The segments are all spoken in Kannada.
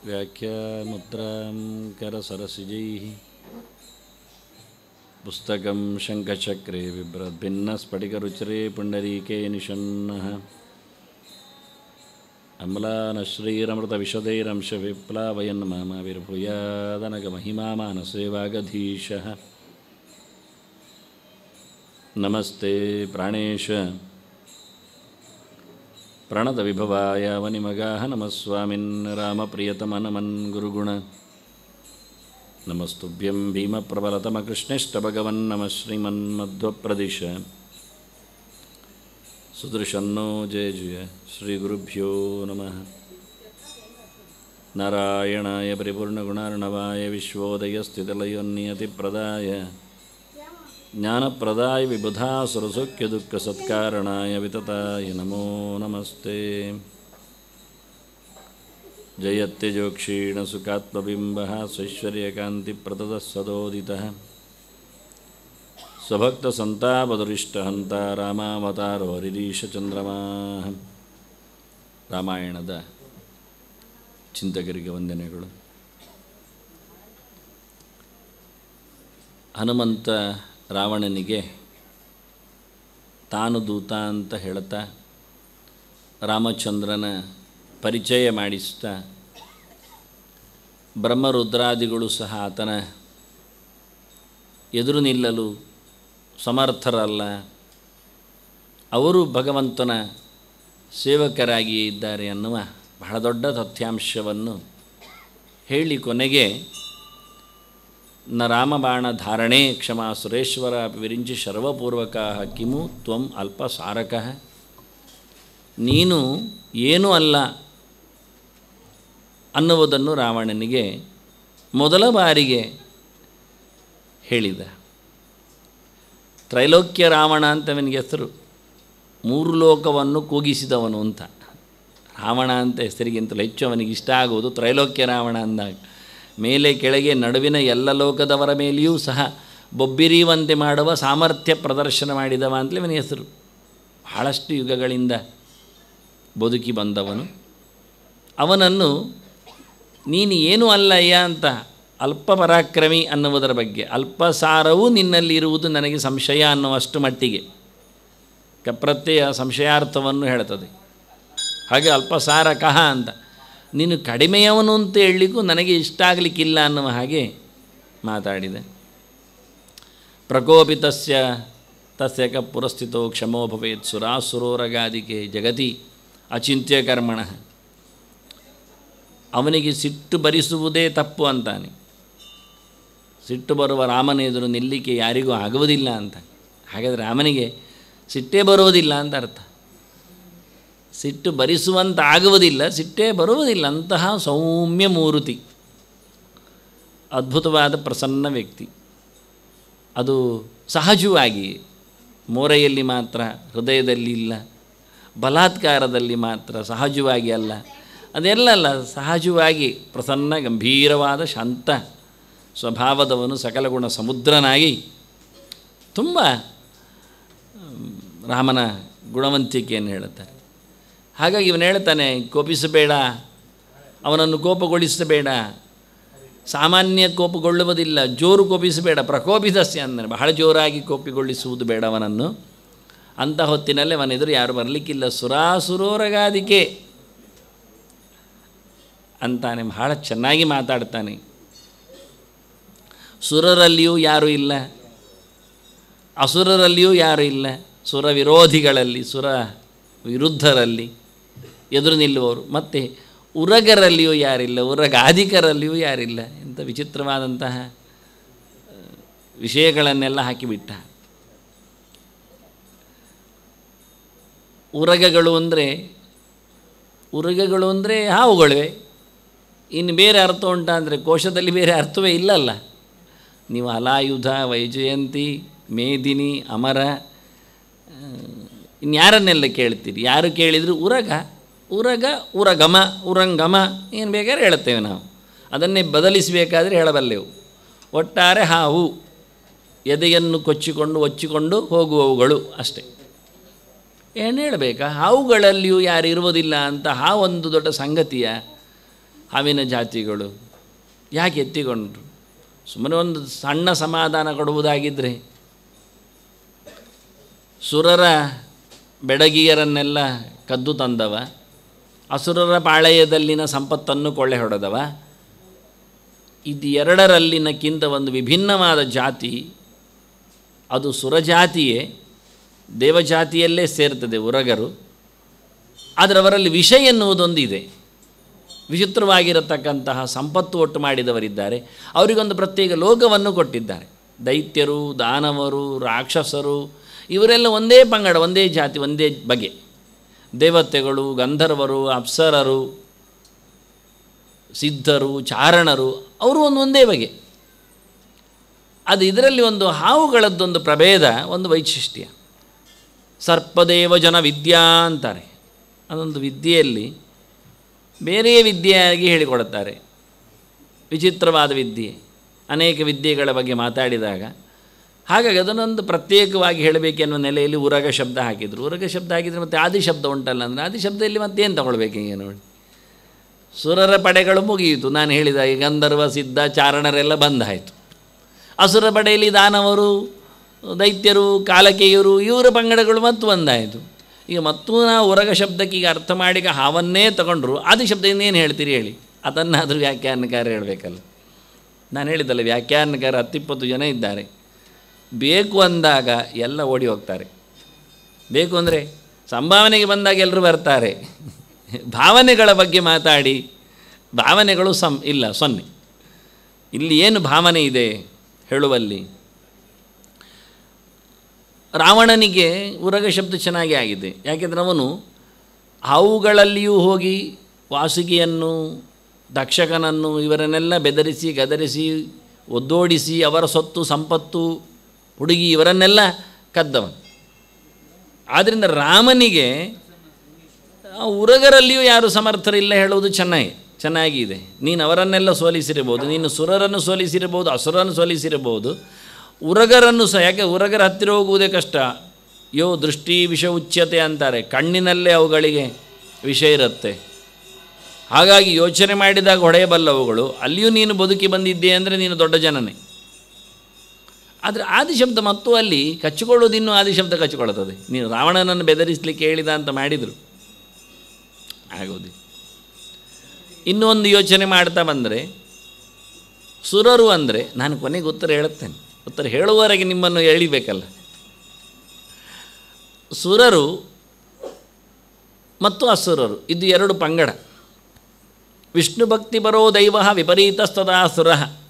व्याख्यामुद्रां करसरसिजैः पुस्तकं शङ्खचक्रे बिभ्रद्भिन्नस्फटिकरुचिरे पुण्डरीके निषन्नः अम्लानश्रीरमृतविशदैरंशविप्लावयन् मामाविर्भूयादनगमहिमा मानसे वागधीशः नमस्ते प्राणेश प्रणतविभवाय वनिमगाः नमः स्वामिन् रामप्रियतमनमन् गुरुगुण नमस्तुभ्यं भीमप्रबलतमकृष्णेष्टभगवन्नमः श्रीमन्मध्वप्रदिश सुदृशन्नो जय जय श्रीगुरुभ्यो नमः नारायणाय परिपूर्णगुणार्णवाय विश्वोदयस्थितिलयोन्नियतिप्रदाय ज्ञानप्रदाय विबुधा सुरसौख्यदुःखसत्कारणाय वितताय नमो नमस्ते जयत्यजोक्षीणसुखात्मबिम्बः स्वैश्वर्यकान्तिप्रदतः सदोदितः ಸ್ವಭಕ್ತಸಂತಾಪದುರಿಷ್ಟಹಂತ ರಾಮಾವತಾರೋ ಹರಿರೀಶಚಂದ್ರಮಾ ರಾಮಾಯಣದ ಚಿಂತಕರಿಗೆ ವಂದನೆಗಳು ಹನುಮಂತ ರಾವಣನಿಗೆ ತಾನು ದೂತ ಅಂತ ಹೇಳ್ತಾ ರಾಮಚಂದ್ರನ ಪರಿಚಯ ಮಾಡಿಸ್ತಾ ಬ್ರಹ್ಮರುದ್ರಾದಿಗಳು ಸಹ ಆತನ ಎದುರು ನಿಲ್ಲಲು ಸಮರ್ಥರಲ್ಲ ಅವರು ಭಗವಂತನ ಸೇವಕರಾಗಿ ಇದ್ದಾರೆ ಅನ್ನುವ ಬಹಳ ದೊಡ್ಡ ತಥ್ಯಾಂಶವನ್ನು ಹೇಳಿ ಕೊನೆಗೆ ನ ರಾಮಬಾಣ ಧಾರಣೆ ಕ್ಷಮಾ ಸುರೇಶ್ವರ ವಿರಿಂಚಿ ಸರ್ವಪೂರ್ವಕ ಕಿಮು ತ್ವಂ ಅಲ್ಪ ಸಾರಕ ನೀನು ಏನೂ ಅಲ್ಲ ಅನ್ನುವುದನ್ನು ರಾವಣನಿಗೆ ಮೊದಲ ಬಾರಿಗೆ ಹೇಳಿದ ತ್ರೈಲೋಕ್ಯ ರಾವಣ ಅಂತ ಅವನಿಗೆ ಹೆಸರು ಮೂರು ಲೋಕವನ್ನು ಕೂಗಿಸಿದವನು ಅಂತ ರಾವಣ ಅಂತ ಹೆಸರಿಗಿಂತಲೂ ಹೆಚ್ಚು ಅವನಿಗೆ ಇಷ್ಟ ಆಗುವುದು ತ್ರೈಲೋಕ್ಯ ರಾವಣ ಅಂದಾಗ ಮೇಲೆ ಕೆಳಗೆ ನಡುವಿನ ಎಲ್ಲ ಲೋಕದವರ ಮೇಲೆಯೂ ಸಹ ಬೊಬ್ಬಿರಿಯುವಂತೆ ಮಾಡುವ ಸಾಮರ್ಥ್ಯ ಪ್ರದರ್ಶನ ಮಾಡಿದವ ಅಂತಲೇ ಅವನ ಹೆಸರು ಬಹಳಷ್ಟು ಯುಗಗಳಿಂದ ಬದುಕಿ ಬಂದವನು ಅವನನ್ನು ನೀನು ಏನೂ ಅಲ್ಲಯ್ಯ ಅಂತ ಅಲ್ಪ ಪರಾಕ್ರಮಿ ಅನ್ನುವುದರ ಬಗ್ಗೆ ಅಲ್ಪಸಾರವೂ ನಿನ್ನಲ್ಲಿ ಇರುವುದು ನನಗೆ ಸಂಶಯ ಅನ್ನುವಷ್ಟು ಮಟ್ಟಿಗೆ ಕಪ್ರತ್ಯಯ ಸಂಶಯಾರ್ಥವನ್ನು ಹೇಳ್ತದೆ ಹಾಗೆ ಅಲ್ಪಸಾರ ಕಹ ಅಂತ ನೀನು ಕಡಿಮೆಯವನು ಅಂತ ಹೇಳಲಿಕ್ಕೂ ನನಗೆ ಇಷ್ಟ ಆಗಲಿಕ್ಕಿಲ್ಲ ಅನ್ನುವ ಹಾಗೆ ಮಾತಾಡಿದೆ ಪ್ರಕೋಪಿತಸ್ಯ ತಸ್ಯ ಕ ಪುರಸ್ಥಿತೋ ಕ್ಷಮೋ ಭವೇತ್ ಸುರಾಸುರೋರಗಾದಿಕೆ ಜಗತಿ ಅಚಿಂತ್ಯ ಕರ್ಮಣ ಅವನಿಗೆ ಸಿಟ್ಟು ಭರಿಸುವುದೇ ತಪ್ಪು ಅಂತಾನೆ ಸಿಟ್ಟು ಬರುವ ರಾಮನ ಎದುರು ನಿಲ್ಲಿಕ್ಕೆ ಯಾರಿಗೂ ಆಗುವುದಿಲ್ಲ ಅಂತ ಹಾಗಾದರೆ ರಾಮನಿಗೆ ಸಿಟ್ಟೇ ಬರುವುದಿಲ್ಲ ಅಂತ ಅರ್ಥ ಸಿಟ್ಟು ಭರಿಸುವಂತ ಆಗುವುದಿಲ್ಲ ಸಿಟ್ಟೇ ಬರುವುದಿಲ್ಲ ಅಂತಹ ಸೌಮ್ಯ ಮೂರುತಿ ಅದ್ಭುತವಾದ ಪ್ರಸನ್ನ ವ್ಯಕ್ತಿ ಅದು ಸಹಜವಾಗಿ ಮೋರೆಯಲ್ಲಿ ಮಾತ್ರ ಹೃದಯದಲ್ಲಿ ಇಲ್ಲ ಬಲಾತ್ಕಾರದಲ್ಲಿ ಮಾತ್ರ ಸಹಜವಾಗಿ ಅಲ್ಲ ಅದೆಲ್ಲ ಅಲ್ಲ ಸಹಜವಾಗಿ ಪ್ರಸನ್ನ ಗಂಭೀರವಾದ ಶಾಂತ ಸ್ವಭಾವದವನು ಸಕಲ ಗುಣ ಸಮುದ್ರನಾಗಿ ತುಂಬ ರಾಮನ ಗುಣವಂತಿಕೆಯನ್ನು ಹೇಳುತ್ತಾರೆ ಹಾಗಾಗಿ ಇವನು ಹೇಳ್ತಾನೆ ಕೋಪಿಸಬೇಡ ಅವನನ್ನು ಕೋಪಗೊಳಿಸಬೇಡ ಸಾಮಾನ್ಯ ಕೋಪಗೊಳ್ಳುವುದಿಲ್ಲ ಜೋರು ಕೋಪಿಸಬೇಡ ಪ್ರಕೋಪಿತಸ್ಯ ಅಂದರೆ ಬಹಳ ಜೋರಾಗಿ ಕೋಪಿಗೊಳಿಸುವುದು ಬೇಡ ಅವನನ್ನು ಅಂಥ ಹೊತ್ತಿನಲ್ಲಿ ಅವನೆದುರು ಯಾರು ಬರಲಿಕ್ಕಿಲ್ಲ ಸುರಾಸುರೋರಗಾದಿಕೆ ಅಂತಾನೆ ಬಹಳ ಚೆನ್ನಾಗಿ ಮಾತಾಡ್ತಾನೆ ಸುರರಲ್ಲಿಯೂ ಯಾರೂ ಇಲ್ಲ ಅಸುರರಲ್ಲಿಯೂ ಯಾರೂ ಇಲ್ಲ ಸುರ ವಿರೋಧಿಗಳಲ್ಲಿ ಸುರ ವಿರುದ್ಧರಲ್ಲಿ ಎದುರು ನಿಲ್ಲುವವರು ಮತ್ತು ಉರಗರಲ್ಲಿಯೂ ಯಾರಿಲ್ಲ ಉರಗಾಧಿಕರಲ್ಲಿಯೂ ಯಾರಿಲ್ಲ ಇಂಥ ವಿಚಿತ್ರವಾದಂತಹ ವಿಷಯಗಳನ್ನೆಲ್ಲ ಹಾಕಿಬಿಟ್ಟ ಉರಗಗಳು ಅಂದರೆ ಉರಗಗಳು ಅಂದರೆ ಹಾವುಗಳಿವೆ ಇನ್ನು ಬೇರೆ ಅರ್ಥ ಉಂಟಾ ಅಂದರೆ ಕೋಶದಲ್ಲಿ ಬೇರೆ ಅರ್ಥವೇ ಇಲ್ಲಲ್ಲ ನೀವು ಹಲಾಯುಧ ವೈಜಯಂತಿ ಮೇದಿನಿ ಅಮರ ಇನ್ಯಾರನ್ನೆಲ್ಲ ಕೇಳ್ತೀರಿ ಯಾರು ಕೇಳಿದರೂ ಉರಗ ಉರಗ ಉರಗಮ ಉರಂಗಮ ಏನು ಬೇಕಾದ್ರೆ ಹೇಳುತ್ತೇವೆ ನಾವು ಅದನ್ನೇ ಬದಲಿಸಬೇಕಾದ್ರೆ ಹೇಳಬಲ್ಲೆವು ಒಟ್ಟಾರೆ ಹಾವು ಎದೆಯನ್ನು ಕೊಚ್ಚಿಕೊಂಡು ಒಚ್ಚಿಕೊಂಡು ಹೋಗುವವುಗಳು ಅಷ್ಟೇ ಏನು ಹೇಳಬೇಕಾ ಹಾವುಗಳಲ್ಲಿಯೂ ಯಾರು ಇರುವುದಿಲ್ಲ ಅಂತ ಹಾವೊಂದು ದೊಡ್ಡ ಸಂಗತಿಯ ಹಾವಿನ ಜಾತಿಗಳು ಯಾಕೆ ಎತ್ತಿಕೊಂಡ್ರು ಸುಮ್ಮನೆ ಒಂದು ಸಣ್ಣ ಸಮಾಧಾನ ಕೊಡುವುದಾಗಿದ್ದರೆ ಸುರರ ಬೆಡಗಿಯರನ್ನೆಲ್ಲ ಕದ್ದು ತಂದವ ಅಸುರರ ಪಾಳೆಯದಲ್ಲಿನ ಸಂಪತ್ತನ್ನು ಕೊಳ್ಳೆ ಹೊಡೆದವ ಇದು ಎರಡರಲ್ಲಿನಕ್ಕಿಂತ ಒಂದು ವಿಭಿನ್ನವಾದ ಜಾತಿ ಅದು ಸುರಜಾತಿಯೇ ದೇವಜಾತಿಯಲ್ಲೇ ಸೇರ್ತದೆ ಉರಗರು ಆದರೆ ಅವರಲ್ಲಿ ವಿಷ ಎನ್ನುವುದೊಂದಿದೆ ವಿಚಿತ್ರವಾಗಿರತಕ್ಕಂತಹ ಸಂಪತ್ತು ಒಟ್ಟು ಮಾಡಿದವರಿದ್ದಾರೆ ಅವರಿಗೊಂದು ಪ್ರತ್ಯೇಕ ಲೋಕವನ್ನು ಕೊಟ್ಟಿದ್ದಾರೆ ದೈತ್ಯರು ದಾನವರು ರಾಕ್ಷಸರು ಇವರೆಲ್ಲ ಒಂದೇ ಪಂಗಡ ಒಂದೇ ಜಾತಿ ಒಂದೇ ಬಗೆ ದೇವತೆಗಳು ಗಂಧರ್ವರು ಅಪ್ಸರರು ಸಿದ್ಧರು ಚಾರಣರು ಅವರು ಒಂದು ಒಂದೇ ಬಗೆ ಅದು ಇದರಲ್ಲಿ ಒಂದು ಹಾವುಗಳದ್ದೊಂದು ಪ್ರಭೇದ ಒಂದು ವೈಶಿಷ್ಟ್ಯ ಸರ್ಪದೇವ ಜನ ವಿದ್ಯಾ ಅಂತಾರೆ ಅದೊಂದು ವಿದ್ಯೆಯಲ್ಲಿ ಬೇರೆ ವಿದ್ಯೆಯಾಗಿ ಹೇಳಿಕೊಡುತ್ತಾರೆ ವಿಚಿತ್ರವಾದ ವಿದ್ಯೆ ಅನೇಕ ವಿದ್ಯೆಗಳ ಬಗ್ಗೆ ಮಾತಾಡಿದಾಗ ಹಾಗಾಗಿ ಅದನ್ನೊಂದು ಪ್ರತ್ಯೇಕವಾಗಿ ಹೇಳಬೇಕೆನ್ನುವ ನೆಲೆಯಲ್ಲಿ ಉರಗ ಶಬ್ದ ಹಾಕಿದರು ಉರಗ ಶಬ್ದ ಹಾಕಿದರೆ ಮತ್ತು ಆದಿ ಶಬ್ದ ಉಂಟಲ್ಲ ಅಂದರೆ ಆದಿ ಶಬ್ದದಲ್ಲಿ ಮತ್ತೇನು ತಗೊಳ್ಬೇಕು ಹಿಂಗೆ ನೋಡಿ ಸುರರ ಪಡೆಗಳು ಮುಗಿಯಿತು ನಾನು ಹೇಳಿದ ಈ ಗಂಧರ್ವ ಸಿದ್ಧ ಚಾರಣರೆಲ್ಲ ಬಂದಾಯಿತು ಅಸುರ ಪಡೆಯಲ್ಲಿ ದಾನವರು ದೈತ್ಯರು ಕಾಲಕೇಯರು ಇವರ ಪಂಗಡಗಳು ಮತ್ತು ಒಂದಾಯಿತು ಈಗ ಮತ್ತು ನಾವು ಉರಗ ಶಬ್ದಕ್ಕೆ ಈಗ ಅರ್ಥ ಮಾಡಿ ಈಗ ಹಾವನ್ನೇ ತಗೊಂಡ್ರು ಆದಿ ಶಬ್ದ ಇನ್ನೇನು ಹೇಳ್ತೀರಿ ಹೇಳಿ ಅದನ್ನಾದರೂ ವ್ಯಾಖ್ಯಾನಕಾರ ಹೇಳಬೇಕಲ್ಲ ನಾನು ಹೇಳಿದ್ದಲ್ಲ ವ್ಯಾಖ್ಯಾನಕಾರ ಹತ್ತಿಪ್ಪತ್ತು ಜನ ಇದ್ದಾರೆ ಬೇಕು ಅಂದಾಗ ಎಲ್ಲ ಓಡಿ ಹೋಗ್ತಾರೆ ಬೇಕು ಅಂದರೆ ಸಂಭಾವನೆಗೆ ಬಂದಾಗ ಎಲ್ಲರೂ ಬರ್ತಾರೆ ಭಾವನೆಗಳ ಬಗ್ಗೆ ಮಾತಾಡಿ ಭಾವನೆಗಳು ಸಂ ಇಲ್ಲ ಸೊನ್ನೆ ಇಲ್ಲಿ ಏನು ಭಾವನೆ ಇದೆ ಹೇಳುವಲ್ಲಿ ರಾವಣನಿಗೆ ಉರಗ ಶಬ್ದ ಚೆನ್ನಾಗಿ ಆಗಿದೆ ಯಾಕೆಂದರೆ ಅವನು ಹಾವುಗಳಲ್ಲಿಯೂ ಹೋಗಿ ವಾಸುಕಿಯನ್ನು ದಕ್ಷಕನನ್ನು ಇವರನ್ನೆಲ್ಲ ಬೆದರಿಸಿ ಗದರಿಸಿ ಒದ್ದೋಡಿಸಿ ಅವರ ಸೊತ್ತು ಸಂಪತ್ತು ಹುಡುಗಿ ಇವರನ್ನೆಲ್ಲ ಕದ್ದವನು ಆದ್ದರಿಂದ ರಾಮನಿಗೆ ಆ ಉರಗರಲ್ಲಿಯೂ ಯಾರು ಸಮರ್ಥರಿಲ್ಲ ಹೇಳುವುದು ಚೆನ್ನಾಗಿ ಚೆನ್ನಾಗಿದೆ ನೀನು ಅವರನ್ನೆಲ್ಲ ಸೋಲಿಸಿರಬಹುದು ನೀನು ಸುರರನ್ನು ಸೋಲಿಸಿರಬಹುದು ಅಸುರನ್ನು ಸೋಲಿಸಿರಬಹುದು ಉರಗರನ್ನು ಸಹ ಯಾಕೆ ಉರಗರ ಹತ್ತಿರ ಹೋಗುವುದೇ ಕಷ್ಟ ಯೋ ದೃಷ್ಟಿ ವಿಷ ಉಚ್ಯತೆ ಅಂತಾರೆ ಕಣ್ಣಿನಲ್ಲೇ ಅವುಗಳಿಗೆ ವಿಷ ಇರುತ್ತೆ ಹಾಗಾಗಿ ಯೋಚನೆ ಮಾಡಿದಾಗ ಹೊಡೆಯಬಲ್ಲವುಗಳು ಅಲ್ಲಿಯೂ ನೀನು ಬದುಕಿ ಬಂದಿದ್ದೆ ಅಂದರೆ ನೀನು ದೊಡ್ಡ ಜನನೇ ಆದರೆ ಆದಿಶಬ್ದ ಮತ್ತು ಅಲ್ಲಿ ಕಚ್ಚಿಕೊಳ್ಳೋದು ಇನ್ನೂ ಆದಿಶಬ್ದ ಕಚ್ಚಿಕೊಳ್ಳುತ್ತದೆ ನೀನು ರಾವಣನನ್ನು ಬೆದರಿಸಲಿಕ್ಕೆ ಹೇಳಿದ ಅಂತ ಮಾಡಿದರು ಆಗೋದು ಇನ್ನೂ ಒಂದು ಯೋಚನೆ ಮಾಡ್ತಾ ಬಂದರೆ ಸುರರು ಅಂದರೆ ನಾನು ಕೊನೆಗೆ ಉತ್ತರ ಹೇಳುತ್ತೇನೆ ಉತ್ತರ ಹೇಳುವವರೆಗೆ ನಿಮ್ಮನ್ನು ಎಳಿಬೇಕಲ್ಲ ಸುರರು ಮತ್ತು ಅಸುರರು ಇದು ಎರಡು ಪಂಗಡ ವಿಷ್ಣು ಭಕ್ತಿ ಬರೋ ದೈವ ವಿಪರೀತಸ್ತದಾ ಸುರ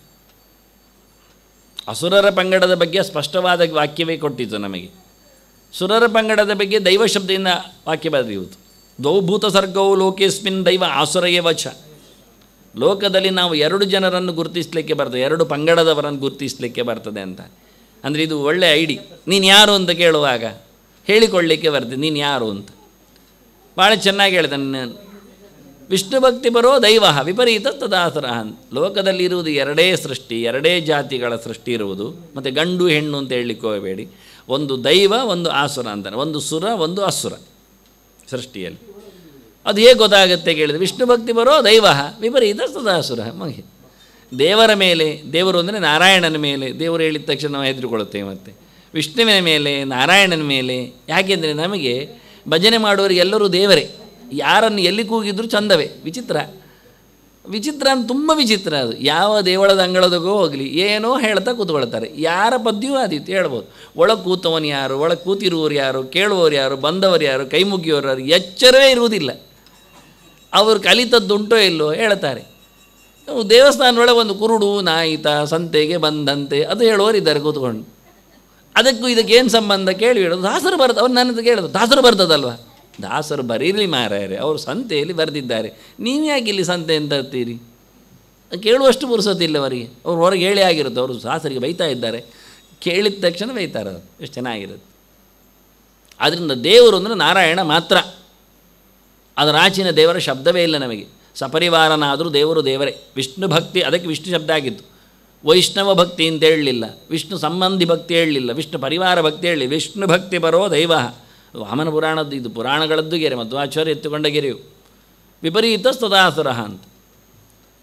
ಅಸುರರ ಪಂಗಡದ ಬಗ್ಗೆ ಸ್ಪಷ್ಟವಾದ ವಾಕ್ಯವೇ ಕೊಟ್ಟಿತು ನಮಗೆ ಸುರರ ಪಂಗಡದ ಬಗ್ಗೆ ದೈವ ಶಬ್ದದಿಂದ ವಾಕ್ಯ ಬರೆಯುವುದು ದ್ವೌಭೂತ ಸರ್ಗವು ಲೋಕೇಸ್ಮಿನ್ ದೈವ ಆಸುರಯೇ ವಚ ಲೋಕದಲ್ಲಿ ನಾವು ಎರಡು ಜನರನ್ನು ಗುರುತಿಸಲಿಕ್ಕೆ ಬರ್ತದೆ ಎರಡು ಪಂಗಡದವರನ್ನು ಗುರುತಿಸಲಿಕ್ಕೆ ಬರ್ತದೆ ಅಂತ ಅಂದರೆ ಇದು ಒಳ್ಳೆಯ ಐಡಿ ನೀನು ಯಾರು ಅಂತ ಕೇಳುವಾಗ ಹೇಳಿಕೊಳ್ಳಿಕ್ಕೆ ಬರ್ತದೆ ನೀನು ಯಾರು ಅಂತ ಭಾಳ ಚೆನ್ನಾಗಿ ಹೇಳ್ದೆ ವಿಷ್ಣು ಭಕ್ತಿ ಬರೋ ದೈವ ವಿಪರೀತ ತದಾಸುರ ಲೋಕದಲ್ಲಿ ಇರುವುದು ಎರಡೇ ಸೃಷ್ಟಿ ಎರಡೇ ಜಾತಿಗಳ ಸೃಷ್ಟಿ ಇರುವುದು ಮತ್ತು ಗಂಡು ಹೆಣ್ಣು ಅಂತ ಹೇಳಲಿಕ್ಕೆ ಹೋಗಬೇಡಿ ಒಂದು ದೈವ ಒಂದು ಆಸುರ ಅಂತಾನೆ ಒಂದು ಸುರ ಒಂದು ಅಸುರ ಸೃಷ್ಟಿಯಲ್ಲಿ ಅದು ಹೇಗೆ ಗೊತ್ತಾಗುತ್ತೆ ಕೇಳಿದರೆ ವಿಷ್ಣು ಭಕ್ತಿ ಬರೋ ದೈವ ವಿಪರೀತ ಸದಾಸುರ ಮಗಿ ದೇವರ ಮೇಲೆ ದೇವರು ಅಂದರೆ ನಾರಾಯಣನ ಮೇಲೆ ದೇವರು ಹೇಳಿದ ತಕ್ಷಣ ನಾವು ಹೆದರಿಕೊಳ್ಳುತ್ತೇವೆ ಮತ್ತು ವಿಷ್ಣುವಿನ ಮೇಲೆ ನಾರಾಯಣನ ಮೇಲೆ ಯಾಕೆಂದರೆ ನಮಗೆ ಭಜನೆ ಮಾಡುವವರು ಎಲ್ಲರೂ ದೇವರೇ ಯಾರನ್ನು ಎಲ್ಲಿ ಕೂಗಿದ್ರು ಚಂದವೇ ವಿಚಿತ್ರ ವಿಚಿತ್ರ ಅಂತ ತುಂಬ ವಿಚಿತ್ರ ಅದು ಯಾವ ದೇವಳದ ಅಂಗಳದಗೋ ಹೋಗಲಿ ಏನೋ ಹೇಳ್ತಾ ಕೂತ್ಕೊಳ್ತಾರೆ ಯಾರ ಪದ್ಯವೂ ಆದೀತು ಹೇಳ್ಬೋದು ಒಳಗೆ ಕೂತವನು ಯಾರು ಒಳಗೆ ಕೂತಿರುವವರು ಯಾರು ಕೇಳುವವರು ಯಾರು ಬಂದವರು ಯಾರು ಕೈ ಮುಗಿಯೋರು ಯಾರು ಎಚ್ಚರವೇ ಇರುವುದಿಲ್ಲ ಅವರು ಕಲಿತದ್ದುಂಟೋ ಇಲ್ಲೋ ಹೇಳ್ತಾರೆ ನಾವು ದೇವಸ್ಥಾನದೊಳಗೆ ಒಂದು ಕುರುಡು ನಾಯಿತ ಸಂತೆಗೆ ಬಂದಂತೆ ಅದು ಹೇಳುವವರಿದ್ದಾರೆ ಕೂತ್ಕೊಂಡು ಅದಕ್ಕೂ ಇದಕ್ಕೆ ಏನು ಸಂಬಂಧ ಕೇಳಿ ಹೇಳೋದು ದಾಸರು ಬರ್ತ ಅವ್ರು ನನ್ನದು ಕೇಳೋದು ದಾಸರು ಬರ್ತದಲ್ವ ದಾಸರು ಬರೀಲಿ ಮಾರಾಯರೆ ಅವರು ಸಂತೆಯಲ್ಲಿ ಬರೆದಿದ್ದಾರೆ ನೀವು ಯಾಕೆ ಇಲ್ಲಿ ಸಂತೆ ಅಂತ ಇರ್ತೀರಿ ಕೇಳುವಷ್ಟು ಪುರುಸೊತ್ತಿಲ್ಲ ಅವರಿಗೆ ಅವ್ರು ಹೊರಗೆ ಹೇಳಿ ಆಗಿರುತ್ತೆ ಅವರು ದಾಸರಿಗೆ ಬೈತಾ ಇದ್ದಾರೆ ಕೇಳಿದ ತಕ್ಷಣ ಬೈತಾರೆ ಅವರು ಎಷ್ಟು ಚೆನ್ನಾಗಿರುತ್ತೆ ಆದ್ದರಿಂದ ದೇವರು ಅಂದರೆ ನಾರಾಯಣ ಮಾತ್ರ ಅದರ ಆಚಿನ ದೇವರ ಶಬ್ದವೇ ಇಲ್ಲ ನಮಗೆ ಸಪರಿವಾರನಾದರೂ ದೇವರು ದೇವರೇ ವಿಷ್ಣು ಭಕ್ತಿ ಅದಕ್ಕೆ ವಿಷ್ಣು ಶಬ್ದ ಆಗಿತ್ತು ವೈಷ್ಣವ ಭಕ್ತಿ ಅಂತ ಹೇಳಲಿಲ್ಲ ವಿಷ್ಣು ಸಂಬಂಧಿ ಭಕ್ತಿ ಹೇಳಲಿಲ್ಲ ವಿಷ್ಣು ಪರಿವಾರ ಭಕ್ತಿ ಹೇಳಲಿ ವಿಷ್ಣು ಭಕ್ತಿ ಬರೋ ದೈವ ವಾಮನ ಪುರಾಣದ್ದು ಇದು ಪುರಾಣಗಳದ್ದು ಗೆರೆ ಮತ್ತು ಆಚಾರ್ಯ ಎತ್ತುಕೊಂಡ ಗೆರೆಯು ವಿಪರೀತ ಸ್ತದಾಸುರ ಅಂತ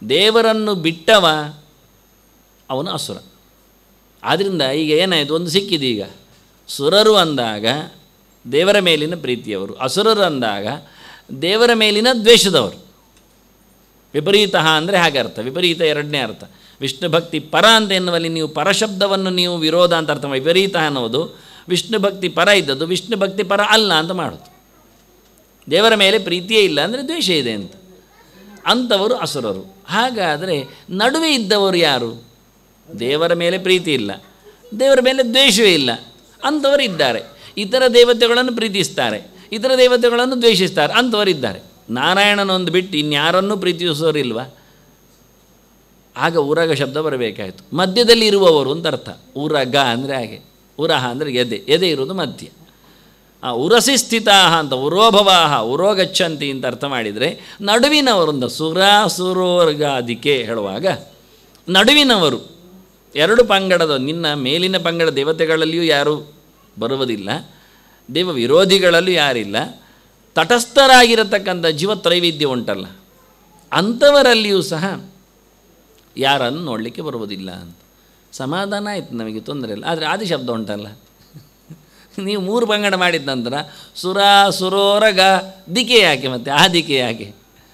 ದೇವರನ್ನು ಬಿಟ್ಟವ ಅವನು ಅಸುರ ಆದ್ದರಿಂದ ಈಗ ಏನಾಯಿತು ಒಂದು ಸಿಕ್ಕಿದೆ ಈಗ ಸುರರು ಅಂದಾಗ ದೇವರ ಮೇಲಿನ ಪ್ರೀತಿಯವರು ಅಸುರರು ಅಂದಾಗ ದೇವರ ಮೇಲಿನ ದ್ವೇಷದವರು ವಿಪರೀತ ಅಂದರೆ ಹಾಗೆ ಅರ್ಥ ವಿಪರೀತ ಎರಡನೇ ಅರ್ಥ ವಿಷ್ಣು ಭಕ್ತಿ ಪರ ಅಂತ ಎನ್ನುವಲ್ಲಿ ನೀವು ಪರಶಬ್ದವನ್ನು ನೀವು ವಿರೋಧ ಅಂತ ಅರ್ಥ ಮಾಡಿ ವಿಪರೀತ ಅನ್ನೋದು ವಿಷ್ಣು ಭಕ್ತಿ ಪರ ಇದ್ದದ್ದು ವಿಷ್ಣು ಭಕ್ತಿ ಪರ ಅಲ್ಲ ಅಂತ ಮಾಡೋದು ದೇವರ ಮೇಲೆ ಪ್ರೀತಿಯೇ ಇಲ್ಲ ಅಂದರೆ ದ್ವೇಷ ಇದೆ ಅಂತ ಅಂಥವರು ಅಸುರರು ಹಾಗಾದರೆ ನಡುವೆ ಇದ್ದವರು ಯಾರು ದೇವರ ಮೇಲೆ ಪ್ರೀತಿ ಇಲ್ಲ ದೇವರ ಮೇಲೆ ದ್ವೇಷವೇ ಇಲ್ಲ ಅಂಥವರು ಇದ್ದಾರೆ ಇತರ ದೇವತೆಗಳನ್ನು ಪ್ರೀತಿಸ್ತಾರೆ ಇತರ ದೇವತೆಗಳನ್ನು ದ್ವೇಷಿಸ್ತಾರೆ ಅಂಥವರಿದ್ದಾರೆ ನಾರಾಯಣನೊಂದು ಬಿಟ್ಟು ಇನ್ಯಾರನ್ನೂ ಪ್ರೀತಿಸೋರಿಲ್ವಾ ಆಗ ಉರಗ ಶಬ್ದ ಬರಬೇಕಾಯಿತು ಮಧ್ಯದಲ್ಲಿ ಇರುವವರು ಅಂತ ಅರ್ಥ ಉರಗ ಅಂದರೆ ಹಾಗೆ ಉರಹ ಅಂದರೆ ಎದೆ ಎದೆ ಇರುವುದು ಮಧ್ಯ ಆ ಉರಸಿ ಸ್ಥಿತಾ ಅಂತ ಉರೋಭವಾಹ ಉರೋಗಚ್ಚಂತಿ ಅಂತ ಅರ್ಥ ಮಾಡಿದರೆ ನಡುವಿನವರಿಂದ ಸುರ ಸುರೋರ್ಗಾದಿಕೆ ಹೇಳುವಾಗ ನಡುವಿನವರು ಎರಡು ಪಂಗಡದ ನಿನ್ನ ಮೇಲಿನ ಪಂಗಡ ದೇವತೆಗಳಲ್ಲಿಯೂ ಯಾರೂ ಬರುವುದಿಲ್ಲ ದೇವ ವಿರೋಧಿಗಳಲ್ಲೂ ಯಾರಿಲ್ಲ ತಟಸ್ಥರಾಗಿರತಕ್ಕಂಥ ಜೀವತ್ರೈವಿಧ್ಯ ಉಂಟಲ್ಲ ಅಂಥವರಲ್ಲಿಯೂ ಸಹ ಯಾರನ್ನು ನೋಡಲಿಕ್ಕೆ ಬರುವುದಿಲ್ಲ ಅಂತ ಸಮಾಧಾನ ಆಯಿತು ನಮಗೆ ತೊಂದರೆ ಇಲ್ಲ ಆದರೆ ಆದಿ ಶಬ್ದ ಉಂಟಲ್ಲ ನೀವು ಮೂರು ಪಂಗಡ ಮಾಡಿದ ನಂತರ ಸುರ ಸುರೋರಗ ದಿಕೆ ಯಾಕೆ ಮತ್ತೆ ಆ ದಿಕೆ ಯಾಕೆ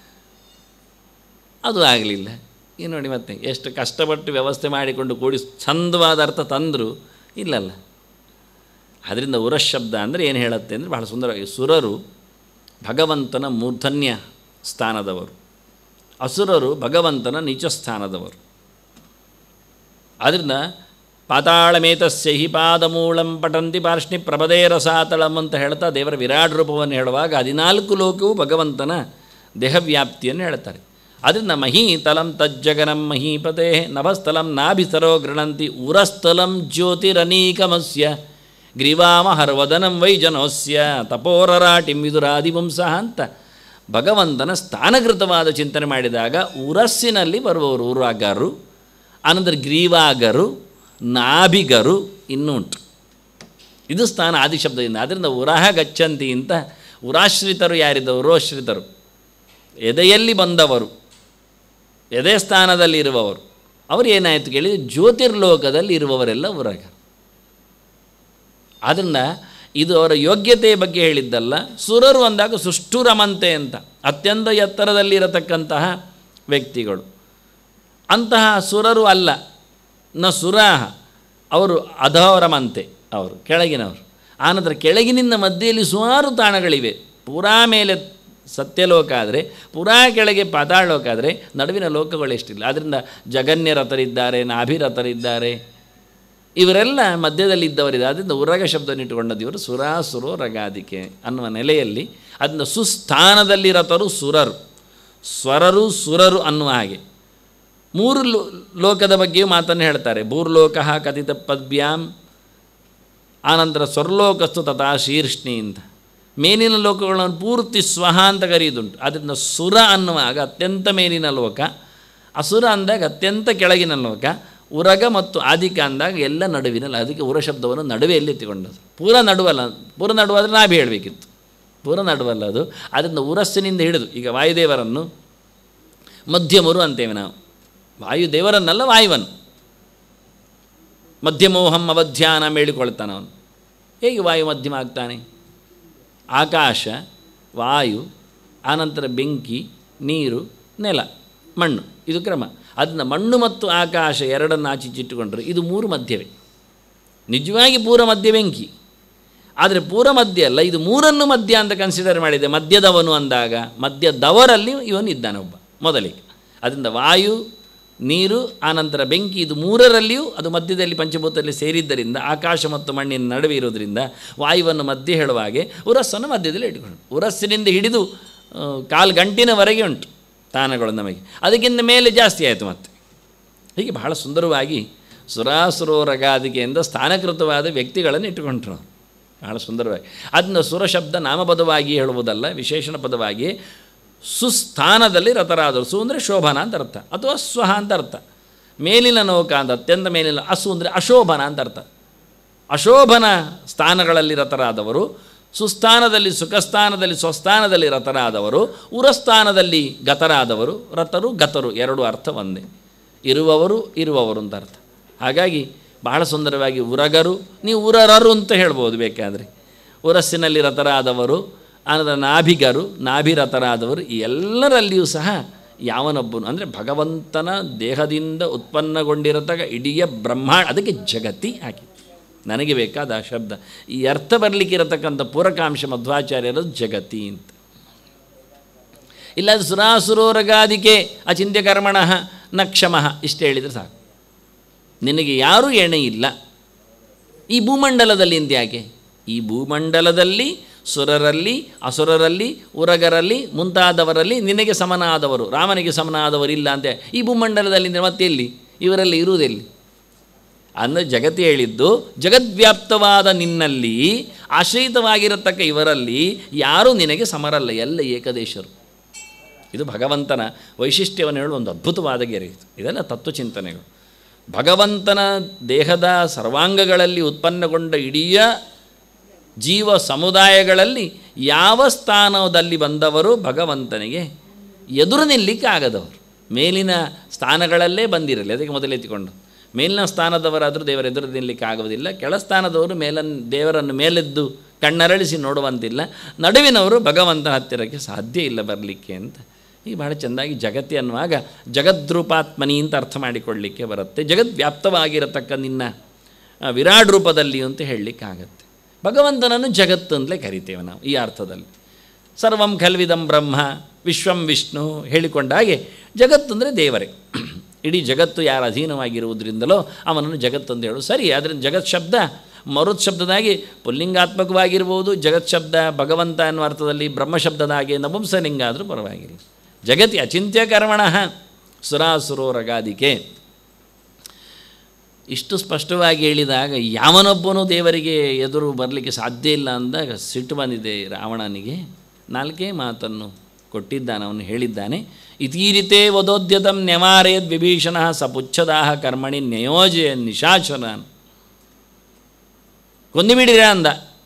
ಅದು ಆಗಲಿಲ್ಲ ಈ ನೋಡಿ ಮತ್ತೆ ಎಷ್ಟು ಕಷ್ಟಪಟ್ಟು ವ್ಯವಸ್ಥೆ ಮಾಡಿಕೊಂಡು ಕೂಡಿ ಚಂದವಾದ ಅರ್ಥ ತಂದರೂ ಇಲ್ಲಲ್ಲ ಅದರಿಂದ ಉರಶ್ ಶಬ್ದ ಅಂದರೆ ಏನು ಹೇಳುತ್ತೆ ಅಂದರೆ ಬಹಳ ಸುಂದರವಾಗಿ ಸುರರು ಭಗವಂತನ ಮೂರ್ಧನ್ಯ ಸ್ಥಾನದವರು ಅಸುರರು ಭಗವಂತನ ನಿಜ ಸ್ಥಾನದವರು ಆದ್ದರಿಂದ ಪಾತಾಳಮೇತಸ್ಯ ಹಿ ಪಾದಮೂಳಂ ಪಟಂತಿ ಪಾರ್ಷ್ಣಿ ಪ್ರಭದೇ ರಸಾತಳಂ ಅಂತ ಹೇಳ್ತಾ ದೇವರ ವಿರಾಟ್ ರೂಪವನ್ನು ಹೇಳುವಾಗ ಹದಿನಾಲ್ಕು ಲೋಕವು ಭಗವಂತನ ದೇಹವ್ಯಾಪ್ತಿಯನ್ನು ಹೇಳ್ತಾರೆ ಅದರಿಂದ ಮಹೀತಲಂ ತಜ್ಜಗನಂ ಮಹೀಪತೆ ನಭಸ್ಥಲಂ ನಾಭಿಸರೋ ಗೃಣಂತಿ ಉರಸ್ಥಲಂ ಜ್ಯೋತಿರನೀಕಮಸ್ಯ ಗ್ರೀವಾಮ ಹರ್ವದನಂ ವೈಜನೋಸ್ಯ ತಪೋರರಾಟಿಂ ವಿದುರಾದಿವಂಸಃ ಅಂತ ಭಗವಂತನ ಸ್ಥಾನಕೃತವಾದ ಚಿಂತನೆ ಮಾಡಿದಾಗ ಉರಸ್ಸಿನಲ್ಲಿ ಬರುವವರು ಊರಾಗರು ಆನಂತರ ಗ್ರೀವಾಗರು ನಾಭಿಗರು ಇನ್ನೂ ಉಂಟು ಇದು ಸ್ಥಾನ ಆದಿಶಬ್ದದಿಂದ ಆದ್ದರಿಂದ ಉರಹ ಗಚ್ಚಂತಿ ಅಂತ ಉರಾಶ್ರಿತರು ಯಾರಿದ್ದವರು ಉರೋಶ್ರಿತರು ಎದೆಯಲ್ಲಿ ಬಂದವರು ಎದೆ ಸ್ಥಾನದಲ್ಲಿ ಇರುವವರು ಅವರು ಏನಾಯಿತು ಕೇಳಿ ಜ್ಯೋತಿರ್ಲೋಕದಲ್ಲಿ ಇರುವವರೆಲ್ಲ ಉರಗ ಆದ್ದರಿಂದ ಇದು ಅವರ ಯೋಗ್ಯತೆಯ ಬಗ್ಗೆ ಹೇಳಿದ್ದಲ್ಲ ಸುರರು ಅಂದಾಗ ಸುಷ್ಟುರಮಂತೆ ಅಂತ ಅತ್ಯಂತ ಎತ್ತರದಲ್ಲಿರತಕ್ಕಂತಹ ವ್ಯಕ್ತಿಗಳು ಅಂತಹ ಸುರರು ಅಲ್ಲ ನ ಸುರಾಹ ಅವರು ಅಧೋರಮಂತೆ ಅವರು ಕೆಳಗಿನವರು ಆನಂತರ ಕೆಳಗಿನಿಂದ ಮಧ್ಯೆಯಲ್ಲಿ ಸುಮಾರು ತಾಣಗಳಿವೆ ಪೂರಾ ಮೇಲೆ ಸತ್ಯಲೋಕ ಆದರೆ ಪೂರಾ ಕೆಳಗೆ ಪಾತಾಳಲೋಕ ಆದರೆ ನಡುವಿನ ಲೋಕಗಳು ಎಷ್ಟಿಲ್ಲ ಆದ್ದರಿಂದ ಜಗನ್ಯರಥರಿದ್ದಾರೆ ನಾಭಿರಥರಿದ್ದಾರೆ ಇವರೆಲ್ಲ ಮಧ್ಯದಲ್ಲಿದ್ದವರಿದೆ ಅದರಿಂದ ಉರಗ ಶಬ್ದವನ್ನು ಇಟ್ಟುಕೊಂಡದ್ದು ಇವರು ಸುರಾಸುರೋ ರಗಾದಿಕೆ ಅನ್ನುವ ನೆಲೆಯಲ್ಲಿ ಅದರಿಂದ ಸುಸ್ಥಾನದಲ್ಲಿ ರಥರು ಸುರರು ಸ್ವರರು ಸುರರು ಅನ್ನುವ ಹಾಗೆ ಮೂರು ಲೋ ಲೋಕದ ಬಗ್ಗೆಯೂ ಮಾತನ್ನು ಹೇಳ್ತಾರೆ ಭೂರ್ಲೋಕ ಕಥಿತ ಪದ್ಭ್ಯಾಂ ಆನಂತರ ಸ್ವರ್ಲೋಕಸ್ತು ತಥಾ ಶೀರ್ಷ್ಣಿ ಅಂತ ಮೇಲಿನ ಲೋಕಗಳನ್ನು ಪೂರ್ತಿ ಸ್ವಹ ಅಂತ ಕರೆಯುವುದುಂಟು ಅದರಿಂದ ಸುರ ಅನ್ನುವಾಗ ಅತ್ಯಂತ ಮೇಲಿನ ಲೋಕ ಅಸುರ ಅಂದಾಗ ಅತ್ಯಂತ ಕೆಳಗಿನ ಲೋಕ ಉರಗ ಮತ್ತು ಆದಿಕ ಅಂದಾಗ ಎಲ್ಲ ನಡುವಿನಲ್ಲ ಅದಕ್ಕೆ ಉರ ಶಬ್ದವನ್ನು ನಡುವೆಯಲ್ಲಿ ಎತ್ತಿಕೊಂಡದ್ದು ಪೂರ ನಡುವಲ್ಲ ಪೂರ ನಡುವಾದರೆ ನಾಭಿ ಹೇಳಬೇಕಿತ್ತು ಪೂರ ನಡುವಲ್ಲ ಅದು ಅದರಿಂದ ಉರಸ್ಸಿನಿಂದ ಹಿಡಿದು ಈಗ ವಾಯುದೇವರನ್ನು ಮಧ್ಯಮರು ಅಂತೇವೆ ನಾವು ವಾಯುದೇವರನ್ನಲ್ಲ ವಾಯುವನ್ನು ಮಧ್ಯಮೋಹಂ ಅವಧ್ಯಾನ ಹೇಳಿಕೊಳ್ತಾನೆ ಅವನು ಹೇಗೆ ವಾಯು ಮಧ್ಯಮ ಆಗ್ತಾನೆ ಆಕಾಶ ವಾಯು ಆನಂತರ ಬೆಂಕಿ ನೀರು ನೆಲ ಮಣ್ಣು ಇದು ಕ್ರಮ ಅದನ್ನ ಮಣ್ಣು ಮತ್ತು ಆಕಾಶ ಎರಡನ್ನು ಆಚಿಚ್ಚಿಟ್ಟುಕೊಂಡ್ರೆ ಇದು ಮೂರು ಮಧ್ಯವೇ ನಿಜವಾಗಿ ಪೂರ ಮಧ್ಯ ಬೆಂಕಿ ಆದರೆ ಪೂರ ಮಧ್ಯ ಅಲ್ಲ ಇದು ಮೂರನ್ನು ಮಧ್ಯ ಅಂತ ಕನ್ಸಿಡರ್ ಮಾಡಿದೆ ಮಧ್ಯದವನು ಅಂದಾಗ ಮಧ್ಯದವರಲ್ಲಿ ಇವನು ಇದ್ದಾನೆ ಒಬ್ಬ ಮೊದಲಿಗೆ ಅದರಿಂದ ವಾಯು ನೀರು ಆನಂತರ ಬೆಂಕಿ ಇದು ಮೂರರಲ್ಲಿಯೂ ಅದು ಮಧ್ಯದಲ್ಲಿ ಪಂಚಭೂತದಲ್ಲಿ ಸೇರಿದ್ದರಿಂದ ಆಕಾಶ ಮತ್ತು ಮಣ್ಣಿನ ನಡುವೆ ಇರೋದರಿಂದ ವಾಯುವನ್ನು ಮಧ್ಯೆ ಹೇಳುವ ಹಾಗೆ ಉರಸ್ಸನ್ನು ಮಧ್ಯದಲ್ಲಿ ಇಟ್ಕೊಂಡು ಉರಸ್ಸಿನಿಂದ ಹಿಡಿದು ಆ, ಕಾಲು ಗಂಟಿನವರೆಗೆ ಉಂಟು ತಾನಗಳು ನಮಗೆ ಅದಕ್ಕಿಂತ ಮೇಲೆ ಜಾಸ್ತಿ ಆಯಿತು ಮತ್ತೆ ಹೀಗೆ ಬಹಳ ಸುಂದರವಾಗಿ ಸುರಾಸುರೋರಗಾದಿಕೆಯಿಂದ ಸ್ಥಾನಕೃತವಾದ ವ್ಯಕ್ತಿಗಳನ್ನು ಇಟ್ಟುಕೊಂಡ್ರು ಅವ್ರು. ಬಹಳ ಸುಂದರವಾಗಿ ಅದನ್ನು ಸುರ ಶಬ್ದ ನಾಮಪದವಾಗಿ ಹೇಳುವುದಲ್ಲ ವಿಶೇಷಣ ಪದವಾಗಿ ಸುಸ್ಥಾನದಲ್ಲಿ ರಥರಾದರು ಸು ಅಂದರೆ ಶೋಭನ ಅಂತ ಅರ್ಥ ಅಥವಾ ಸ್ವಹ ಅಂತ ಅರ್ಥ ಮೇಲಿನ ನೌಕ ಅಂತ ಅತ್ಯಂತ ಮೇಲಿನ ಅಸು ಅಂದರೆ ಅಶೋಭನ ಅಂತ ಅರ್ಥ ಅಶೋಭನ ಸ್ಥಾನಗಳಲ್ಲಿ ರಥರಾದವರು ಸುಸ್ಥಾನದಲ್ಲಿ ಸುಖಸ್ಥಾನದಲ್ಲಿ ಸ್ವಸ್ಥಾನದಲ್ಲಿ ರತರಾದವರು ಉರಸ್ಥಾನದಲ್ಲಿ ಗತರಾದವರು ರತರು ಗತರು ಎರಡು ಅರ್ಥ ಒಂದೇ ಇರುವವರು ಇರುವವರು ಅಂತ ಅರ್ಥ ಹಾಗಾಗಿ ಬಹಳ ಸುಂದರವಾಗಿ ಉರಗರು ನೀವು ಉರರರು ಅಂತ ಹೇಳ್ಬೋದು ಬೇಕಾದರೆ ಉರಸ್ಸಿನಲ್ಲಿ ರತರಾದವರು ಆನಂತರ ನಾಭಿಗರು ನಾಭಿರತರಾದವರು ಈ ಎಲ್ಲರಲ್ಲಿಯೂ ಸಹ ಯಾವನೊಬ್ಬನು ಅಂದರೆ ಭಗವಂತನ ದೇಹದಿಂದ ಉತ್ಪನ್ನಗೊಂಡಿರತಕ್ಕ ಇಡೀ ಬ್ರಹ್ಮಾಂಡ ಅದಕ್ಕೆ ಜಗತಿ ಹಾಕಿ ನನಗೆ ಬೇಕಾದ ಆ ಶಬ್ದ ಈ ಅರ್ಥ ಬರಲಿಕ್ಕೆ ಇರತಕ್ಕಂಥ ಪೂರಕಾಂಶ ಮಧ್ವಾಚಾರ್ಯರು ಜಗತಿ ಅಂತ ಇಲ್ಲ ಸುರಾಸುರೋರಗಾದಿಕೆ ಅಚಿಂತ್ಯ ಕರ್ಮಣ ನ ಕ್ಷಮಃ ಇಷ್ಟು ಹೇಳಿದರೆ ಸಾಕು ನಿನಗೆ ಯಾರೂ ಎಣೆ ಇಲ್ಲ ಈ ಭೂಮಂಡಲದಲ್ಲಿ ಅಂತ ಯಾಕೆ ಈ ಭೂಮಂಡಲದಲ್ಲಿ ಸುರರಲ್ಲಿ ಅಸುರರಲ್ಲಿ ಉರಗರಲ್ಲಿ ಮುಂತಾದವರಲ್ಲಿ ನಿನಗೆ ಸಮನಾದವರು ರಾಮನಿಗೆ ಸಮನಾದವರಿಲ್ಲ ಅಂತ ಈ ಭೂಮಂಡಲದಲ್ಲಿ ಮತ್ತೆ ಎಲ್ಲಿ ಇವರಲ್ಲಿ ಇರುವುದೆಲ್ಲಿ ಅಂದರೆ ಜಗತ್ತು ಹೇಳಿದ್ದು ಜಗದ್ವ್ಯಾಪ್ತವಾದ ನಿನ್ನಲ್ಲಿ ಆಶ್ರಯಿತವಾಗಿರತಕ್ಕ ಇವರಲ್ಲಿ ಯಾರೂ ನಿನಗೆ ಸಮರಲ್ಲ ಎಲ್ಲ ಏಕದೇಶರು ಇದು ಭಗವಂತನ ವೈಶಿಷ್ಟ್ಯವನ್ನು ಹೇಳುವ ಒಂದು ಅದ್ಭುತವಾದ ಗೆರೆ ಇದು ಇದೆಲ್ಲ ತತ್ವಚಿಂತನೆಗಳು ಭಗವಂತನ ದೇಹದ ಸರ್ವಾಂಗಗಳಲ್ಲಿ ಉತ್ಪನ್ನಗೊಂಡ ಇಡೀ ಜೀವ ಸಮುದಾಯಗಳಲ್ಲಿ ಯಾವ ಸ್ಥಾನದಲ್ಲಿ ಬಂದವರು ಭಗವಂತನಿಗೆ ಎದುರು ನಿಲ್ಲಕ್ಕೆ ಆಗದವರು ಮೇಲಿನ ಸ್ಥಾನಗಳಲ್ಲೇ ಬಂದಿರಲಿ ಅದಕ್ಕೆ ಮೊದಲೆತ್ತಿಕೊಂಡು ಮೇಲಿನ ಸ್ಥಾನದವರಾದರೂ ದೇವರ ಎದುರು ನಿಲ್ಲಕ್ಕೆ ಆಗುವುದಿಲ್ಲ ಕೆಳ ಸ್ಥಾನದವರು ಮೇಲನ್ನು ದೇವರನ್ನು ಮೇಲೆದ್ದು ಕಣ್ಣರಳಿಸಿ ನೋಡುವಂತಿಲ್ಲ ನಡುವಿನವರು ಭಗವಂತನ ಹತ್ತಿರಕ್ಕೆ ಸಾಧ್ಯ ಇಲ್ಲ ಬರಲಿಕ್ಕೆ ಅಂತ ಈ ಬಹಳ ಚೆಂದಾಗಿ ಜಗತ್ತಿ ಅನ್ನುವಾಗ ಜಗದ್ರೂಪಾತ್ಮನಿ ಅಂತ ಅರ್ಥ ಮಾಡಿಕೊಳ್ಳಿಕ್ಕೆ ಬರುತ್ತೆ ಜಗದ್ವ್ಯಾಪ್ತವಾಗಿರತಕ್ಕ ನಿನ್ನ ಆ, ವಿರಾಟ್ ರೂಪದಲ್ಲಿ ಅಂತ ಹೇಳಲಿಕ್ಕಾಗತ್ತೆ ಭಗವಂತನನ್ನು ಜಗತ್ತು ಅಂತಲೇ ಕರಿತೇವೆ ನಾವು ಈ ಅರ್ಥದಲ್ಲಿ ಸರ್ವಂ ಖಲ್ವಿದಂ ಬ್ರಹ್ಮ ವಿಶ್ವಂ ವಿಷ್ಣು ಹೇಳಿಕೊಂಡ ಹಾಗೆ ಜಗತ್ತು ಅಂದರೆ ದೇವರೇ ಇಡೀ ಜಗತ್ತು ಯಾರ ಅಧೀನವಾಗಿರುವುದರಿಂದಲೋ ಅವನನ್ನು ಜಗತ್ತು ಅಂತ ಹೇಳು ಸರಿ ಆದ್ದರಿಂದ ಜಗತ್ ಶಬ್ದ ಮರುತ್ ಶಬ್ದದಾಗಿ ಪುಲ್ಲಿಂಗಾತ್ಮಕವಾಗಿರ್ಬೋದು ಜಗತ್ ಶಬ್ದ ಭಗವಂತ ಅನ್ನುವ ಅರ್ಥದಲ್ಲಿ ಬ್ರಹ್ಮ ಶಬ್ದದ ಹಾಗೆ ನಪುಂಸಲಿಂಗ ಆದರೂ ಪರವಾಗಿರಿ ಜಗತಿ ಅಚಿಂತ್ಯ ಕರ್ಮಣ ಸುರಾಸುರೋರಗಾದಿಕೆ ಇಷ್ಟು ಸ್ಪಷ್ಟವಾಗಿ ಹೇಳಿದಾಗ ಯಾವನೊಬ್ಬನೂ ದೇವರಿಗೆ ಎದುರು ಬರಲಿಕ್ಕೆ ಸಾಧ್ಯ ಇಲ್ಲ ಅಂದಾಗ ಸಿಟ್ಟು ಬಂದಿದೆ ರಾವಣನಿಗೆ ನಾಲ್ಕೇ ಮಾತನ್ನು ಕೊಟ್ಟಿದ್ದಾನೆ ಅವನು ಹೇಳಿದ್ದಾನೆ ಇತೀರಿತೇ ವದೋದ್ಯತಂ ನ್ಯಮಾರೇದ್ ವಿಭೀಷಣ ಸಪುಚ್ಛದಾಹ ಕರ್ಮಣಿ ನ್ಯಯೋಜಯ ನಿಶಾಚರನ್ ಕೊಂದುಬಿಡಿರ ಅಂದ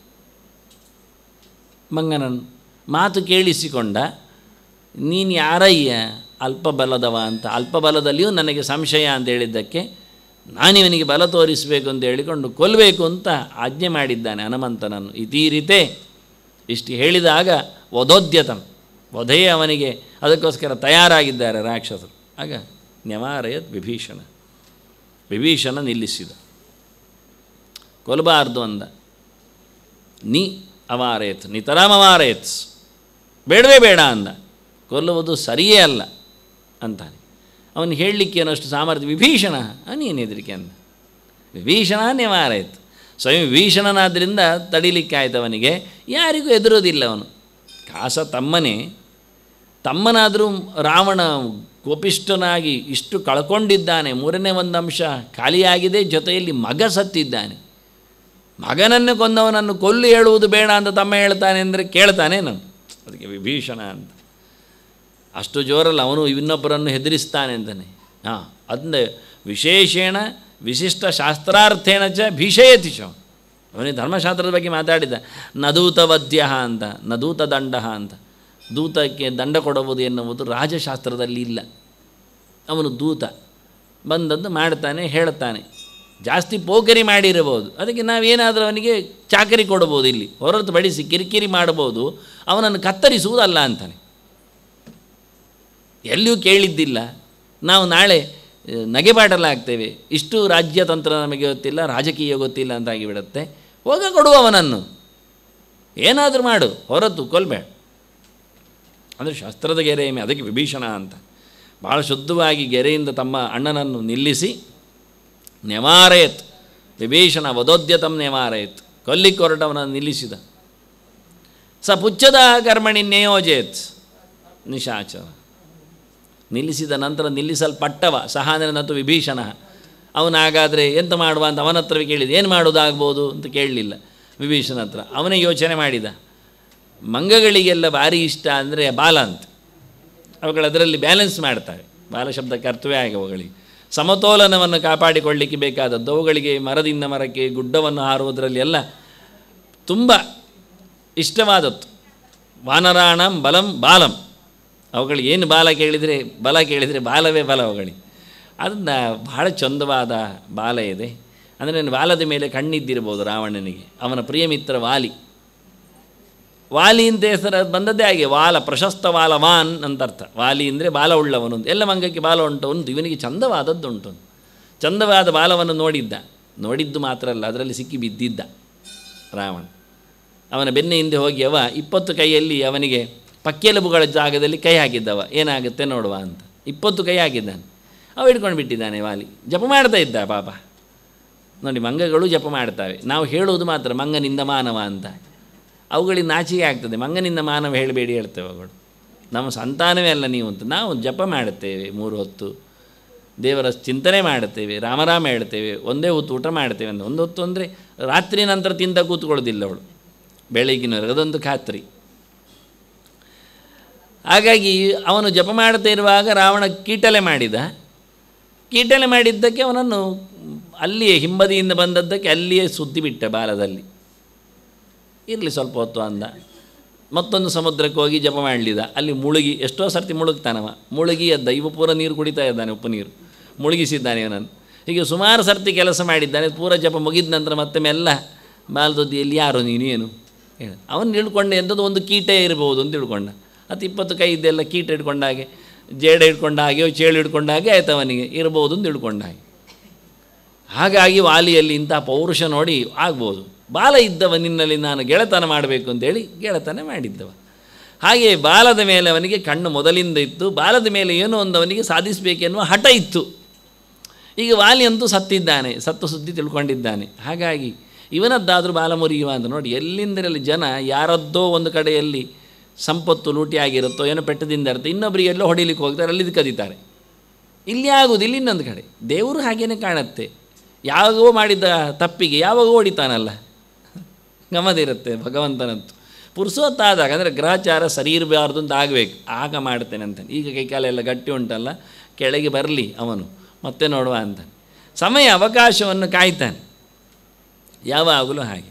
ಮಂಗನನ್ನು ಮಾತು ಕೇಳಿಸಿಕೊಂಡ ನೀನು ಯಾರಯ್ಯ ಅಲ್ಪಬಲದವ ಅಂತ ಅಲ್ಪಬಲದಲ್ಲಿಯೂ ನನಗೆ ಸಂಶಯ ಅಂತ ಹೇಳಿದ್ದಕ್ಕೆ ನಾನಿವನಿಗೆ ಬಲ ತೋರಿಸಬೇಕು ಅಂತ ಹೇಳಿಕೊಂಡು ಕೊಲ್ಲಬೇಕು ಅಂತ ಆಜ್ಞೆ ಮಾಡಿದ್ದಾನೆ ಹನುಮಂತನನ್ನು ಇತೀರಿತೆ ಇಷ್ಟು ಹೇಳಿದಾಗ ವಧೋದ್ಯತಂ ವಧೆಯೇ ಅವನಿಗೆ ಅದಕ್ಕೋಸ್ಕರ ತಯಾರಾಗಿದ್ದಾರೆ ರಾಕ್ಷಸರು ಆಗ ನ್ಯಮಾರಯತ್ ವಿಭೀಷಣ ವಿಭೀಷಣ ನಿಲ್ಲಿಸಿದ ಕೊಲ್ಲಬಾರ್ದು ಅಂದ ನೀ ಅವಾರೇತ್ ನಿತರಾಮವಾರೇತ್ ಬೇಡವೇ ಬೇಡ ಅಂದ ಕೊಲ್ಲುವುದು ಸರಿಯೇ ಅಲ್ಲ ಅಂತಾನೆ ಅವನು ಹೇಳಲಿಕ್ಕೆ ಏನಷ್ಟು ಸಾಮರ್ಥ್ಯ ವಿಭೀಷಣ ನೀನು ಹೆದರಿಕೆ ಅಂದ ವಿಭೀಷಣ ನಿವಾರಾಯಿತು ಸ್ವಯಂ ವಿಭೀಷಣನಾದ್ದರಿಂದ ತಡಿಲಿಕ್ಕೆ ಆಯ್ತು ಅವನಿಗೆ ಯಾರಿಗೂ ಎದುರೋದಿಲ್ಲ ಅವನು ಕಾಸ ತಮ್ಮನೇ ತಮ್ಮನಾದರೂ ರಾವಣ ಕೋಪಿಷ್ಠನಾಗಿ ಇಷ್ಟು ಕಳ್ಕೊಂಡಿದ್ದಾನೆ ಮೂರನೇ ಒಂದು ಅಂಶ ಖಾಲಿಯಾಗಿದೆ ಜೊತೆಯಲ್ಲಿ ಮಗ ಸತ್ತಿದ್ದಾನೆ ಮಗನನ್ನು ಕೊಂದವನನ್ನು ಕೊಲ್ಲು ಹೇಳುವುದು ಬೇಡ ಅಂತ ತಮ್ಮ ಹೇಳ್ತಾನೆ ಅಂದರೆ ಕೇಳ್ತಾನೆ ನಾನು ಅದಕ್ಕೆ ವಿಭೀಷಣ ಅಂತ ಅಷ್ಟು ಜೋರಲ್ಲ ಅವನು ಇನ್ನೊಬ್ಬರನ್ನು ಹೆದರಿಸ್ತಾನೆ ಅಂತಾನೆ ಹಾಂ ಅದನ್ನ ವಿಶೇಷೇಣ ವಿಶಿಷ್ಟ ಶಾಸ್ತ್ರಾರ್ಥೇಣ ಚ ಭೀಷಯತಿ ಚ ಅವನಿಗೆ ಧರ್ಮಶಾಸ್ತ್ರದ ಬಗ್ಗೆ ಮಾತಾಡಿದ ನದೂತ ವದ್ಯ ಅಂತ ನದೂತ ದಂಡ ಅಂತ ದೂತಕ್ಕೆ ದಂಡ ಕೊಡುವುದು ಎನ್ನುವುದು ರಾಜಶಾಸ್ತ್ರದಲ್ಲಿ ಇಲ್ಲ ಅವನು ದೂತ ಬಂದದ್ದು ಮಾಡ್ತಾನೆ ಹೇಳ್ತಾನೆ ಜಾಸ್ತಿ ಪೋಖರಿ ಮಾಡಿರಬಹುದು ಅದಕ್ಕೆ ನಾವೇನಾದರೂ ಅವನಿಗೆ ಚಾಕರಿ ಕೊಡ್ಬೋದು ಇಲ್ಲಿ ಹೊರತುಪಡಿಸಿ ಕಿರಿಕಿರಿ ಮಾಡ್ಬೋದು ಅವನನ್ನು ಕತ್ತರಿಸುವುದಲ್ಲ ಅಂತಾನೆ ಎಲ್ಲಿಯೂ ಕೇಳಿದ್ದಿಲ್ಲ ನಾವು ನಾಳೆ ಆ, ನಗೆಬಾಟಲಾಗ್ತೇವೆ ಇಷ್ಟು ರಾಜ್ಯತಂತ್ರ ನಮಗೆ ಗೊತ್ತಿಲ್ಲ ರಾಜಕೀಯ ಗೊತ್ತಿಲ್ಲ ಅಂತಾಗಿ ಬಿಡುತ್ತೆ ಹೋಗ ಕೊಡು ಅವನನ್ನು ಏನಾದರೂ ಮಾಡು ಹೊರತು ಕೊಲ್ಬೇಡ ಅಂದರೆ ಶಸ್ತ್ರದ ಗೆರೆ ಮೇ ಅದಕ್ಕೆ ವಿಭೀಷಣ ಅಂತ ಭಾಳ ಶುದ್ಧವಾಗಿ ಗೆರೆಯಿಂದ ತಮ್ಮ ಅಣ್ಣನನ್ನು ನಿಲ್ಲಿಸಿ ನೆವಾರಯತ್ ವಿಭೀಷಣ ವದೋದ್ಯತಂ ನೆವಾರಯತ್ ಕೊಲ್ಲಿಕ್ಕೆ ಹೊರಟವನನ್ನು ನಿಲ್ಲಿಸಿದ ಸ ಪುಚ್ಛದ ಕರ್ಮಣಿ ನ್ಯಯೋಜೇತ್ ನಿಶಾಚರ ನಿಲ್ಲಿಸಿದ ನಂತರ ನಿಲ್ಲಿಸಲ್ಪಟ್ಟವ ಸಹಾನನತು ವಿಭೀಷಣ ಅವನಾಗಾದರೆ ಎಂತ ಮಾಡುವ ಅಂತ ಅವನ ಹತ್ರವೇ ಕೇಳಿದ ಏನು ಮಾಡೋದಾಗ್ಬೋದು ಅಂತ ಕೇಳಲಿಲ್ಲ ವಿಭೀಷಣ ಹತ್ರ ಅವನೇ ಯೋಚನೆ ಮಾಡಿದ ಮಂಗಗಳಿಗೆಲ್ಲ ಭಾರಿ ಇಷ್ಟ ಅಂದರೆ ಬಾಲ ಅಂತ ಅವುಗಳು ಅದರಲ್ಲಿ ಬ್ಯಾಲೆನ್ಸ್ ಮಾಡ್ತವೆ ಬಾಲ ಶಬ್ದಕ್ಕೆ ಅರ್ಥವೇ ಆಗಿ ಅವುಗಳಿಗೆ ಸಮತೋಲನವನ್ನು ಕಾಪಾಡಿಕೊಳ್ಳಿಕ್ಕೆ ಬೇಕಾದದ್ದು ಅವುಗಳಿಗೆ ಮರದಿಂದ ಮರಕ್ಕೆ ಗುಡ್ಡವನ್ನು ಹಾರುವುದರಲ್ಲಿ ಎಲ್ಲ ತುಂಬ ಇಷ್ಟವಾದದ್ದು ವಾನರಾಣಂ ಬಲಂ ಬಾಲಂ ಅವುಗಳಿಗೆ ಏನು ಬಾಲ ಕೇಳಿದರೆ ಬಲ ಕೇಳಿದರೆ ಬಾಲವೇ ಬಲ ಅವುಗಳಿಗೆ ಅದನ್ನು ಬಹಳ ಚಂದವಾದ ಬಾಲ ಇದೆ ಅಂದರೆ ಬಾಲದ ಮೇಲೆ ಕಣ್ಣಿದ್ದಿರ್ಬೋದು ರಾವಣನಿಗೆ ಅವನ ಪ್ರಿಯಮಿತ್ರ ವಾಲಿ ವಾಲಿ ಅಂತ ಹೆಸರು ಅದು ಬಂದದ್ದೇ ಹಾಗೆ ವಾಲ ಪ್ರಶಸ್ತ ವಾಲ ವಾನ್ ಅಂತ ಅರ್ಥ ವಾಲಿ ಅಂದರೆ ಬಾಲ ಉಳ್ಳವನು ಎಲ್ಲ ಮಂಗಕ್ಕೆ ಬಾಲ ಉಂಟು ಉಂಟು ಇವನಿಗೆ ಚಂದವಾದದ್ದು ಉಂಟು ಚಂದವಾದ ಬಾಲವನ್ನು ನೋಡಿದ್ದ ನೋಡಿದ್ದು ಮಾತ್ರ ಅಲ್ಲ ಅದರಲ್ಲಿ ಸಿಕ್ಕಿ ಬಿದ್ದಿದ್ದ ರಾವಣ ಅವನ ಬೆನ್ನ ಹಿಂದೆ ಹೋಗಿ ಅವ ಇಪ್ಪತ್ತು ಕೈಯಲ್ಲಿ ಅವನಿಗೆ ಪಕ್ಕೆಲುಬುಗಳ ಜಾಗದಲ್ಲಿ ಕೈ ಹಾಕಿದ್ದವ ಏನಾಗುತ್ತೆ ನೋಡುವ ಅಂತ ಇಪ್ಪತ್ತು ಕೈ ಹಾಕಿದ್ದಾನೆ ಅವ ಹಿಡ್ಕೊಂಡು ಬಿಟ್ಟಿದ್ದಾನೆ ವಾಲಿ ಜಪ ಮಾಡ್ತಾ ಇದ್ದ ಪಾಪ ನೋಡಿ ಮಂಗಗಳು ಜಪ ಮಾಡ್ತವೆ ನಾವು ಹೇಳುವುದು ಮಾತ್ರ ಮಂಗನಿಂದ ಮಾನವ ಅಂತ ಅವುಗಳಿಗೆ ನಾಚಿಕೆ ಆಗ್ತದೆ ಮಂಗನಿಂದ ಮಾನವ ಹೇಳಬೇಡಿ ಹೇಳ್ತೇವೆ ಅವುಗಳು ನಮ್ಮ ಸಂತಾನವೇ ಅಲ್ಲ ನೀವು ಅಂತ ನಾವು ಜಪ ಮಾಡುತ್ತೇವೆ ಮೂರು ಹೊತ್ತು ದೇವರ ಚಿಂತನೆ ಮಾಡುತ್ತೇವೆ ರಾಮರಾಮ ಹೇಳ್ತೇವೆ ಒಂದೇ ಹೊತ್ತು ಊಟ ಮಾಡ್ತೇವೆ ಅಂತ ಒಂದು ಹೊತ್ತು ಅಂದರೆ ರಾತ್ರಿ ನಂತರ ತಿಂದ ಕೂತ್ಕೊಳ್ಳೋದಿಲ್ಲ ಅವಳು ಬೆಳಗಿನವರೆಗೆ ಅದೊಂದು ಖಾತ್ರಿ ಹಾಗಾಗಿ ಅವನು ಜಪ ಮಾಡ್ತಾ ಇರುವಾಗ ರಾವಣ ಕೀಟಲೆ ಮಾಡಿದ ಕೀಟಲೆ ಮಾಡಿದ್ದಕ್ಕೆ ಅವನನ್ನು ಅಲ್ಲಿಯೇ ಹಿಂಬದಿಯಿಂದ ಬಂದದ್ದಕ್ಕೆ ಅಲ್ಲಿಯೇ ಸುದ್ದಿ ಬಿಟ್ಟ ಬಾಲದಲ್ಲಿ ಇರಲಿ ಸ್ವಲ್ಪ ಹೊತ್ತು ಅಂದ ಮತ್ತೊಂದು ಸಮುದ್ರಕ್ಕೆ ಹೋಗಿ ಜಪ ಮಾಡಲಿದ ಅಲ್ಲಿ ಮುಳುಗಿ ಎಷ್ಟೋ ಸರ್ತಿ ಮುಳುಗ್ತಾನವ ಮುಳುಗಿ ಎದ್ದ ಇವ ಪೂರ ನೀರು ಕುಡಿತಾ ಇದ್ದಾನೆ ಉಪ್ಪು ನೀರು ಮುಳುಗಿಸಿದ್ದಾನೆ ಇವನನ್ನು ಹೀಗೆ ಸುಮಾರು ಸರ್ತಿ ಕೆಲಸ ಮಾಡಿದ್ದಾನೆ ಪೂರ ಜಪ ಮುಗಿದ ನಂತರ ಮತ್ತೆ ಮೆಲ್ಲ ಬಾಲದೊದ್ದಿಯಲ್ಲಿ ಯಾರು ನೀನು ಏನು ಹೇಳ ಅವನು ಹಿಡ್ಕೊಂಡೆ ಎಂಥದ್ದು ಒಂದು ಕೀಟ ಇರ್ಬೋದು ಅಂತ ತಿಳ್ಕೊಂಡ ಹತ್ತು ಇಪ್ಪತ್ತು ಕೈ ಇದ್ದೆಲ್ಲ ಕೀಟ ಹಿಡ್ಕೊಂಡ ಹಾಗೆ ಜೇಡ ಹಿಡ್ಕೊಂಡ ಹಾಗೆ ಚೇಳು ಹಿಡ್ಕೊಂಡ ಹಾಗೆ ಆಯ್ತು ಅವನಿಗೆ ಇರ್ಬೋದು ಅಂತ ತಿಳ್ಕೊಂಡ ಹಾಗೆ ಹಾಗಾಗಿ ವಾಲಿಯಲ್ಲಿ ಇಂಥ ಪೌರುಷ ನೋಡಿ ಆಗ್ಬೋದು ಬಾಲ ಇದ್ದವ ನಿನ್ನಲ್ಲಿ ನಾನು ಗೆಳೆತನ ಮಾಡಬೇಕು ಅಂತೇಳಿ ಗೆಳೆತನ ಮಾಡಿದ್ದವ ಹಾಗೆ ಬಾಲದ ಮೇಲೆ ಅವನಿಗೆ ಕಣ್ಣು ಮೊದಲಿಂದ ಇತ್ತು ಬಾಲದ ಮೇಲೆ ಏನೋ ಒಂದು ಅವನಿಗೆ ಸಾಧಿಸಬೇಕೆನ್ನುವ ಹಠ ಇತ್ತು ಈಗ ವಾಲಿ ಅಂತೂ ಸತ್ತಿದ್ದಾನೆ ಸತ್ತು ಸುದ್ದಿ ತಿಳ್ಕೊಂಡಿದ್ದಾನೆ ಹಾಗಾಗಿ ಇವನದ್ದಾದರೂ ಬಾಲ ಮುರಿಯುವ ಅಂತ ನೋಡಿ ಎಲ್ಲಿಂದರಲ್ಲಿ ಜನ ಯಾರದ್ದೋ ಒಂದು ಕಡೆಯಲ್ಲಿ ಸಂಪತ್ತು ಲೂಟಿ ಆಗಿರುತ್ತೋ ಏನೋ ಪೆಟ್ಟದಿಂದ ಇರುತ್ತೆ ಇನ್ನೊಬ್ಬರಿಗೆ ಎಲ್ಲೋ ಹೊಡಿಲಿಕ್ಕೆ ಹೋಗ್ತಾರೆ ಅಲ್ಲಿ ಕದೀತಾರೆ ಇಲ್ಲಿ ಆಗುವುದಿಲ್ಲ ಇನ್ನೊಂದು ಕಡೆ ದೇವರು ಹಾಗೇನೆ ಕಾಣುತ್ತೆ ಯಾವಾಗೋ ಮಾಡಿದ ತಪ್ಪಿಗೆ ಯಾವಾಗೋ ಹೊಡಿತಾನಲ್ಲ ಗಮದಿರುತ್ತೆ ಭಗವಂತನಂತೂ ಪುರುಸೊತ್ತಾದಾಗ ಅಂದರೆ ಗ್ರಹಚಾರ ಸರಿ ಇರಬಾರ್ದು ಅಂತ ಆಗಬೇಕು ಆಗ ಮಾಡ್ತೇನೆ ಅಂತ ಈಗ ಕೈಕಾಲೆಲ್ಲ ಗಟ್ಟಿ ಉಂಟಲ್ಲ ಕೆಳಗೆ ಬರಲಿ ಅವನು ಮತ್ತೆ ನೋಡುವ ಅಂತ ಸಮಯ ಅವಕಾಶವನ್ನು ಕಾಯ್ತಾನೆ ಯಾವಾಗಲೂ ಹಾಗೆ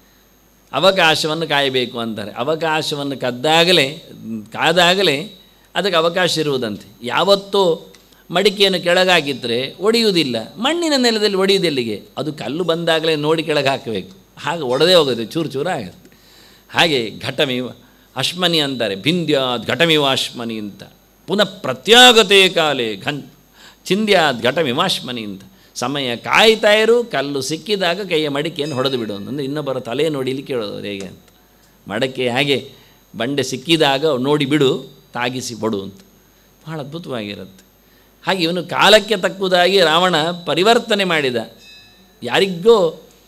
ಅವಕಾಶವನ್ನು ಕಾಯಬೇಕು ಅಂತಾರೆ ಅವಕಾಶವನ್ನು ಕದ್ದಾಗಲೇ ಕಾದಾಗಲೇ ಅದಕ್ಕೆ ಅವಕಾಶ ಇರುವುದಂತೆ ಯಾವತ್ತೂ ಮಡಿಕೆಯನ್ನು ಕೆಳಗಾಕಿದ್ರೆ ಒಡೆಯುವುದಿಲ್ಲ ಮಣ್ಣಿನ ನೆಲದಲ್ಲಿ ಒಡೆಯುವುದೆಲ್ಲಿಗೆ ಅದು ಕಲ್ಲು ಬಂದಾಗಲೇ ನೋಡಿ ಕೆಳಗೆ ಹಾಕಬೇಕು ಹಾಗೆ ಒಡೆದೇ ಹೋಗುತ್ತೆ ಚೂರು ಚೂರು ಆಗುತ್ತೆ ಹಾಗೆ ಘಟಮಿವ ಅಶ್ಮನಿ ಅಂತಾರೆ ಭಿಂದ್ಯಾದ್ ಘಟಮಿವ ಅಶ್ಮನಿ ಅಂತ ಪುನಃ ಪ್ರತ್ಯಾಗತೆ ಕಾಲೇ ಘನ್ ಚಿಂದ್ಯಾದ್ ಘಟಮಿವಾಶ್ಮನಿ ಅಂತ ಸಮಯ ಕಾಯ್ತಾ ಇರು ಕಲ್ಲು ಸಿಕ್ಕಿದಾಗ ಕೈಯ ಮಡಿಕೆಯನ್ನು ಹೊಡೆದು ಬಿಡು ಅಂದರೆ ಇನ್ನೊಬ್ಬರ ತಲೆ ನೋಡಿಲಿಕ್ಕೆ ಹೇಳೋದು ಹೇಗೆ ಅಂತ ಮಡಕೆ ಹಾಗೆ ಬಂಡೆ ಸಿಕ್ಕಿದಾಗ ನೋಡಿ ಬಿಡು ತಾಗಿಸಿ ಕೊಡು ಅಂತ ಭಾಳ ಅದ್ಭುತವಾಗಿರುತ್ತೆ ಹಾಗೆ ಇವನು ಕಾಲಕ್ಕೆ ತಕ್ಕುದಾಗಿ ರಾವಣ ಪರಿವರ್ತನೆ ಮಾಡಿದ ಯಾರಿಗೋ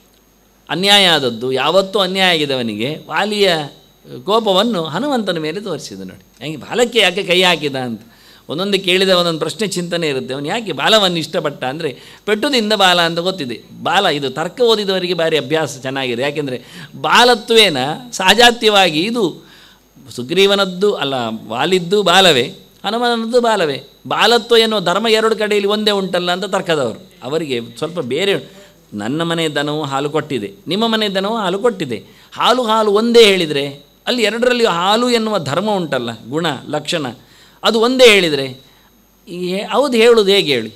ಅನ್ಯಾಯ ಆದದ್ದು ಯಾವತ್ತೂ ಅನ್ಯಾಯ ಆಗಿದೆ ಅವನಿಗೆ ವಾಲಿಯ ಕೋಪವನ್ನು ಹನುಮಂತನ ಮೇಲೆ ತೋರಿಸಿದ ನೋಡಿ ಹೆಂಗೆ ಬಾಲಕ್ಕೆ ಯಾಕೆ ಕೈ ಹಾಕಿದ ಅಂತ ಒಂದೊಂದು ಕೇಳಿದ ಒಂದೊಂದು ಪ್ರಶ್ನೆ ಚಿಂತನೆ ಇರುತ್ತೆ ಅವನು ಯಾಕೆ ಬಾಲವನ್ನು ಇಷ್ಟಪಟ್ಟ ಅಂದರೆ ಪೆಟ್ಟುದಿಂದ ಬಾಲ ಅಂತ ಗೊತ್ತಿದೆ ಬಾಲ ಇದು ತರ್ಕ ಓದಿದವರಿಗೆ ಭಾರಿ ಅಭ್ಯಾಸ ಚೆನ್ನಾಗಿದೆ ಯಾಕೆಂದರೆ ಬಾಲತ್ವೇನ ಸಹಜಾತ್ಯವಾಗಿ ಇದು ಸುಗ್ರೀವನದ್ದು ಅಲ್ಲ ವಾಲಿದ್ದು ಬಾಲವೇ ಹನುಮನದ್ದು ಬಾಲವೇ ಬಾಲತ್ವ ಎನ್ನುವ ಧರ್ಮ ಎರಡು ಕಡೆಯಲ್ಲಿ ಒಂದೇ ಉಂಟಲ್ಲ ಅಂತ ತರ್ಕದವರು ಅವರಿಗೆ ಸ್ವಲ್ಪ ಬೇರೆ ನನ್ನ ಮನೆ ದನವು ಹಾಲು ಕೊಟ್ಟಿದೆ ನಿಮ್ಮ ಮನೆ ದನವು ಹಾಲು ಕೊಟ್ಟಿದೆ ಹಾಲು ಹಾಲು ಒಂದೇ ಹೇಳಿದರೆ ಅಲ್ಲಿ ಎರಡರಲ್ಲಿ ಹಾಲು ಎನ್ನುವ ಧರ್ಮ ಉಂಟಲ್ಲ ಗುಣ ಲಕ್ಷಣ ಅದು ಒಂದೇ ಹೇಳಿದರೆ ಈ ಹೌದು ಹೇಳೋದು ಹೇಗೆ ಹೇಳಿ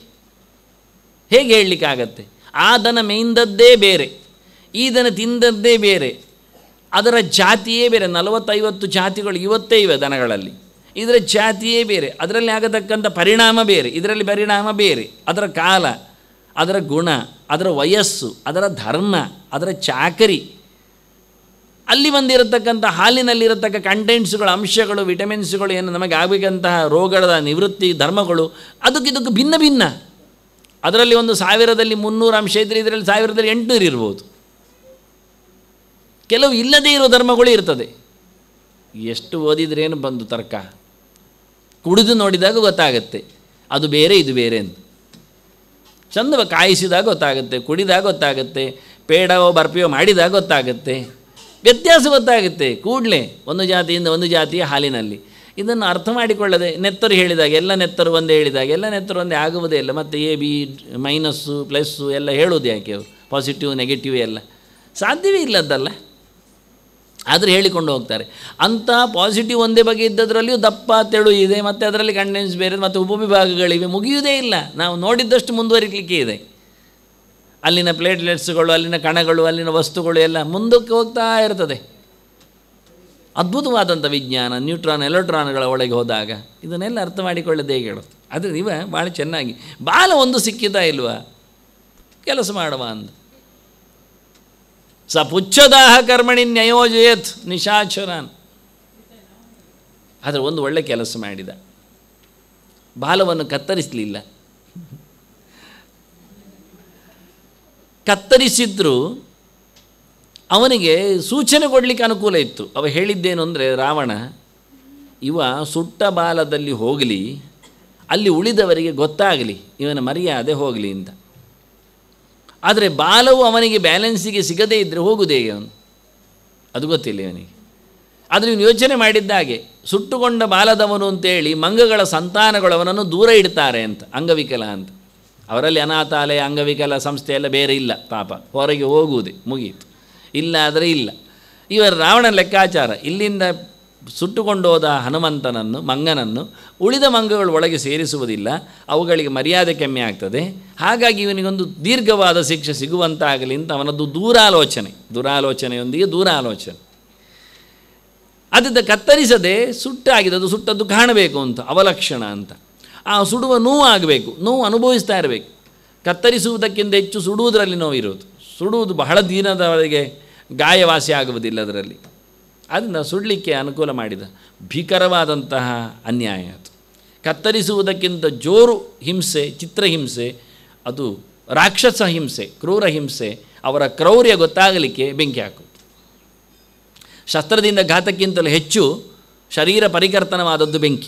ಹೇಗೆ ಹೇಳಲಿಕ್ಕಾಗತ್ತೆ ಆ ದನ ಮೇಯ್ದದ್ದೇ ಬೇರೆ ಈ ದನ ತಿಂದದ್ದೇ ಬೇರೆ ಅದರ ಜಾತಿಯೇ ಬೇರೆ ನಲವತ್ತೈವತ್ತು ಜಾತಿಗಳು ಇವತ್ತೇ ಇವೆ ದನಗಳಲ್ಲಿ ಇದರ ಜಾತಿಯೇ ಬೇರೆ ಅದರಲ್ಲಿ ಆಗತಕ್ಕಂಥ ಪರಿಣಾಮ ಬೇರೆ ಇದರಲ್ಲಿ ಪರಿಣಾಮ ಬೇರೆ ಅದರ ಕಾಲ ಅದರ ಗುಣ ಅದರ ವಯಸ್ಸು ಅದರ ಧರ್ಮ ಅದರ ಚಾಕರಿ ಅಲ್ಲಿ ಬಂದಿರತಕ್ಕಂಥ ಹಾಲಿನಲ್ಲಿರತಕ್ಕ ಕಂಟೆಂಟ್ಸ್ಗಳು ಅಂಶಗಳು ವಿಟಮಿನ್ಸ್ಗಳು ಏನು ನಮಗೆ ಆಗಬೇಕಂತಹ ರೋಗದ ನಿವೃತ್ತಿ ಧರ್ಮಗಳು ಅದಕ್ಕಿದಕ್ಕೆ ಭಿನ್ನ ಭಿನ್ನ ಅದರಲ್ಲಿ ಒಂದು ಸಾವಿರದಲ್ಲಿ ಮುನ್ನೂರು ಅಂಶ ಇದ್ದರೆ ಇದರಲ್ಲಿ ಸಾವಿರದಲ್ಲಿ ಎಂಟುನೂರು ಇರ್ಬೋದು ಕೆಲವು ಇಲ್ಲದೇ ಇರೋ ಧರ್ಮಗಳು ಇರ್ತದೆ ಎಷ್ಟು ಓದಿದ್ರೇನು ಬಂದು ತರ್ಕ ಕುಡಿದು ನೋಡಿದಾಗ ಗೊತ್ತಾಗತ್ತೆ ಅದು ಬೇರೆ ಇದು ಬೇರೆ ಅಂತ ಚಂದವ ಕಾಯಿಸಿದಾಗ ಗೊತ್ತಾಗುತ್ತೆ ಕುಡಿದಾಗ ಗೊತ್ತಾಗುತ್ತೆ ಪೇಡವೋ ಬರ್ಪಿಯೋ ಮಾಡಿದಾಗ ಗೊತ್ತಾಗುತ್ತೆ ವ್ಯತ್ಯಾಸ ಗೊತ್ತಾಗುತ್ತೆ ಕೂಡಲೇ ಒಂದು ಜಾತಿಯಿಂದ ಒಂದು ಜಾತಿಯ ಹಾಲಿನಲ್ಲಿ ಇದನ್ನು ಅರ್ಥ ಮಾಡಿಕೊಳ್ಳದೆ ನೆತ್ತರು ಹೇಳಿದಾಗ ಎಲ್ಲ ನೆತ್ತರು ಒಂದೇ ಹೇಳಿದಾಗ ಎಲ್ಲ ನೆತ್ತರು ಒಂದೇ ಆಗುವುದೇ ಇಲ್ಲ ಮತ್ತು ಎ ಬಿ ಮೈನಸ್ಸು ಪ್ಲಸ್ಸು ಎಲ್ಲ ಹೇಳೋದು ಯಾಕೆ ಅವರು ಪಾಸಿಟಿವ್ ನೆಗೆಟಿವ್ ಎಲ್ಲ ಸಾಧ್ಯವೇ ಇಲ್ಲದ್ದಲ್ಲ ಆದರೆ ಹೇಳಿಕೊಂಡು ಹೋಗ್ತಾರೆ ಅಂಥ ಪಾಸಿಟಿವ್ ಒಂದೇ ಬಗೆ ಇದ್ದದರಲ್ಲಿಯೂ ದಪ್ಪ ತೆಳು ಇದೆ ಮತ್ತು ಅದರಲ್ಲಿ ಕಂಡೆನ್ಸ್ ಬೇರೆ ಮತ್ತು ಉಪವಿಭಾಗಗಳಿವೆ ಮುಗಿಯುವುದೇ ಇಲ್ಲ ನಾವು ನೋಡಿದ್ದಷ್ಟು ಮುಂದುವರಿಲಿಕ್ಕೆ ಇದೆ ಅಲ್ಲಿನ ಪ್ಲೇಟ್ಲೆಟ್ಸ್ಗಳು ಅಲ್ಲಿನ ಕಣಗಳು ಅಲ್ಲಿನ ವಸ್ತುಗಳು ಎಲ್ಲ ಮುಂದಕ್ಕೆ ಹೋಗ್ತಾ ಇರ್ತದೆ ಅದ್ಭುತವಾದಂಥ ವಿಜ್ಞಾನ ನ್ಯೂಟ್ರಾನ್ ಎಲೆಕ್ಟ್ರಾನ್ಗಳ ಒಳಗೆ ಹೋದಾಗ ಇದನ್ನೆಲ್ಲ ಅರ್ಥ ಮಾಡಿಕೊಳ್ಳದೆ ಹೇಗೆ ಹೇಳುತ್ತೆ ಅದು ನೀವ ಭಾಳ ಚೆನ್ನಾಗಿ ಬಾಲ ಒಂದು ಸಿಕ್ಕಿತಾ ಇಲ್ವಾ ಕೆಲಸ ಮಾಡುವ ಅಂದ ಸ ಪುಚ್ಛದಾಹ ಕರ್ಮಣಿ ನ್ಯಯೋಜಯತ್ ನಿಶಾಚರಾನ್ ಆದರೆ ಒಂದು ಒಳ್ಳೆ ಕೆಲಸ ಮಾಡಿದ ಬಾಲವನ್ನು ಕತ್ತರಿಸಲಿಲ್ಲ ಕತ್ತರಿಸಿದ್ರು ಅವನಿಗೆ ಸೂಚನೆ ಕೊಡಲಿಕ್ಕೆ ಅನುಕೂಲ ಇತ್ತು ಅವ ಹೇಳಿದ್ದೇನು ಅಂದರೆ ರಾವಣ ಇವ ಸುಟ್ಟ ಬಾಲದಲ್ಲಿ ಹೋಗಲಿ ಅಲ್ಲಿ ಉಳಿದವರಿಗೆ ಗೊತ್ತಾಗಲಿ ಇವನ ಮರ್ಯಾದೆ ಹೋಗಲಿ ಅಂತ ಆದರೆ ಬಾಲವು ಅವನಿಗೆ ಬ್ಯಾಲೆನ್ಸಿಗೆ ಸಿಗದೇ ಇದ್ದರೆ ಹೋಗುವುದೇ ಅವನು ಅದು ಗೊತ್ತಿಲ್ಲ ಇವನಿಗೆ ಆದರೆ ಇವನು ಯೋಚನೆ ಮಾಡಿದ್ದಾಗೆ ಸುಟ್ಟುಕೊಂಡ ಬಾಲದವನು ಅಂತೇಳಿ ಮಂಗಗಳ ಸಂತಾನಗಳು ಅವನನ್ನು ದೂರ ಇಡ್ತಾರೆ ಅಂತ ಅಂಗವಿಕಲ ಅಂತ ಅವರಲ್ಲಿ ಅನಾಥಾಲಯ ಅಂಗವಿಕಲ ಸಂಸ್ಥೆ ಎಲ್ಲ ಬೇರೆ ಇಲ್ಲ ಪಾಪ ಹೊರಗೆ ಹೋಗುವುದೇ ಮುಗಿಯಿತು ಇಲ್ಲ ಆದರೆ ಇಲ್ಲ ಇವರ ರಾವಣ ಲೆಕ್ಕಾಚಾರ ಇಲ್ಲಿಂದ ಸುಟ್ಟುಕೊಂಡು ಹೋದ ಹನುಮಂತನನ್ನು ಮಂಗನನ್ನು ಉಳಿದ ಮಂಗಗಳು ಒಳಗೆ ಸೇರಿಸುವುದಿಲ್ಲ ಅವುಗಳಿಗೆ ಮರ್ಯಾದೆ ಕಮ್ಮಿ ಆಗ್ತದೆ ಹಾಗಾಗಿ ಇವನಿಗೊಂದು ದೀರ್ಘವಾದ ಶಿಕ್ಷೆ ಸಿಗುವಂತಾಗಲಿ ಅಂತ ಅವನದ್ದು ದೂರಾಲೋಚನೆ ದುರಾಲೋಚನೆಯೊಂದಿಗೆ ದೂರಾಲೋಚನೆ ಅದರಿಂದ ಕತ್ತರಿಸದೆ ಸುಟ್ಟಾಗಿದೆ ಅದು ಸುಟ್ಟದ್ದು ಕಾಣಬೇಕು ಅಂತ ಅವಲಕ್ಷಣ ಅಂತ ಆ ಸುಡುವ ನೋವು ಆಗಬೇಕು ನೋವು ಅನುಭವಿಸ್ತಾ ಇರಬೇಕು ಕತ್ತರಿಸುವುದಕ್ಕಿಂತ ಹೆಚ್ಚು ಸುಡುವುದರಲ್ಲಿ ನೋವಿರುವುದು ಸುಡುವುದು ಬಹಳ ದಿನದವರೆಗೆ ಗಾಯವಾಸಿ ಆಗುವುದಿಲ್ಲ ಅದರಲ್ಲಿ ಅದನ್ನು ಸುಡಲಿಕ್ಕೆ ಅನುಕೂಲ ಮಾಡಿದ ಭೀಕರವಾದಂತಹ ಅನ್ಯಾಯ ಅದು ಕತ್ತರಿಸುವುದಕ್ಕಿಂತ ಜೋರು ಹಿಂಸೆ ಚಿತ್ರಹಿಂಸೆ ಅದು ರಾಕ್ಷಸ ಹಿಂಸೆ ಕ್ರೂರ ಹಿಂಸೆ ಅವರ ಕ್ರೌರ್ಯ ಗೊತ್ತಾಗಲಿಕ್ಕೆ ಬೆಂಕಿ ಹಾಕುವುದು ಶಸ್ತ್ರದಿಂದ ಘಾತಕ್ಕಿಂತಲೂ ಹೆಚ್ಚು ಶರೀರ ಪರಿಕರ್ತನವಾದದ್ದು ಬೆಂಕಿ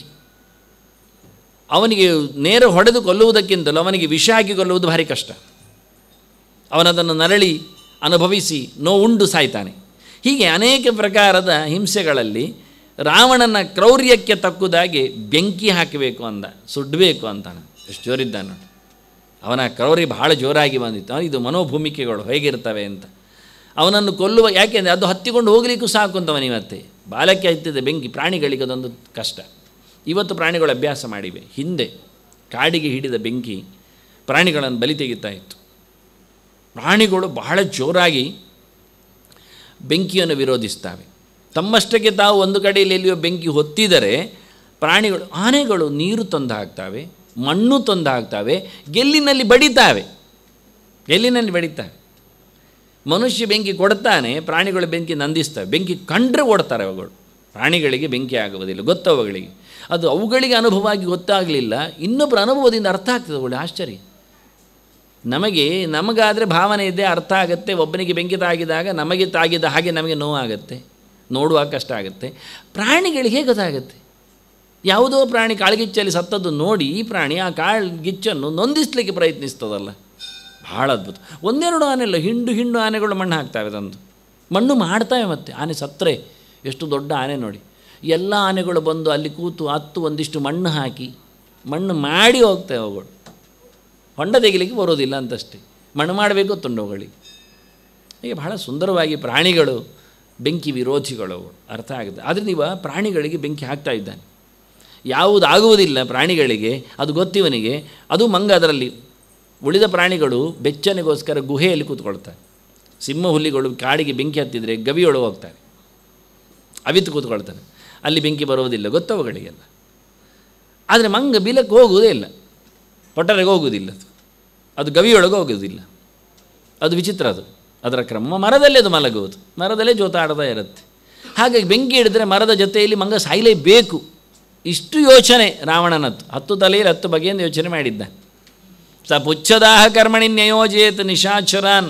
ಅವನಿಗೆ ನೇರ ಹೊಡೆದು ಕೊಲ್ಲುವುದಕ್ಕಿಂತಲೂ ಅವನಿಗೆ ವಿಷ ಹಾಕಿ ಕೊಲ್ಲುವುದು ಭಾರಿ ಕಷ್ಟ ಅವನದನ್ನು ನರಳಿ ಅನುಭವಿಸಿ ನೋವುಂಡು ಸಾಯ್ತಾನೆ ಹೀಗೆ ಅನೇಕ ಪ್ರಕಾರದ ಹಿಂಸೆಗಳಲ್ಲಿ ರಾವಣನ ಕ್ರೌರ್ಯಕ್ಕೆ ತಕ್ಕುದಾಗಿ ಬೆಂಕಿ ಹಾಕಬೇಕು ಅಂದ ಸುಡಬೇಕು ಅಂತಾನೆ ಎಷ್ಟು ಜೋರಿದ್ದಾನೆ ನೋಡಿ ಅವನ ಕ್ರೌರ್ಯ ಬಹಳ ಜೋರಾಗಿ ಬಂದಿತ್ತು ಇದು ಮನೋಭೂಮಿಕೆಗಳು ಹೇಗಿರ್ತವೆ ಅಂತ ಅವನನ್ನು ಕೊಲ್ಲುವ ಯಾಕೆಂದರೆ ಅದು ಹತ್ತಿಕೊಂಡು ಹೋಗಲಿಕ್ಕೂ ಸಾಕು ಅಂತವನಿವತ್ತೆ ಬಾಲಕ್ಕೆ ಹತ್ತಿದ ಬೆಂಕಿ ಪ್ರಾಣಿಗಳಿಗೆ ಅದೊಂದು ಕಷ್ಟ ಇವತ್ತು ಪ್ರಾಣಿಗಳು ಅಭ್ಯಾಸ ಮಾಡಿವೆ ಹಿಂದೆ ಕಾಡಿಗೆ ಹಿಡಿದ ಬೆಂಕಿ ಪ್ರಾಣಿಗಳನ್ನು ಬಲಿ ತೆಗಿತಾ ಇತ್ತು ಪ್ರಾಣಿಗಳು ಬಹಳ ಜೋರಾಗಿ ಬೆಂಕಿಯನ್ನು ವಿರೋಧಿಸ್ತವೆ ತಮ್ಮಷ್ಟಕ್ಕೆ ತಾವು ಒಂದು ಕಡೆಯಲ್ಲಿ ಎಲ್ಲಿಯೋ ಬೆಂಕಿ ಹೊತ್ತಿದರೆ ಪ್ರಾಣಿಗಳು ಆನೆಗಳು ನೀರು ತಂದು ಹಾಕ್ತವೆ ಮಣ್ಣು ತಂದು ಹಾಕ್ತವೆ ಗೆಲ್ಲಿನಲ್ಲಿ ಬಡಿತಾವೆ ಗೆಲ್ಲಿನಲ್ಲಿ ಬಡಿತಾವೆ ಮನುಷ್ಯ ಬೆಂಕಿ ಕೊಡ್ತಾನೆ ಪ್ರಾಣಿಗಳು ಬೆಂಕಿ ನಂದಿಸ್ತವೆ ಬೆಂಕಿ ಕಂಡ್ರೆ ಓಡ್ತಾರೆ ಅವುಗಳು ಪ್ರಾಣಿಗಳಿಗೆ ಬೆಂಕಿ ಆಗುವುದಿಲ್ಲ ಗೊತ್ತವುಗಳಿಗೆ ಅದು ಅವುಗಳಿಗೆ ಅನುಭವ ಆಗಿ ಗೊತ್ತಾಗಲಿಲ್ಲ ಇನ್ನೊಬ್ಬರ ಅನುಭವದಿಂದ ಅರ್ಥ ಆಗ್ತದೆ ಒಳ್ಳೆ ಆಶ್ಚರ್ಯ ನಮಗೆ ನಮಗಾದರೆ ಭಾವನೆ ಇದೆ ಅರ್ಥ ಆಗುತ್ತೆ ಒಬ್ಬನಿಗೆ ಬೆಂಕಿ ತಾಗಿದಾಗ ನಮಗೆ ತಾಗಿದ ಹಾಗೆ ನಮಗೆ ನೋವಾಗುತ್ತೆ ನೋಡುವಾಗ ಕಷ್ಟ ಆಗುತ್ತೆ ಪ್ರಾಣಿಗಳಿಗೆ ಹೇಗೆ ಗೊತ್ತಾಗುತ್ತೆ ಯಾವುದೋ ಪ್ರಾಣಿ ಕಾಳ್ಗಿಚ್ಚಲ್ಲಿ ಸತ್ತದ್ದು ನೋಡಿ ಈ ಪ್ರಾಣಿ ಆ ಕಾಳ್ಗಿಚ್ಚನ್ನು ನೊಂದಿಸ್ಲಿಕ್ಕೆ ಪ್ರಯತ್ನಿಸ್ತದಲ್ಲ ಭಾಳ ಅದ್ಭುತ ಒಂದೆರಡು ಆನೆ ಇಲ್ಲ ಹಿಂಡು ಹಿಂಡು ಆನೆಗಳು ಮಣ್ಣು ಹಾಕ್ತವೆ ತಂದು ಮಣ್ಣು ಮಾಡ್ತವೆ ಮತ್ತೆ ಆನೆ ಸತ್ತರೆ ಎಷ್ಟು ದೊಡ್ಡ ಆನೆ ನೋಡಿ ಎಲ್ಲ ಆನೆಗಳು ಬಂದು ಅಲ್ಲಿ ಕೂತು ಹತ್ತು ಒಂದಿಷ್ಟು ಮಣ್ಣು ಹಾಕಿ ಮಣ್ಣು ಮಾಡಿ ಹೋಗ್ತವೆ ಅವುಗಳು ಹೊಂಡ ತೆಗಿಲಿಕ್ಕೆ ಬರೋದಿಲ್ಲ ಅಂತಷ್ಟೇ ಮಣ್ಣು ಮಾಡಬೇಕು ತುಂಡೋಗಳಿಗೆ ಹೀಗೆ ಬಹಳ ಸುಂದರವಾಗಿ ಪ್ರಾಣಿಗಳು ಬೆಂಕಿ ವಿರೋಧಿಗಳು ಅವು ಅರ್ಥ ಆಗುತ್ತೆ ಆದರೆ ನೀವು ಪ್ರಾಣಿಗಳಿಗೆ ಬೆಂಕಿ ಹಾಕ್ತಾ ಇದ್ದಾನೆ ಯಾವುದಾಗುವುದಿಲ್ಲ ಪ್ರಾಣಿಗಳಿಗೆ ಅದು ಗೊತ್ತಿವನಿಗೆ ಅದು ಮಂಗ ಅದರಲ್ಲಿ ಉಳಿದ ಪ್ರಾಣಿಗಳು ಬೆಚ್ಚನೆಗೋಸ್ಕರ ಗುಹೆಯಲ್ಲಿ ಕೂತ್ಕೊಳ್ತಾರೆ ಸಿಂಹ ಹುಲಿಗಳು ಕಾಡಿಗೆ ಬೆಂಕಿ ಹತ್ತಿದರೆ ಗವಿಯೊಳಗೆ ಹೋಗ್ತಾರೆ ಅವಿತು ಕೂತ್ಕೊಳ್ತಾನೆ ಅಲ್ಲಿ ಬೆಂಕಿ ಬರುವುದಿಲ್ಲ ಗೊತ್ತವುಗಳಿಗೆಲ್ಲ ಆದರೆ ಮಂಗ ಬಿಲಕ್ಕೆ ಹೋಗುವುದೇ ಇಲ್ಲ ಪೊಟ್ಟರೆಗೆ ಹೋಗುವುದಿಲ್ಲ ಅದು ಅದು ಗವಿಯೊಳಗೆ ಹೋಗುವುದಿಲ್ಲ ಅದು ವಿಚಿತ್ರ ಅದು ಅದರ ಕ್ರಮ ಮರದಲ್ಲೇ ಅದು ಮಲಗುವುದು ಮರದಲ್ಲೇ ಜೋತಾಡ್ತಾ ಇರುತ್ತೆ ಹಾಗಾಗಿ ಬೆಂಕಿ ಹಿಡಿದ್ರೆ ಮರದ ಜೊತೆಯಲ್ಲಿ ಮಂಗ ಸಾಯಲೇಬೇಕು ಇಷ್ಟು ಯೋಚನೆ ರಾವಣನದ್ದು ಹತ್ತು ತಲೆಯಲ್ಲಿ ಹತ್ತು ಬಗೆಯಿಂದ ಯೋಚನೆ ಮಾಡಿದ್ದ ಸ ಪುಚ್ಛದಾಹ ಕರ್ಮಣಿ ನ್ಯಯೋಜೇತ್ ನಿಶಾಚರಾನ್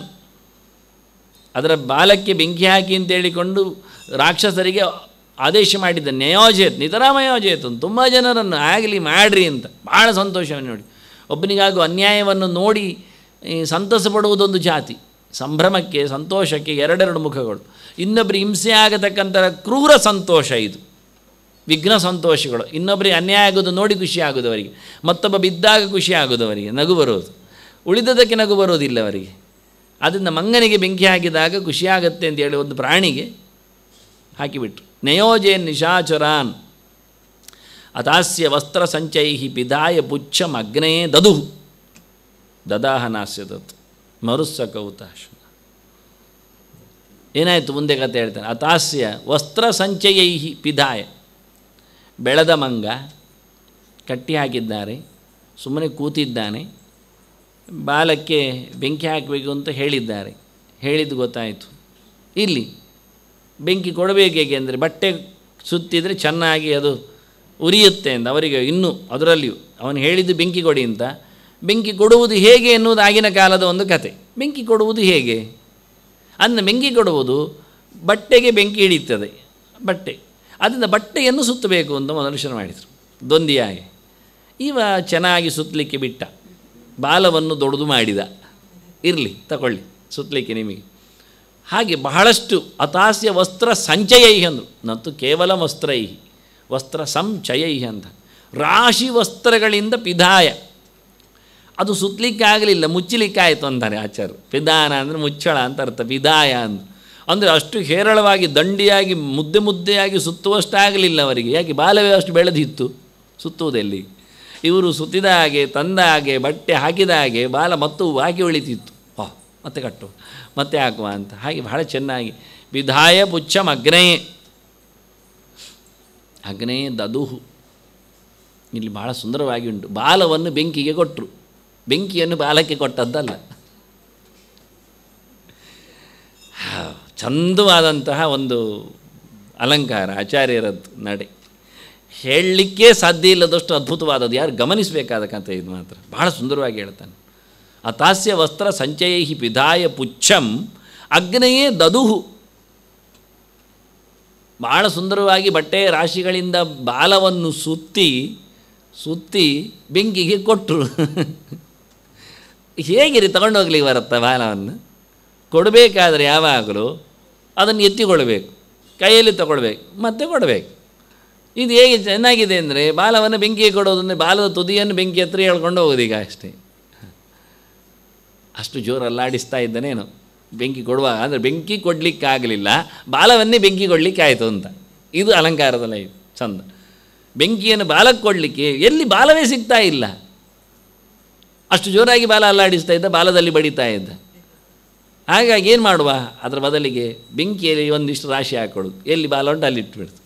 ಅದರ ಬಾಲಕ್ಕೆ ಬೆಂಕಿ ಹಾಕಿ ಅಂತ ಹೇಳಿಕೊಂಡು ರಾಕ್ಷಸರಿಗೆ ಆದೇಶ ಮಾಡಿದ್ದ ನ್ಯಯೋಜೇತ್ ನಿತರಾಮಯೋಜೇತ್ ಅಂತ ತುಂಬ ಜನರನ್ನು ಆಗಲಿ ಮಾಡ್ರಿ ಅಂತ ಭಾಳ ಸಂತೋಷವನ್ನು ನೋಡಿ ಒಬ್ಬನಿಗಾಗುವ ಅನ್ಯಾಯವನ್ನು ನೋಡಿ ಈ ಸಂತಸ ಪಡುವುದೊಂದು ಜಾತಿ ಸಂಭ್ರಮಕ್ಕೆ ಸಂತೋಷಕ್ಕೆ ಎರಡೆರಡು ಮುಖಗಳು ಇನ್ನೊಬ್ಬರಿಗೆ ಹಿಂಸೆ ಆಗತಕ್ಕಂಥ ಕ್ರೂರ ಸಂತೋಷ ಇದು ವಿಘ್ನ ಸಂತೋಷಗಳು ಇನ್ನೊಬ್ಬರಿಗೆ ಅನ್ಯಾಯ ಆಗೋದು ನೋಡಿ ಖುಷಿ ಆಗೋದು ಅವರಿಗೆ ಮತ್ತೊಬ್ಬ ಬಿದ್ದಾಗ ಖುಷಿ ಆಗೋದು ಅವರಿಗೆ ನಗು ಬರೋದು ಉಳಿದದಕ್ಕೆ ನಗು ಬರೋದಿಲ್ಲ ಅವರಿಗೆ ಅದರಿಂದ ಮಂಗನಿಗೆ ಬೆಂಕಿ ಹಾಕಿದಾಗ ಖುಷಿಯಾಗತ್ತೆ ಅಂತ ಹೇಳಿ ಒಂದು ಪ್ರಾಣಿಗೆ ಹಾಕಿಬಿಟ್ರು ನಯೋಜೆ ನಿಶಾಚರಾನ್ ಅತಾಸ್ಯ ವಸ್ತ್ರ ಸಂಚೈ ಪಿದಾಯ ಪುಚ್ಛಂ ಅಗ್ನೇ ದದು ದದಾಹ ನಾಸ್ಯ ದತ್ ಮರುಸ್ಸ ಕೌತಾಶ ಏನಾಯಿತು ಮುಂದೆ ಕತೆ ಹೇಳ್ತಾನೆ ಅತಾಸ್ಯ ವಸ್ತ್ರ ಸಂಚಯೈ ಪಿದಾಯ ಬೆಳೆದ ಮಂಗ ಕಟ್ಟಿ ಹಾಕಿದ್ದಾರೆ ಸುಮ್ಮನೆ ಕೂತಿದ್ದಾನೆ ಬಾಲಕ್ಕೆ ಬೆಂಕಿ ಹಾಕಬೇಕು ಅಂತ ಹೇಳಿದ್ದಾರೆ ಹೇಳಿದ್ದು ಗೊತ್ತಾಯಿತು ಇಲ್ಲಿ ಬೆಂಕಿ ಕೊಡಬೇಕು ಹೇಗೆ ಅಂದರೆ ಬಟ್ಟೆ ಸುತ್ತಿದರೆ ಚೆನ್ನಾಗಿ ಅದು ಉರಿಯುತ್ತೆ ಅಂತ ಅವರಿಗೆ ಇನ್ನೂ ಅದರಲ್ಲಿಯೂ ಅವನು ಹೇಳಿದ್ದು ಬೆಂಕಿ ಕೊಡಿ ಅಂತ ಬೆಂಕಿ ಕೊಡುವುದು ಹೇಗೆ ಎನ್ನುವುದು ಆಗಿನ ಕಾಲದ ಒಂದು ಕತೆ ಬೆಂಕಿ ಕೊಡುವುದು ಹೇಗೆ ಅದನ್ನು ಬೆಂಕಿ ಕೊಡುವುದು ಬಟ್ಟೆಗೆ ಬೆಂಕಿ ಹಿಡಿಯುತ್ತದೆ ಬಟ್ಟೆ ಅದರಿಂದ ಬಟ್ಟೆಯನ್ನು ಸುತ್ತಬೇಕು ಅಂತ ಮೊದಲು ಶುರು ಮಾಡಿದರು ದೊಂದಿಯಾಗಿ ಇವ ಚೆನ್ನಾಗಿ ಸುತ್ತಲಿಕ್ಕೆ ಬಿಟ್ಟ ಬಾಲವನ್ನು ದೊಡ್ಡದು ಮಾಡಿದ ಇರಲಿ ತಗೊಳ್ಳಿ ಸುತ್ತಲಿಕ್ಕೆ ನಿಮಗೆ ಹಾಗೆ ಬಹಳಷ್ಟು ಅತಾಸ್ಯ ವಸ್ತ್ರ ಸಂಚಯೈ ಅಂದರು ನತ್ತು ಕೇವಲ ವಸ್ತ್ರೈ ವಸ್ತ್ರ ಸಂಚಯೈ ಅಂತ ರಾಶಿ ವಸ್ತ್ರಗಳಿಂದ ಪಿದಾಯ ಅದು ಸುತ್ತಲಿಕ್ಕಾಗಲಿಲ್ಲ ಮುಚ್ಚಲಿಕ್ಕಾಯಿತು ಅಂತಾರೆ ಆಚಾರ್ಯರು ಪಿದಾನ ಅಂದರೆ ಮುಚ್ಚಳ ಅಂತ ಅರ್ಥ ಪಿದಾಯ ಅಂತ ಅಂದರೆ ಅಷ್ಟು ಹೇರಳವಾಗಿ ದಂಡಿಯಾಗಿ ಮುದ್ದೆ ಮುದ್ದೆಯಾಗಿ ಸುತ್ತುವಷ್ಟಾಗಲಿಲ್ಲ ಅವರಿಗೆ ಯಾಕೆ ಬಾಲವೇ ಅಷ್ಟು ಬೆಳೆದಿತ್ತು ಸುತ್ತುವುದೆಲ್ಲಿ ಇವರು ಸುತ್ತಿದ ಹಾಗೆ ತಂದ ಹಾಗೆ ಬಟ್ಟೆ ಹಾಕಿದ ಹಾಗೆ ಬಾಲ ಮತ್ತು ಹಾಕಿ ಉಳಿತಿತ್ತು ಓಹ್ ಮತ್ತೆ ಕಟ್ಟು ಮತ್ತೆ ಹಾಕುವ ಅಂತ ಹಾಗೆ ಬಹಳ ಚೆನ್ನಾಗಿ ವಿಧಾಯ ಪುಚ್ಛಂ ಅಗ್ನೇಯೇ ಅಗ್ನೇಯ ದದುಹು ಇಲ್ಲಿ ಬಹಳ ಸುಂದರವಾಗಿ ಉಂಟು ಬಾಲವನ್ನು ಬೆಂಕಿಗೆ ಕೊಟ್ಟರು ಬೆಂಕಿಯನ್ನು ಬಾಲಕ್ಕೆ ಕೊಟ್ಟದ್ದಲ್ಲ ಚಂದವಾದಂತಹ ಒಂದು ಅಲಂಕಾರ ಆಚಾರ್ಯರದ್ದು ನಡೆ ಹೇಳಲಿಕ್ಕೆ ಸಾಧ್ಯ ಇಲ್ಲದಷ್ಟು ಅದ್ಭುತವಾದದ್ದು ಯಾರು ಗಮನಿಸಬೇಕಾದ ಕಥೆ ಇದು ಮಾತ್ರ ಬಹಳ ಸುಂದರವಾಗಿ ಹೇಳ್ತಾನೆ ಅತಾಸ್ಯ ವಸ್ತ್ರ ಸಂಚಯೈ ಪಿಧಾಯ ಪುಚ್ಛಂ ಅಗ್ನೆಯೇ ದದುಹು ಭಾಳ ಸುಂದರವಾಗಿ ಬಟ್ಟೆ ರಾಶಿಗಳಿಂದ ಬಾಲವನ್ನು ಸುತ್ತಿ ಸುತ್ತಿ ಬೆಂಕಿಗೆ ಕೊಟ್ಟರು ಹೇಗಿರಿ ತಗೊಂಡೋಗ್ಲಿಕ್ಕೆ ಬರುತ್ತಾ ಬಾಲವನ್ನು ಕೊಡಬೇಕಾದ್ರೆ ಯಾವಾಗಲೂ ಅದನ್ನು ಎತ್ತಿಕೊಳ್ಬೇಕು ಕೈಯಲ್ಲಿ ತಗೊಳ್ಬೇಕು ಮತ್ತೆ ಕೊಡಬೇಕು ಇದು ಹೇಗೆ ಚೆನ್ನಾಗಿದೆ ಅಂದರೆ ಬಾಲವನ್ನು ಬೆಂಕಿಗೆ ಕೊಡೋದಂದರೆ ಬಾಲದ ತುದಿಯನ್ನು ಬೆಂಕಿ ಹತ್ರ ಹೇಳ್ಕೊಂಡು ಹೋಗೋದೀಗ ಅಷ್ಟೇ ಅಷ್ಟು ಜೋರು ಅಲ್ಲಾಡಿಸ್ತಾ ಇದ್ದಾನೇನು ಬೆಂಕಿ ಕೊಡುವಾಗ ಅಂದರೆ ಬೆಂಕಿ ಕೊಡಲಿಕ್ಕಾಗಲಿಲ್ಲ ಬಾಲವನ್ನೇ ಬೆಂಕಿ ಕೊಡಲಿಕ್ಕೆ ಆಯಿತು ಅಂತ ಇದು ಅಲಂಕಾರದಲ್ಲ ಇದು ಚಂದ ಬೆಂಕಿಯನ್ನು ಬಾಲಕ್ಕೆ ಕೊಡಲಿಕ್ಕೆ ಎಲ್ಲಿ ಬಾಲವೇ ಸಿಗ್ತಾ ಇಲ್ಲ ಅಷ್ಟು ಜೋರಾಗಿ ಬಾಲ ಅಲ್ಲಾಡಿಸ್ತಾ ಇದ್ದ ಬಾಲದಲ್ಲಿ ಬಡಿತಾ ಇದ್ದ ಹಾಗಾಗಿ ಏನು ಮಾಡುವ ಅದರ ಬದಲಿಗೆ ಬೆಂಕಿಯಲ್ಲಿ ಒಂದಿಷ್ಟು ರಾಶಿ ಹಾಕೊಳ್ಳೋದು ಎಲ್ಲಿ ಬಾಲ ಉಂಟು ಅಲ್ಲಿ ಇಟ್ಬಿಡ್ತು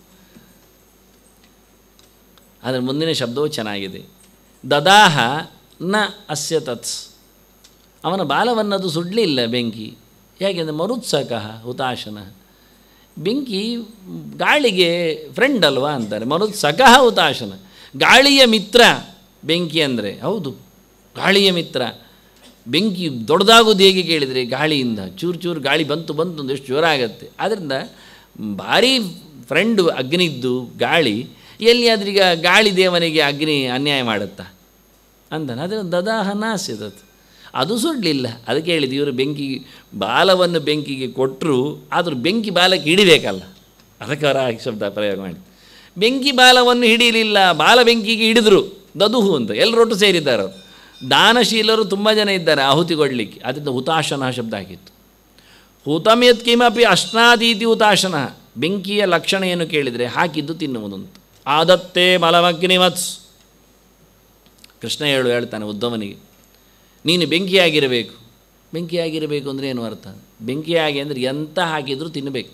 ಅದರ ಮುಂದಿನ ಶಬ್ದವು ಚೆನ್ನಾಗಿದೆ ದದಾಹ ನ ಅಸ್ಯ ತತ್ಸ್ ಅವನ ಬಾಲವನ್ನದು ಸುಡಲಿಲ್ಲ ಬೆಂಕಿ ಯಾಕೆಂದರೆ ಮರುತ್ಸಕಃ ಹುತಾಶನ ಬೆಂಕಿ ಗಾಳಿಗೆ ಫ್ರೆಂಡ್ ಅಲ್ವಾ ಅಂತಾರೆ ಮರುತ್ಸಕಃ ಹುತಾಶನ ಗಾಳಿಯ ಮಿತ್ರ ಬೆಂಕಿ ಅಂದರೆ ಹೌದು ಗಾಳಿಯ ಮಿತ್ರ ಬೆಂಕಿ ದೊಡ್ಡದಾಗೋದು ಹೇಗೆ ಕೇಳಿದರೆ ಗಾಳಿಯಿಂದ ಚೂರು ಚೂರು ಗಾಳಿ ಬಂತು ಬಂತು ಒಂದು ಎಷ್ಟು ಜೋರಾಗತ್ತೆ ಆದ್ದರಿಂದ ಭಾರಿ ಫ್ರೆಂಡು ಅಗ್ನಿದ್ದು ಗಾಳಿ ಎಲ್ಲಿಯಾದ್ರೀಗ ಗಾಳಿ ದೇವನಿಗೆ ಅಗ್ನಿ ಅನ್ಯಾಯ ಮಾಡುತ್ತಾ ಅಂತಾನೆ ಅದರ ದದಾಹನ ಸಿದತ್ ಅದು ಸುಡಲಿಲ್ಲ ಅದಕ್ಕೆ ಹೇಳಿದ್ದು ಇವರು ಬೆಂಕಿ ಬಾಲವನ್ನು ಬೆಂಕಿಗೆ ಕೊಟ್ಟರು ಆದರೂ ಬೆಂಕಿ ಬಾಲಕ್ಕೆ ಹಿಡಿಬೇಕಲ್ಲ ಅದಕ್ಕೆ ಅವರ ಆ ಶಬ್ದ ಪ್ರಯೋಗ ಮಾಡಿ ಬೆಂಕಿ ಬಾಲವನ್ನು ಹಿಡಿಯಲಿಲ್ಲ ಬಾಲ ಬೆಂಕಿಗೆ ಹಿಡಿದ್ರು ದದುಹು ಅಂತ ಎಲ್ಲರೊಟ್ಟು ಸೇರಿದ್ದಾರೆ ಅವರು ದಾನಶೀಲರು ತುಂಬ ಜನ ಇದ್ದಾರೆ ಆಹುತಿ ಕೊಡಲಿಕ್ಕೆ ಅದರಿಂದ ಹುತಾಶನ ಶಬ್ದ ಆಗಿತ್ತು ಹುತಮ್ಯತ್ ಕಿಮಪಿ ಅಶ್ನಾದೀತಿ ಹುತಾಶನ ಬೆಂಕಿಯ ಲಕ್ಷಣ ಏನು ಕೇಳಿದರೆ ಹಾಕಿದ್ದು ತಿನ್ನುವುದಂತ ಆದತ್ತೇ ಮಲಮಗ್ನಿಮತ್ಸ್ ಕೃಷ್ಣ ಹೇಳು ಹೇಳ್ತಾನೆ ಉದ್ದವನಿಗೆ ನೀನು ಬೆಂಕಿಯಾಗಿರಬೇಕು ಬೆಂಕಿಯಾಗಿರಬೇಕು ಅಂದರೆ ಏನು ಅರ್ಥ ಬೆಂಕಿಯಾಗಿ ಅಂದರೆ ಎಂತ ಹಾಕಿದರೂ ತಿನ್ನಬೇಕು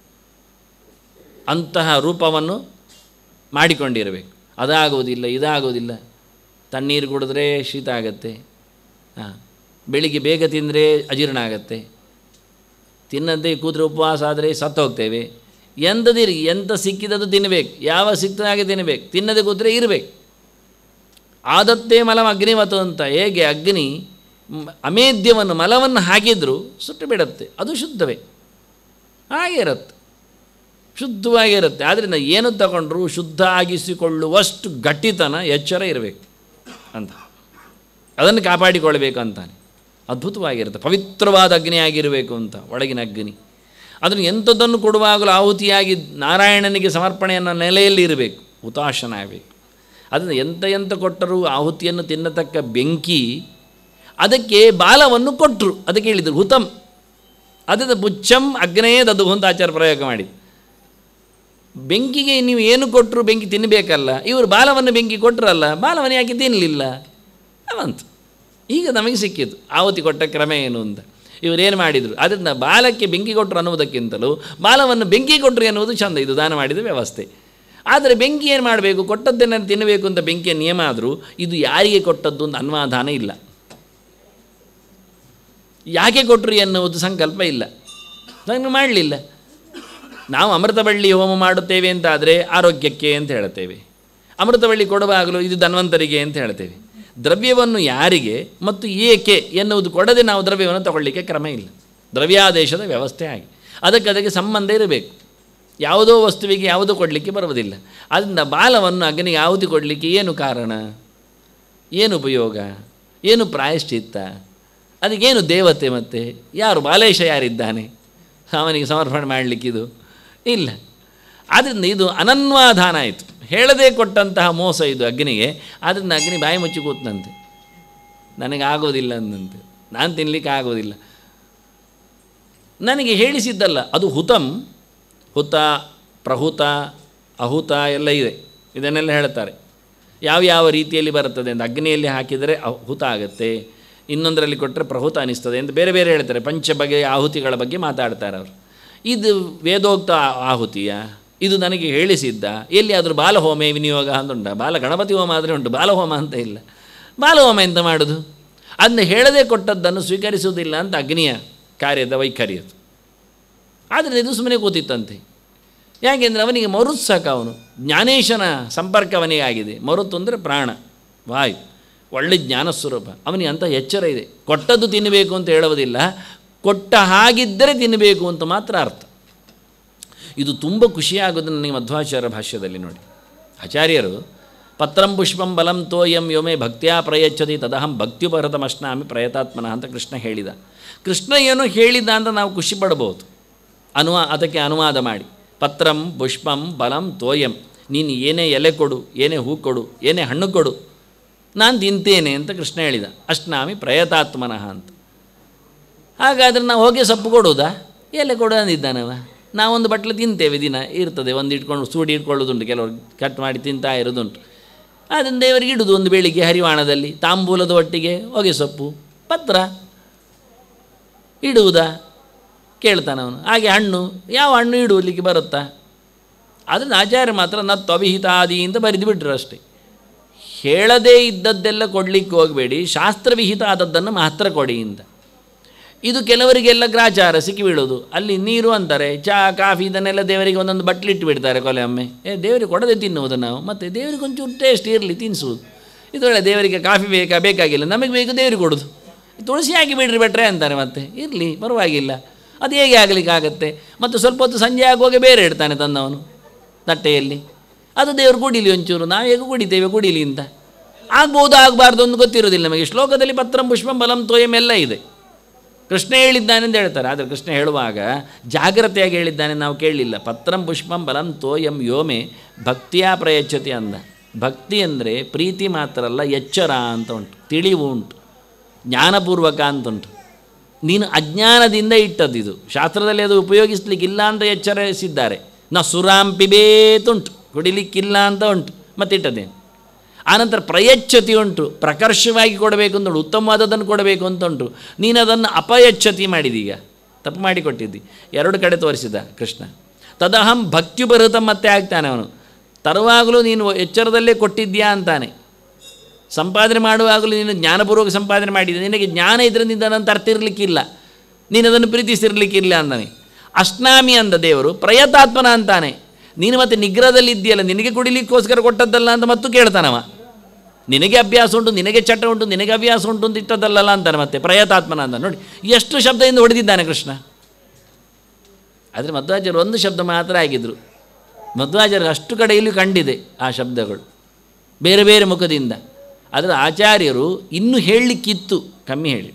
ಅಂತಹ ರೂಪವನ್ನು ಮಾಡಿಕೊಂಡಿರಬೇಕು ಅದಾಗೋದಿಲ್ಲ ಇದಾಗೋದಿಲ್ಲ ತಣ್ಣೀರು ಕುಡಿದ್ರೆ ಶೀತ ಆಗತ್ತೆ ಹಾಂ ಬೆಳಿಗ್ಗೆ ಬೇಗ ತಿಂದರೆ ಅಜೀರ್ಣ ಆಗತ್ತೆ ತಿನ್ನದೇ ಕೂತ್ರೆ ಉಪವಾಸ ಆದರೆ ಸತ್ತು ಹೋಗ್ತೇವೆ ಎಂಥದಿರಿ ಎಂಥ ಸಿಕ್ಕಿದದು ತಿನ್ನಬೇಕು ಯಾವ ಸಿಕ್ಕಿದಾಗೆ ತಿನ್ನಬೇಕು ತಿನ್ನದೆ ಕೂತ್ರೆ ಇರಬೇಕು ಆದತ್ತೇ ಮಲಮ ಅಗ್ನಿಮತ ಅಂತ ಹೇಗೆ ಅಗ್ನಿ ಮ್- ಅಮೇದ್ಯವನ್ನು ಮಲವನ್ನು ಹಾಕಿದರೂ ಸುಟ್ಟು ಬಿಡುತ್ತೆ ಅದು ಶುದ್ಧವೇ ಹಾಗೆ ಇರುತ್ತೆ ಶುದ್ಧವಾಗಿರುತ್ತೆ ಆದ್ದರಿಂದ ಏನು ತಗೊಂಡ್ರೂ ಶುದ್ಧ ಆಗಿಸಿಕೊಳ್ಳುವಷ್ಟು ಗಟ್ಟಿತನ ಎಚ್ಚರ ಇರಬೇಕು ಅಂತ ಅದನ್ನು ಕಾಪಾಡಿಕೊಳ್ಬೇಕು ಅಂತಾನೆ ಅದ್ಭುತವಾಗಿರುತ್ತೆ ಪವಿತ್ರವಾದ ಅಗ್ನಿ ಆಗಿರಬೇಕು ಅಂತ ಒಳಗಿನ ಅಗ್ನಿ ಅದನ್ನು ಎಂಥದ್ದನ್ನು ಕೊಡುವಾಗಲೂ ಆಹುತಿಯಾಗಿ ನಾರಾಯಣನಿಗೆ ಸಮರ್ಪಣೆಯನ್ನು ನೆಲೆಯಲ್ಲಿ ಇರಬೇಕು ಹುತಾಶನ ಆಗಬೇಕು ಅದನ್ನು ಎಂಥ ಎಂಥ ಕೊಟ್ಟರೂ ಆಹುತಿಯನ್ನು ತಿನ್ನತಕ್ಕ ಬೆಂಕಿ ಅದಕ್ಕೆ ಬಾಲವನ್ನು ಕೊಟ್ಟರು ಅದಕ್ಕೆ ಹೇಳಿದರು ಹುತಂ ಅದದ ಬುಚ್ಚಂ ಅಗ್ನೇಯ ದದು ಅಂತ ಆಚಾರ ಪ್ರಯೋಗ ಮಾಡಿ ಬೆಂಕಿಗೆ ನೀವು ಏನು ಕೊಟ್ಟರು ಬೆಂಕಿ ತಿನ್ನಬೇಕಲ್ಲ ಇವರು ಬಾಲವನ್ನು ಬೆಂಕಿ ಕೊಟ್ಟರಲ್ಲ ಬಾಲವನ್ನು ಯಾಕೆ ತಿನ್ನಲಿಲ್ಲ ಅವಂತ ಈಗ ನಮಗೆ ಸಿಕ್ಕಿತು ಆವತಿ ಕೊಟ್ಟ ಕ್ರಮ ಏನು ಅಂತ ಇವರೇನು ಮಾಡಿದರು ಅದರಿಂದ ಬಾಲಕ್ಕೆ ಬೆಂಕಿ ಕೊಟ್ಟರು ಅನ್ನೋದಕ್ಕಿಂತಲೂ ಬಾಲವನ್ನು ಬೆಂಕಿ ಕೊಟ್ಟರು ಎನ್ನುವುದು ಚಂದ ಇದು ದಾನ ಮಾಡಿದ ವ್ಯವಸ್ಥೆ ಆದರೆ ಬೆಂಕಿ ಏನು ಮಾಡಬೇಕು ಕೊಟ್ಟದ್ದನ್ನು ತಿನ್ನಬೇಕು ಅಂತ ಬೆಂಕಿಯ ನಿಯಮ ಆದರೂ ಇದು ಯಾರಿಗೆ ಕೊಟ್ಟದ್ದು ಅಂತ ಅನ್ವಾಧಾನ ಇಲ್ಲ ಯಾಕೆ ಕೊಟ್ಟರು ಎನ್ನುವುದು ಸಂಕಲ್ಪ ಇಲ್ಲ ಅದನ್ನು ಮಾಡಲಿಲ್ಲ ನಾವು ಅಮೃತಬಳ್ಳಿ ಹೋಮ ಮಾಡುತ್ತೇವೆ ಅಂತಾದರೆ ಆರೋಗ್ಯಕ್ಕೆ ಅಂತ ಹೇಳ್ತೇವೆ ಅಮೃತಬಳ್ಳಿ ಕೊಡುವಾಗಲೂ ಇದು ಧನ್ವಂತರಿಗೆ ಅಂತ ಹೇಳ್ತೇವೆ ದ್ರವ್ಯವನ್ನು ಯಾರಿಗೆ ಮತ್ತು ಏಕೆ ಎನ್ನುವುದು ಕೊಡದೆ ನಾವು ದ್ರವ್ಯವನ್ನು ತಗೊಳ್ಳಿಕ್ಕೆ ಕ್ರಮ ಇಲ್ಲ ದ್ರವ್ಯಾದೇಶದ ವ್ಯವಸ್ಥೆ ಆಗಿ ಅದಕ್ಕೆ ಅದಕ್ಕೆ ಸಂಬಂಧ ಇರಬೇಕು ಯಾವುದೋ ವಸ್ತುವಿಗೆ ಯಾವುದೋ ಕೊಡಲಿಕ್ಕೆ ಬರುವುದಿಲ್ಲ ಆದ್ದರಿಂದ ಬಾಲವನ್ನು ಅಗ್ನಿಗೆ ಆಹುತಿ ಕೊಡಲಿಕ್ಕೆ ಏನು ಕಾರಣ ಏನು ಉಪಯೋಗ ಏನು ಪ್ರಾಯಶ್ಚಿತ್ತ ಅದಕ್ಕೇನು ದೇವತೆ ಮತ್ತು ಯಾರು ಬಾಲೇಶ ಯಾರಿದ್ದಾನೆ ಅವನಿಗೆ ಸಮರ್ಪಣೆ ಮಾಡಲಿಕ್ಕಿದು ಇಲ್ಲ ಆದ್ದರಿಂದ ಇದು ಅನನ್ವಾಧಾನ ಆಯಿತು ಹೇಳದೆ ಕೊಟ್ಟಂತಹ ಮೋಸ ಇದು ಅಗ್ನಿಗೆ ಆದ್ದರಿಂದ ಅಗ್ನಿ ಬಾಯಿ ಮುಚ್ಚಿ ಕೂತಂತೆ ನನಗೆ ಆಗೋದಿಲ್ಲ ಅಂದಂತೆ ನಾನು ತಿನ್ನಲಿಕ್ಕೆ ಆಗೋದಿಲ್ಲ ನನಗೆ ಹೇಳಿಸಿದ್ದಲ್ಲ ಅದು ಹುತಂ ಹುತ ಪ್ರಹುತ ಅಹುತ ಎಲ್ಲ ಇದೆ ಇದನ್ನೆಲ್ಲ ಹೇಳ್ತಾರೆ ಯಾವ ಯಾವ ರೀತಿಯಲ್ಲಿ ಬರುತ್ತದೆ ಅಂತ ಅಗ್ನಿಯಲ್ಲಿ ಹಾಕಿದರೆ ಅಹು- ಹುತ ಆಗುತ್ತೆ ಇನ್ನೊಂದರಲ್ಲಿ ಕೊಟ್ಟರೆ ಪ್ರಹುತ ಅನಿಸ್ತದೆ ಅಂತ ಬೇರೆ ಬೇರೆ ಹೇಳ್ತಾರೆ ಪಂಚ ಬಗೆಯ ಆಹುತಿಗಳ ಬಗ್ಗೆ ಮಾತಾಡ್ತಾರೆ ಅವರು ಇದು ವೇದೋಕ್ತ ಆ- ಆಹುತಿಯ ಇದು ನನಗೆ ಹೇಳಿಸಿದ್ದ ಎಲ್ಲಿಯಾದರೂ ಬಾಲಹೋಮೆ ವಿನಿಯೋಗ ಅಂತ ಉಂಟ ಬಾಲ ಗಣಪತಿ ಹೋಮ ಆದರೆ ಉಂಟು ಬಾಲಹೋಮ ಅಂತ ಇಲ್ಲ ಬಾಲಹೋಮ ಎಂತ ಮಾಡೋದು ಅದನ್ನ ಹೇಳದೆ ಕೊಟ್ಟದ್ದನ್ನು ಸ್ವೀಕರಿಸುವುದಿಲ್ಲ ಅಂತ ಅಗ್ನಿಯ ಕಾರ್ಯದ ವೈಖರಿ ಅದು ಆದರೆ ಇದು ಸುಮ್ಮನೆ ಕೂತಿತ್ತಂತೆ ಯಾಕೆಂದರೆ ಅವನಿಗೆ ಮರುತ್ಸಕ ಅವನು ಜ್ಞಾನೇಶನ ಸಂಪರ್ಕ ಅವನಿಗೆ ಆಗಿದೆ ಮರುತ್ತು ಅಂದರೆ ಪ್ರಾಣ ವಾಯು ಒಳ್ಳೆ ಜ್ಞಾನ ಸ್ವರೂಪ ಅವನಿಗೆ ಅಂಥ ಎಚ್ಚರ ಇದೆ ಕೊಟ್ಟದ್ದು ತಿನ್ನಬೇಕು ಅಂತ ಹೇಳುವುದಿಲ್ಲ ಕೊಟ್ಟ ಹಾಗಿದ್ದರೆ ತಿನ್ನಬೇಕು ಅಂತ ಮಾತ್ರ ಅರ್ಥ ಇದು ತುಂಬ ಖುಷಿಯಾಗೋದು ನನಗೆ ಮಧ್ವಾಚಾರ್ಯ ಭಾಷ್ಯದಲ್ಲಿ ನೋಡಿ ಆಚಾರ್ಯರು ಪತ್ರಂ ಪುಷ್ಪಂ ಬಲಂ ತೋಯಂ ಯೋಮೆ ಭಕ್ತಿಯ ಪ್ರಯಚ್ಛತಿ ತದಹಂ ಭಕ್ತ್ಯುಪಹೃತಮಶ್ನಾಮಿ ಪ್ರಯತಾತ್ಮನ ಅಂತ ಕೃಷ್ಣ ಹೇಳಿದ ಕೃಷ್ಣ ಏನು ಹೇಳಿದ ಅಂತ ನಾವು ಖುಷಿ ಪಡ್ಬೋದು ಅನುವಾ ಅದಕ್ಕೆ ಅನುವಾದ ಮಾಡಿ ಪತ್ರಂ ಪುಷ್ಪಂ ಬಲಂ ತೋಯಂ ನೀನು ಏನೇ ಎಲೆ ಕೊಡು ಏನೇ ಹೂ ಕೊಡು ಏನೇ ಹಣ್ಣು ಕೊಡು ನಾನು ತಿಂತೇನೆ ಅಂತ ಕೃಷ್ಣ ಹೇಳಿದ ಅಶ್ನಾಮಿ ಪ್ರಯತಾತ್ಮನಃ ಅಂತ ಹಾಗಾದರೆ ನಾವು ಹೋಗಿ ಸೊಪ್ಪು ಕೊಡುವುದಾ ಎಲೆ ಕೊಡು ಅಂದಿದ್ದಾನವ ನಾವೊಂದು ಬಟ್ಲು ತಿಂತೇವೆ ದಿನ ಇರ್ತದೆ ಒಂದು ಇಟ್ಕೊಂಡು ಸೂಡಿ ಇಟ್ಕೊಳ್ಳೋದುಂಟು ಕೆಲವರು ಕಟ್ ಮಾಡಿ ತಿಂತಾ ಇರೋದುಂಟು ಅದನ್ನು ದೇವರಿಗೆ ಇಡುದು ಒಂದು ಬೆಳಿಗ್ಗೆ ಹರಿವಾಣದಲ್ಲಿ ತಾಂಬೂಲದ ಒಟ್ಟಿಗೆ ಹೊಗೆ ಸೊಪ್ಪು ಪತ್ರ ಇಡುವುದಾ ಕೇಳ್ತಾನವನು ಹಾಗೆ ಹಣ್ಣು ಯಾವ ಹಣ್ಣು ಇಡುವಲಿಕ್ಕೆ ಬರುತ್ತಾ ಅದನ್ನು ಆಚಾರ್ಯ ಮಾತ್ರ ನತ್ತು ಅವಿಹಿತಾದಿ ಅಂತ ಬರೆದು ಬಿಟ್ರು ಅಷ್ಟೇ ಹೇಳದೇ ಇದ್ದದ್ದೆಲ್ಲ ಕೊಡಲಿಕ್ಕೆ ಹೋಗಬೇಡಿ ಶಾಸ್ತ್ರವಿಹಿತ ಆದದ್ದನ್ನು ಮಾತ್ರ ಕೊಡಿ ಅಂತ ಇದು ಕೆಲವರಿಗೆಲ್ಲ ಗ್ರಾಚಾರ ಸಿಕ್ಕಿ ಬೀಳೋದು ಅಲ್ಲಿ ನೀರು ಅಂತಾರೆ ಚಹಾ ಕಾಫಿ ಇದನ್ನೆಲ್ಲ ದೇವರಿಗೆ ಒಂದೊಂದು ಬಟ್ಲಿಟ್ಟು ಬಿಡ್ತಾರೆ ಕೊಲೆ ಒಮ್ಮೆ ಏ ದೇವರಿಗೆ ಕೊಡದೆ ತಿನ್ನುವುದು ನಾವು ಮತ್ತು ದೇವರಿಗೆ ಒಂಚೂರು ಟೇಸ್ಟ್ ಇರಲಿ ತಿನ್ನಿಸುವುದು ಇದೊಳ್ಳೆ ದೇವರಿಗೆ ಕಾಫಿ ಬೇಕಾ ಬೇಕಾಗಿಲ್ಲ ನಮಗೆ ಬೇಕು ದೇವರಿಗೆ ಕೊಡೋದು ತುಳಸಿ ಹಾಕಿ ಬಿಡ್ರಿ ಬಿಟ್ರೆ ಅಂತಾರೆ ಮತ್ತೆ ಇರಲಿ ಪರವಾಗಿಲ್ಲ ಅದು ಹೇಗೆ ಆಗಲಿಕ್ಕೆ ಆಗುತ್ತೆ ಮತ್ತು ಸ್ವಲ್ಪ ಹೊತ್ತು ಸಂಜೆ ಆಗುವಾಗ ಬೇರೆ ಇಡ್ತಾನೆ ತಂದವನು ತಟ್ಟೆಯಲ್ಲಿ ಅದು ದೇವರು ಕುಡಿಲಿ ಒಂಚೂರು ನಾವು ಹೇಗೆ ಕುಡಿತೇವೆ ಕುಡಿಲಿ ಅಂತ ಆಗ್ಬೋದು ಆಗಬಾರ್ದು ಅಂತ ಗೊತ್ತಿರೋದಿಲ್ಲ ನಮಗೆ ಶ್ಲೋಕದಲ್ಲಿ ಪತ್ರಂ ಪುಷ್ಪಂ ಬಲಂ ತೋಯಂ ಎಲ್ಲ ಇದೆ ಕೃಷ್ಣ ಹೇಳಿದ್ದಾನೆ ಅಂತ ಹೇಳ್ತಾರೆ ಆದರೆ ಕೃಷ್ಣ ಹೇಳುವಾಗ ಜಾಗ್ರತೆಯಾಗಿ ಹೇಳಿದ್ದಾನೆ ನಾವು ಕೇಳಲಿಲ್ಲ ಪತ್ರಂ ಪುಷ್ಪಂ ಬಲಂ ತೋಯಂ ಯೋಮೆ ಭಕ್ತಿಯ ಪ್ರಯಚ್ಛತಿ ಅಂದ ಭಕ್ತಿ ಅಂದರೆ ಪ್ರೀತಿ ಮಾತ್ರ ಅಲ್ಲ ಎಚ್ಚರ ಅಂತ ಉಂಟು ತಿಳಿವು ಉಂಟು ಜ್ಞಾನಪೂರ್ವಕ ಅಂತ ಉಂಟು ನೀನು ಅಜ್ಞಾನದಿಂದ ಇಟ್ಟದ್ದು ಇದು ಶಾಸ್ತ್ರದಲ್ಲಿ ಅದು ಉಪಯೋಗಿಸ್ಲಿಕ್ಕಿಲ್ಲ ಅಂತ ಎಚ್ಚರಿಸಿದ್ದಾರೆ ನ ಸುರಾಂ ಪಿಬೇತುಂಟು ಕುಡಿಲಿಕ್ಕಿಲ್ಲ ಅಂತ ಉಂಟು ಮತ್ತಿಟ್ಟದೇನು ಆನಂತರ ಪ್ರಯಚ್ಛತಿ ಉಂಟು ಪ್ರಕರ್ಷವಾಗಿ ಕೊಡಬೇಕು ಅಂತ ಉಂಟು ಉತ್ತಮವಾದದ್ದನ್ನು ಕೊಡಬೇಕು ಅಂತ ಉಂಟು ನೀನು ಅದನ್ನು ಅಪಯಚ್ಛತಿ ಮಾಡಿದೀಗ ತಪ್ಪು ಮಾಡಿ ಕೊಟ್ಟಿದ್ದಿ ಎರಡು ಕಡೆ ತೋರಿಸಿದ ಕೃಷ್ಣ ತದಹಂ ಭಕ್ತ್ಯುಪಹೃತ ಮತ್ತೆ ಆಗ್ತಾನೆ ಅವನು ತರುವಾಗಲೂ ನೀನು ಎಚ್ಚರದಲ್ಲೇ ಕೊಟ್ಟಿದ್ಯಾ ಅಂತಾನೆ ಸಂಪಾದನೆ ಮಾಡುವಾಗಲೂ ನೀನು ಜ್ಞಾನಪೂರ್ವಕ ಸಂಪಾದನೆ ಮಾಡಿದ್ದೆ ನಿನಗೆ ಜ್ಞಾನ ಇದರಿಂದ ನಾನು ತರ್ತಿರ್ಲಿಕ್ಕಿಲ್ಲ ನೀನು ಅದನ್ನು ಪ್ರೀತಿಸಿರ್ಲಿಕ್ಕಿಲ್ಲ ಅಂತಾನೆ ಅಷ್ಟಾಮಿ ಅಂದ ದೇವರು ಪ್ರಯತಾತ್ಮನ ಅಂತಾನೆ ನೀನು ಮತ್ತೆ ನಿಗ್ರಹದಲ್ಲಿ ಇದೆಯಲ್ಲ ನಿನಗೆ ಕುಡಿಲಿಕ್ಕೋಸ್ಕರ ಕೊಟ್ಟದ್ದಲ್ಲ ಅಂತ ಮತ್ತು ಕೇಳ್ತಾನವ ನಿನಗೆ ಅಭ್ಯಾಸ ಉಂಟು ನಿನಗೆ ಚಟ ಉಂಟು ನಿನಗೆ ಅಭ್ಯಾಸ ಉಂಟು ಅಂತ ಇಟ್ಟದ್ದಲ್ಲ ಅಂತಾನೆ ಮತ್ತೆ ಪ್ರಯತಾತ್ಮನ ಅಂತ ನೋಡಿ ಎಷ್ಟು ಶಬ್ದದಿಂದ ಹೊಡೆದಿದ್ದಾನೆ ಕೃಷ್ಣ ಆದರೆ ಮಧ್ವಾಚಾರ್ಯರು ಒಂದು ಶಬ್ದ ಮಾತ್ರ ಆಗಿದ್ದರು ಮಧ್ವಾಚಾರ್ಯರು ಅಷ್ಟು ಕಡೆಯಲ್ಲಿ ಕಂಡಿದೆ ಆ ಶಬ್ದಗಳು ಬೇರೆ ಬೇರೆ ಮುಖದಿಂದ ಆದರೆ ಆಚಾರ್ಯರು ಇನ್ನೂ ಹೇಳಲಿಕ್ಕಿತ್ತು ಕಮ್ಮಿ ಹೇಳಿತ್ತು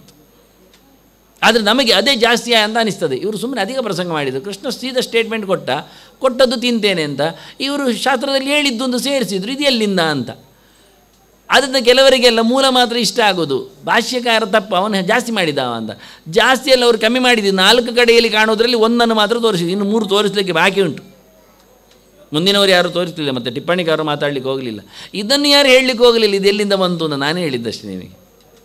ಆದರೆ ನಮಗೆ ಅದೇ ಜಾಸ್ತಿ ಅಂತ ಅನಿಸ್ತದೆ ಇವರು ಸುಮ್ಮನೆ ಅಧಿಕ ಪ್ರಸಂಗ ಮಾಡಿದರು ಕೃಷ್ಣ ಸೀದಾ ಸ್ಟೇಟ್ಮೆಂಟ್ ಕೊಟ್ಟ ಕೊಟ್ಟದ್ದು ತಿಂತೇನೆ ಅಂತ ಇವರು ಶಾಸ್ತ್ರದಲ್ಲಿ ಹೇಳಿದ್ದು ಒಂದು ಸೇರಿಸಿದ್ರು ಇದು ಎಲ್ಲಿಂದ ಅಂತ ಅದರಿಂದ ಕೆಲವರಿಗೆಲ್ಲ ಮೂಲ ಮಾತ್ರ ಇಷ್ಟ ಆಗೋದು ಭಾಷ್ಯಕಾರ ತಪ್ಪು ಅವನು ಜಾಸ್ತಿ ಮಾಡಿದ ಅಂತ ಜಾಸ್ತಿಯಲ್ಲಿ ಅವರು ಕಮ್ಮಿ ಮಾಡಿದ್ದು ನಾಲ್ಕು ಕಡೆಯಲ್ಲಿ ಕಾಣೋದ್ರಲ್ಲಿ ಒಂದನ್ನು ಮಾತ್ರ ತೋರಿಸಿದ್ದು ಇನ್ನು ಮೂರು ತೋರಿಸಲಿಕ್ಕೆ ಬಾಕಿ ಉಂಟು ಮುಂದಿನವರು ಯಾರು ತೋರಿಸಲಿಲ್ಲ ಮತ್ತು ಟಿಪ್ಪಣಿಕಾರರು ಮಾತಾಡಲಿಕ್ಕೆ ಹೋಗಲಿಲ್ಲ ಇದನ್ನು ಯಾರು ಹೇಳಲಿಕ್ಕೆ ಹೋಗಲಿಲ್ಲ ಇದು ಎಲ್ಲಿಂದ ಬಂತು ಅಂತ ನಾನೇ ಹೇಳಿದ್ದಷ್ಟೇ ನಿಮಗೆ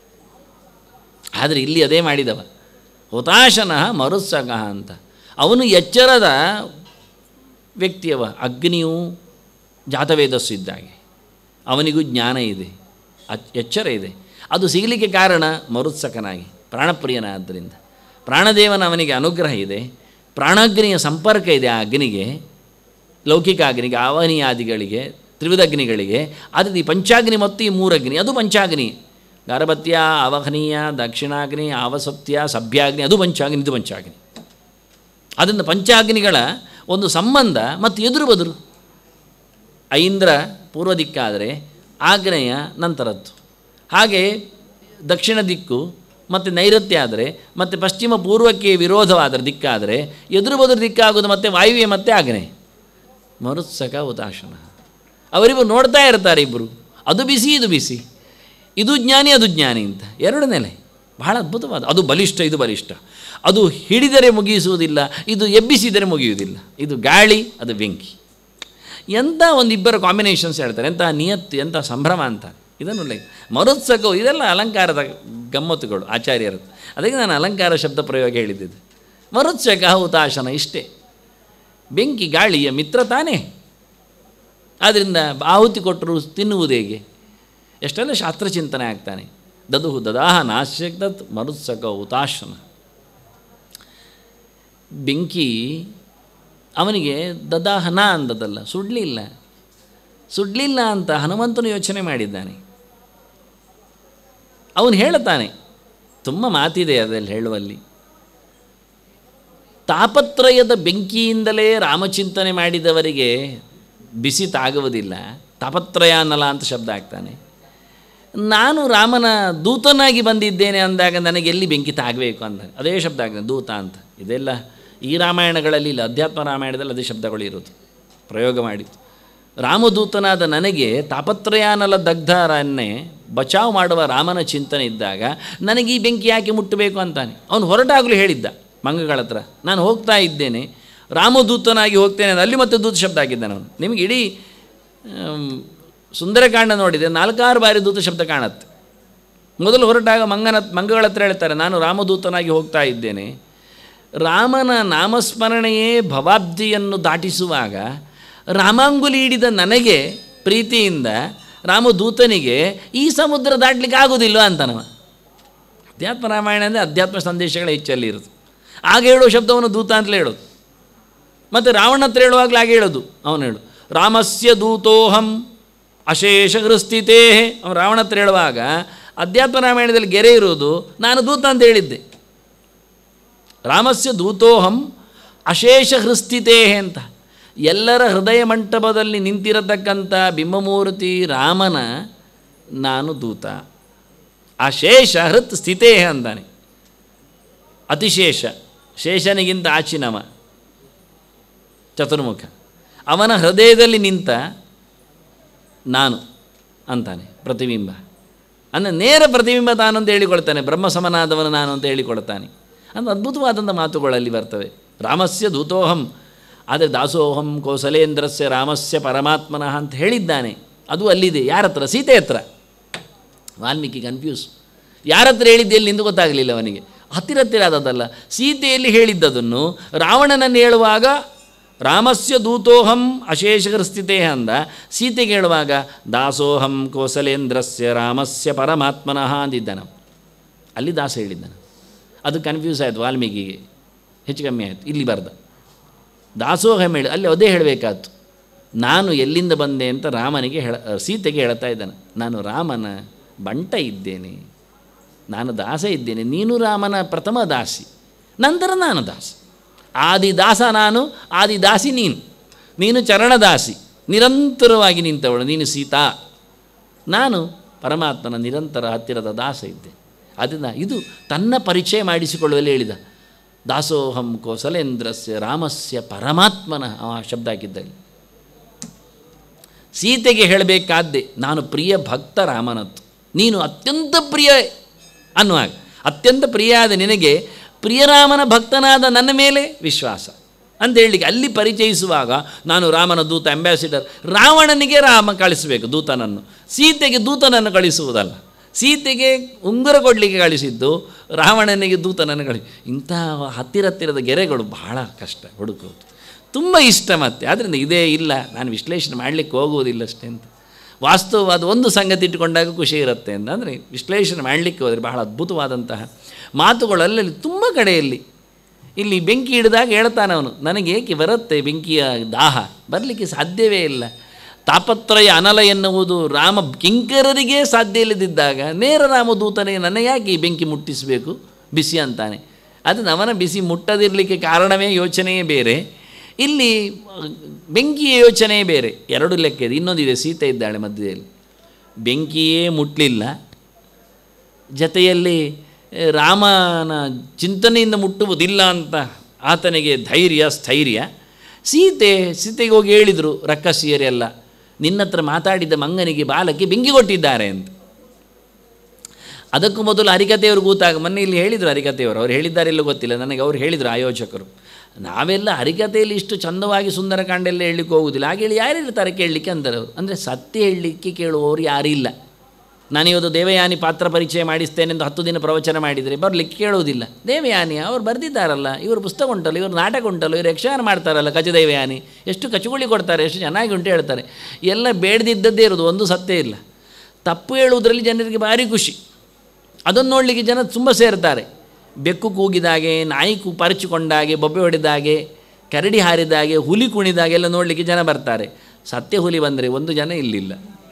ಆದರೆ ಇಲ್ಲಿ ಅದೇ ಮಾಡಿದವ ಹುತಾಶನ ಮರುತ್ಸಂಗ ಅಂತ ಅವನು ಎಚ್ಚರದ ವ್ಯಕ್ತಿಯವ ಅಗ್ನಿಯು ಜಾತವೇದಸ್ಸು ಇದ್ದಾಗೆ ಅವನಿಗೂ ಜ್ಞಾನ ಇದೆ ಅಚ್- ಎಚ್ಚರ ಇದೆ ಅದು ಸಿಗಲಿಕ್ಕೆ ಕಾರಣ ಮರುತ್ಸಕನಾಗಿ ಪ್ರಾಣಪ್ರಿಯನಾದ್ದರಿಂದ ಪ್ರಾಣದೇವನ ಅವನಿಗೆ ಅನುಗ್ರಹ ಇದೆ ಪ್ರಾಣಾಗ್ನಿಯ ಸಂಪರ್ಕ ಇದೆ ಆ ಅಗ್ನಿಗೆ ಲೌಕಿಕ ಅಗ್ನಿಗೆ ಆವಹನೀಯಾದಿಗಳಿಗೆ ತ್ರಿವಿಧ ಅಗ್ನಿಗಳಿಗೆ ಅದು ಈ ಪಂಚಾಗ್ನಿ ಮತ್ತು ಈ ಮೂರಗ್ನಿ ಅದು ಪಂಚಾಗ್ನಿ ಗಾರಭತ್ಯ ಅವಹನೀಯ ದಕ್ಷಿಣಾಗ್ನಿ ಆವಸತ್ಯ ಸಭ್ಯಾಗ್ನಿ ಅದು ಪಂಚಾಗ್ನಿ ಇದು ಪಂಚಾಗ್ನಿ ಅದರಿಂದ ಪಂಚಾಗ್ನಿಗಳ ಒಂದು ಸಂಬಂಧ ಮತ್ತು ಎದುರು ಬದುರು ಐಂದ್ರ ಪೂರ್ವ ದಿಕ್ಕಾದರೆ ಆಗ್ನೇಯ ನಂತರದ್ದು ಹಾಗೆ ದಕ್ಷಿಣ ದಿಕ್ಕು ಮತ್ತು ನೈಋತ್ಯ ಆದರೆ ಮತ್ತು ಪಶ್ಚಿಮ ಪೂರ್ವಕ್ಕೆ ವಿರೋಧವಾದರೆ ದಿಕ್ಕಾದರೆ ಎದುರು ಬದುರು ದಿಕ್ಕಾಗೋದು ಮತ್ತು ವಾಯುವ್ಯ ಮತ್ತು ಆಗ್ನೇಯ ಮರುತ್ಸಕ ಉದಾಶನ ಅವರಿಬ್ಬರು ನೋಡ್ತಾ ಇರ್ತಾರೆ ಇಬ್ಬರು ಅದು ಬಿಸಿ ಇದು ಬಿಸಿ ಇದು ಜ್ಞಾನಿ ಅದು ಜ್ಞಾನಿ ಅಂತ ಎರಡು ನೆಲೆ ಬಹಳ ಅದ್ಭುತವಾದ ಅದು ಬಲಿಷ್ಠ ಇದು ಬಲಿಷ್ಠ ಅದು ಹಿಡಿದರೆ ಮುಗಿಸುವುದಿಲ್ಲ ಇದು ಎಬ್ಬಿಸಿದರೆ ಮುಗಿಯುವುದಿಲ್ಲ ಇದು ಗಾಳಿ ಅದು ಬೆಂಕಿ ಎಂಥ ಒಂದಿಬ್ಬರ ಕಾಂಬಿನೇಷನ್ಸ್ ಹೇಳ್ತಾರೆ ಎಂಥ ನಿಯತ್ತು ಎಂಥ ಸಂಭ್ರಮ ಅಂತ ಇದನ್ನು ಲೈಕ್ ಮರುತ್ಸಕವು ಇದೆಲ್ಲ ಅಲಂಕಾರದ ಗಮ್ಮತ್ತುಗಳು ಆಚಾರ್ಯರದ್ದು ಅದಕ್ಕೆ ನಾನು ಅಲಂಕಾರ ಶಬ್ದ ಪ್ರಯೋಗ ಹೇಳಿದ್ದಿದ್ದು ಮರುತ್ಸಕ ಹುತಾಶನ ಇಷ್ಟೇ ಬೆಂಕಿ ಗಾಳಿಯ ಮಿತ್ರ ತಾನೇ ಆದ್ದರಿಂದ ಆಹುತಿ ಕೊಟ್ಟರು ತಿನ್ನುವುದು ಹೇಗೆ ಎಷ್ಟೆಲ್ಲ ಶಾಸ್ತ್ರಚಿಂತನೆ ಆಗ್ತಾನೆ ದದುಹು ದದಾಹ ನಾಶ್ಯಕ್ತತ್ ಮರುತ್ಸಕ ಹುತಾಶನ ಬೆಂಕಿ ಅವನಿಗೆ ದದಾಹನ ಅಂದದಲ್ಲ ಸುಡಲಿಲ್ಲ ಸುಡಲಿಲ್ಲ ಅಂತ ಹನುಮಂತನು ಯೋಚನೆ ಮಾಡಿದ್ದಾನೆ ಅವನು ಹೇಳುತ್ತಾನೆ ತುಂಬ ಮಾತಿದೆ ಅದರಲ್ಲಿ ಹೇಳುವಲ್ಲಿ ತಾಪತ್ರಯದ ಬೆಂಕಿಯಿಂದಲೇ ರಾಮಚಿಂತನೆ ಮಾಡಿದವರಿಗೆ ಬಿಸಿ ತಾಗುವುದಿಲ್ಲ ತಾಪತ್ರಯ ಅನ್ನಲ್ಲ ಅಂತ ಶಬ್ದ ಆಗ್ತಾನೆ ನಾನು ರಾಮನ ದೂತನಾಗಿ ಬಂದಿದ್ದೇನೆ ಅಂದಾಗ ನನಗೆ ಎಲ್ಲಿ ಬೆಂಕಿ ತಾಗಬೇಕು ಅಂತ ಅದೇ ಶಬ್ದ ಆಗ್ತದೆ ದೂತ ಅಂತ ಇದೆಲ್ಲ ಈ ರಾಮಾಯಣಗಳಲ್ಲಿ ಇಲ್ಲ ಅಧ್ಯಾತ್ಮ ರಾಮಾಯಣದಲ್ಲಿ ಅದೇ ಶಬ್ದಗಳು ಇರೋದು ಪ್ರಯೋಗ ಮಾಡಿದ್ದು ರಾಮದೂತನಾದ ನನಗೆ ತಾಪತ್ರಯಾನಲ ದಗ್ಧರನ್ನೇ ಬಚಾವ್ ಮಾಡುವ ರಾಮನ ಚಿಂತನೆ ಇದ್ದಾಗ ನನಗೆ ಈ ಬೆಂಕಿ ಯಾಕೆ ಮುಟ್ಟಬೇಕು ಅಂತಾನೆ ಅವನು ಹೊರಟಾಗಲೂ ಹೇಳಿದ್ದ ಮಂಗಗಳ ಹತ್ರ ನಾನು ಹೋಗ್ತಾ ಇದ್ದೇನೆ ರಾಮದೂತನಾಗಿ ಹೋಗ್ತೇನೆ ಅಂತ ಅಲ್ಲಿ ಮತ್ತೆ ದೂತ ಶಬ್ದ ಹಾಕಿದ್ದಾನೆ ಅವನು ನಿಮಗೆ ಇಡೀ ಆಮ್, ಸುಂದರಕಾಂಡ ನೋಡಿದೆ ನಾಲ್ಕಾರು ಬಾರಿ ದೂತ ಶಬ್ದ ಕಾಣುತ್ತೆ ಮೊದಲು ಹೊರಟಾಗ ಮಂಗನ ಮಂಗಗಳ ಹತ್ರ ಹೇಳ್ತಾರೆ ನಾನು ರಾಮದೂತನಾಗಿ ಹೋಗ್ತಾ ಇದ್ದೇನೆ ರಾಮನ ನಾಮಸ್ಮರಣೆಯೇ ಭವಾಬ್ದಿಯನ್ನು ದಾಟಿಸುವಾಗ ರಾಮಾಂಗುಲಿ ಹಿಡಿದ ನನಗೆ ಪ್ರೀತಿಯಿಂದ ರಾಮದೂತನಿಗೆ ಈ ಸಮುದ್ರ ದಾಟಲಿಕ್ಕೆ ಆಗೋದಿಲ್ವ ಅಂತನವ ಅಧ್ಯಾತ್ಮ ರಾಮಾಯಣ ಅಂದರೆ ಅಧ್ಯಾತ್ಮ ಸಂದೇಶಗಳ ಹೆಚ್ಚಲ್ಲಿ ಇರೋದು ಆಗ ಹೇಳೋ ಶಬ್ದವನ್ನು ದೂತ ಅಂತಲೇ ಹೇಳೋದು ಮತ್ತು ರಾವಣ ಹತ್ರ ಹೇಳುವಾಗಲೂ ಹಾಗೆ ಹೇಳೋದು ಅವನು ಹೇಳು ರಾಮಸ್ಯ ದೂತೋಹಂ ಅಶೇಷ ಹೃಸ್ಥಿತೇ ಅವನು ರಾವಣ ಹತ್ರ ಹೇಳುವಾಗ ಅಧ್ಯಾತ್ಮ ರಾಮಾಯಣದಲ್ಲಿ ಗೆರೆ ಇರುವುದು ನಾನು ದೂತ ಅಂತ ಹೇಳಿದ್ದೆ ರಾಮಸ್ಯ ದೂತೋಹಂ ಅಶೇಷ ಹೃಸ್ಥಿತೇ ಅಂತ ಎಲ್ಲರ ಹೃದಯ ಮಂಟಪದಲ್ಲಿ ನಿಂತಿರತಕ್ಕಂಥ ಬಿಂಬಮೂರ್ತಿ ರಾಮನ ನಾನು ದೂತ ಅಶೇಷ ಹೃತ್ ಸ್ಥಿತೇ ಅಂತಾನೆ ಅತಿಶೇಷ ಶೇಷನಿಗಿಂತ ಆಚಿನವ ಚತುರ್ಮುಖ ಅವನ ಹೃದಯದಲ್ಲಿ ನಿಂತ ನಾನು ಅಂತಾನೆ ಪ್ರತಿಬಿಂಬ ಅಂದರೆ ನೇರ ಪ್ರತಿಬಿಂಬ ತಾನು ಅಂತ ಹೇಳಿಕೊಳ್ತಾನೆ ಬ್ರಹ್ಮ ಸಮನಾದವನು ನಾನು ಅಂತ ಹೇಳಿಕೊಳ್ತಾನೆ ಅಂತ ಅದ್ಭುತವಾದಂಥ ಮಾತುಗಳಲ್ಲಿ ಬರ್ತವೆ ರಾಮಸ್ಯ ದೂತೋಹಂ ಆದರೆ ದಾಸೋಹಂ ಕೌಸಲೇಂದ್ರಸ್ಯ ರಾಮಸ್ಯ ಪರಮಾತ್ಮನಃ ಅಂತ ಹೇಳಿದ್ದಾನೆ ಅದು ಅಲ್ಲಿದೆ ಯಾರ ಹತ್ರ ಸೀತೆ ಹತ್ರ ವಾಲ್ಮೀಕಿ ಕನ್ಫ್ಯೂಸ್ ಯಾರ ಹತ್ರ ಹೇಳಿದ್ದೆ ಎಲ್ಲಿ ನಿಂದು ಗೊತ್ತಾಗಲಿಲ್ಲ ಅವನಿಗೆ ಹತ್ತಿರ ಹತ್ತಿರ ಆದದ್ದಲ್ಲ ಸೀತೆಯಲ್ಲಿ ಹೇಳಿದ್ದದನ್ನು ರಾವಣನನ್ನು ಹೇಳುವಾಗ ರಾಮಸ್ಯ ದೂತೋಹಂ ಅಶೇಷಕರ ಸ್ಥಿತೇ ಅಂದ ಸೀತೆಗೆ ಹೇಳುವಾಗ ದಾಸೋಹಂ ಕೌಸಲೇಂದ್ರಸ್ಯ ರಾಮಸ್ಯ ಪರಮಾತ್ಮನಃ ಅಂದಿದ್ದಾನ ಅಲ್ಲಿ ದಾಸ ಹೇಳಿದ್ದಾನೆ ಅದು ಕನ್ಫ್ಯೂಸ್ ಆಯಿತು ವಾಲ್ಮೀಕಿಗೆ ಹೆಚ್ಚು ಕಮ್ಮಿ ಆಯಿತು ಇಲ್ಲಿ ಬರ್ದ ದಾಸೋಹಂ ಹೇಳಿ ಅಲ್ಲಿ ಅದೇ ಹೇಳಬೇಕಾಯ್ತು ನಾನು ಎಲ್ಲಿಂದ ಬಂದೆ ಅಂತ ರಾಮನಿಗೆ ಹೇಳ ಸೀತೆಗೆ ಹೇಳ್ತಾ ಇದ್ದಾನೆ ನಾನು ರಾಮನ ಬಂಟ ಇದ್ದೇನೆ ನಾನು ದಾಸ ಇದ್ದೇನೆ ನೀನು ರಾಮನ ಪ್ರಥಮ ದಾಸಿ ನಂತರ ನಾನು ದಾಸ ಆದಿ ದಾಸ ನಾನು ಆದಿ ದಾಸಿ ನೀನು ನೀನು ಚರಣದಾಸಿ ನಿರಂತರವಾಗಿ ನಿಂತವಳು ನೀನು ಸೀತಾ ನಾನು ಪರಮಾತ್ಮನ ನಿರಂತರ ಹತ್ತಿರದ ದಾಸ ಇದ್ದೆ ಅದನ್ನು ಇದು ತನ್ನ ಪರಿಚಯ ಮಾಡಿಸಿಕೊಳ್ಳುವಲ್ಲಿ ಹೇಳಿದ ದಾಸೋಹಂ ಕೌಸಲೇಂದ್ರಸ್ಯ ರಾಮಸ್ಯ ಪರಮಾತ್ಮನ ಆ ಶಬ್ದ ಹಾಕಿದ್ದಲ್ಲಿ ಸೀತೆಗೆ ಹೇಳಬೇಕಾದ್ದೆ ನಾನು ಪ್ರಿಯ ಭಕ್ತ ರಾಮನದ್ದು ನೀನು ಅತ್ಯಂತ ಪ್ರಿಯ ಅನ್ನುವಾಗ ಅತ್ಯಂತ ಪ್ರಿಯಾದ ನಿನಗೆ ಪ್ರಿಯರಾಮನ ಭಕ್ತನಾದ ನನ್ನ ಮೇಲೆ ವಿಶ್ವಾಸ ಅಂತ ಹೇಳಲಿಕ್ಕೆ ಅಲ್ಲಿ ಪರಿಚಯಿಸುವಾಗ ನಾನು ರಾಮನ ದೂತ ಅಂಬ್ಯಾಸಿಡರ್ ರಾವಣನಿಗೆ ರಾಮ ಕಳಿಸಬೇಕು ದೂತನನ್ನು ಸೀತೆಗೆ ದೂತನನ್ನು ಕಳಿಸುವುದಲ್ಲ ಸೀತೆಗೆ ಉಂಗುರ ಕೊಡಲಿಕ್ಕೆ ಕಳಿಸಿದ್ದು ರಾವಣನಿಗೆ ದೂತನನ್ನು ಕಳಿಸಿ ಇಂತಹ ಹತ್ತಿರ ಹತ್ತಿರದ ಗೆರೆಗಳು ಬಹಳ ಕಷ್ಟ ಹುಡುಕೋದು ತುಂಬ ಇಷ್ಟ ಮತ್ತೆ ಆದ್ದರಿಂದ ಇದೇ ಇಲ್ಲ ನಾನು ವಿಶ್ಲೇಷಣೆ ಮಾಡಲಿಕ್ಕೆ ಹೋಗುವುದಿಲ್ಲ ಅಷ್ಟೇ ಅಂತ ವಾಸ್ತವವಾದ ಒಂದು ಸಂಗತಿ ಇಟ್ಟುಕೊಂಡಾಗ ಖುಷಿ ಇರುತ್ತೆ ಅಂತ ಅಂದರೆ ವಿಶ್ಲೇಷಣೆ ಮಾಡಲಿಕ್ಕೆ ಹೋದರೆ ಬಹಳ ಅದ್ಭುತವಾದಂತಹ ಮಾತುಗಳಲ್ಲಿ ತುಂಬ ಕಡೆಯಲ್ಲಿ ಇಲ್ಲಿ ಬೆಂಕಿ ಹಿಡಿದಾಗ ಹೇಳ್ತಾನೆ ಅವನು ನನಗೆ ಏಕೆ ಬರುತ್ತೆ ಬೆಂಕಿಯ ದಾಹ ಬರಲಿಕ್ಕೆ ಸಾಧ್ಯವೇ ಇಲ್ಲ ತಾಪತ್ರಯ ಅನಲ ಎನ್ನುವುದು ರಾಮ ಕಿಂಕರರಿಗೆ ಸಾಧ್ಯ ಇಲ್ಲದಿದ್ದಾಗ ನೇರ ರಾಮದೂತನೇ ನನಗೆ ಯಾಕೆ ಈ ಬೆಂಕಿ ಮುಟ್ಟಿಸಬೇಕು ಬಿಸಿ ಅಂತಾನೆ ಅದು ಅವನ ಬಿಸಿ ಮುಟ್ಟದಿರಲಿಕ್ಕೆ ಕಾರಣವೇ ಯೋಚನೆಯೇ ಬೇರೆ ಇಲ್ಲಿ ಬೆಂಕಿಯ ಯೋಚನೆಯೇ ಬೇರೆ ಎರಡು ಲೆಕ್ಕ ಇದೆ ಇನ್ನೊಂದಿದೆ ಸೀತೆ ಇದ್ದಾಳೆ ಮಧ್ಯದಲ್ಲಿ ಬೆಂಕಿಯೇ ಮುಟ್ಟಲಿಲ್ಲ ಜತೆಯಲ್ಲಿ ಆ, ರಾಮನ ಚಿಂತನೆಯಿಂದ ಮುಟ್ಟುವುದಿಲ್ಲ ಅಂತ ಆತನಿಗೆ ಧೈರ್ಯ ಸ್ಥೈರ್ಯ ಸೀತೆ ಸೀತೆಗೆ ಹೋಗಿ ಹೇಳಿದರು ರಕ್ಕಸಿಯರೆಲ್ಲ ನಿನ್ನ ಹತ್ರ ಮಾತಾಡಿದ ಮಂಗನಿಗೆ ಬಾಲಕ್ಕೆ ಬೆಂಕಿ ಕೊಟ್ಟಿದ್ದಾರೆ ಅಂತ ಅದಕ್ಕೂ ಮೊದಲು ಹರಿಕತೆಯವರು ಕೂತಾಗ ಮೊನ್ನೆ ಇಲ್ಲಿ ಹೇಳಿದರು ಹರಿಕತೆಯವರು ಅವ್ರು ಹೇಳಿದ್ದಾರೆ ಇಲ್ಲೋ ಗೊತ್ತಿಲ್ಲ ನನಗೆ ಅವ್ರು ಹೇಳಿದರು ಆಯೋಜಕರು ನಾವೆಲ್ಲ ಹರಿಕತೆಯಲ್ಲಿ ಇಷ್ಟು ಚಂದವಾಗಿ ಸುಂದರಕಾಂಡೆಲ್ಲ ಹೇಳಲಿಕ್ಕೆ ಹೋಗುವುದಿಲ್ಲ ಹಾಗೆ ಹೇಳಿ ಯಾರು ಇರ್ತಾರೆ ಕೇಳಲಿಕ್ಕೆ ಅಂತಾರೆ ಅವರು ಅಂದರೆ ಸತ್ಯ ಹೇಳಲಿಕ್ಕೆ ಕೇಳುವವರು ಯಾರೂ ಇಲ್ಲ ನಾನು ಇವತ್ತು ದೇವಯಾನಿ ಪಾತ್ರ ಪರಿಚಯ ಮಾಡಿಸ್ತೇನೆ ಎಂದು ಹತ್ತು ದಿನ ಪ್ರವಚನ ಮಾಡಿದರೆ ಬರಲಿಕ್ಕೆ ಕೇಳುವುದಿಲ್ಲ ದೇವಯಾನಿ ಅವ್ರು ಬರೆದಿದ್ದಾರಲ್ಲ ಇವರು ಪುಸ್ತಕ ಉಂಟಲ್ಲ ಇವರು ನಾಟಕ ಉಂಟಲ್ಲ ಇವರು ಯಕ್ಷಗಾನ ಮಾಡ್ತಾರಲ್ಲ ಕಚ ದೇವಯಾನಿ ಎಷ್ಟು ಕಚುಗುಳಿ ಕೊಡ್ತಾರೆ ಎಷ್ಟು ಚೆನ್ನಾಗಿ ಉಂಟು ಹೇಳ್ತಾರೆ ಎಲ್ಲ ಬೇಡದಿದ್ದದ್ದೇ ಇರೋದು ಒಂದು ಸತ್ಯ ಇಲ್ಲ ತಪ್ಪು ಹೇಳುವುದರಲ್ಲಿ ಜನರಿಗೆ ಭಾರಿ ಖುಷಿ ಅದನ್ನು ನೋಡಲಿಕ್ಕೆ ಜನ ತುಂಬ ಸೇರ್ತಾರೆ ಬೆಕ್ಕು ಕೂಗಿದಾಗೆ ನಾಯಿ ಕು ಪರಚಿಕೊಂಡಾಗೆ ಬೊಬ್ಬೆ ಹೊಡೆದಾಗೆ ಕರಡಿ ಹಾರಿದಾಗೆ ಹುಲಿ ಕುಣಿದಾಗೆ ಎಲ್ಲ ನೋಡಲಿಕ್ಕೆ ಜನ ಬರ್ತಾರೆ ಸತ್ಯ ಹುಲಿ ಬಂದರೆ ಒಂದು ಜನ ಇಲ್ಲಿಲ್ಲ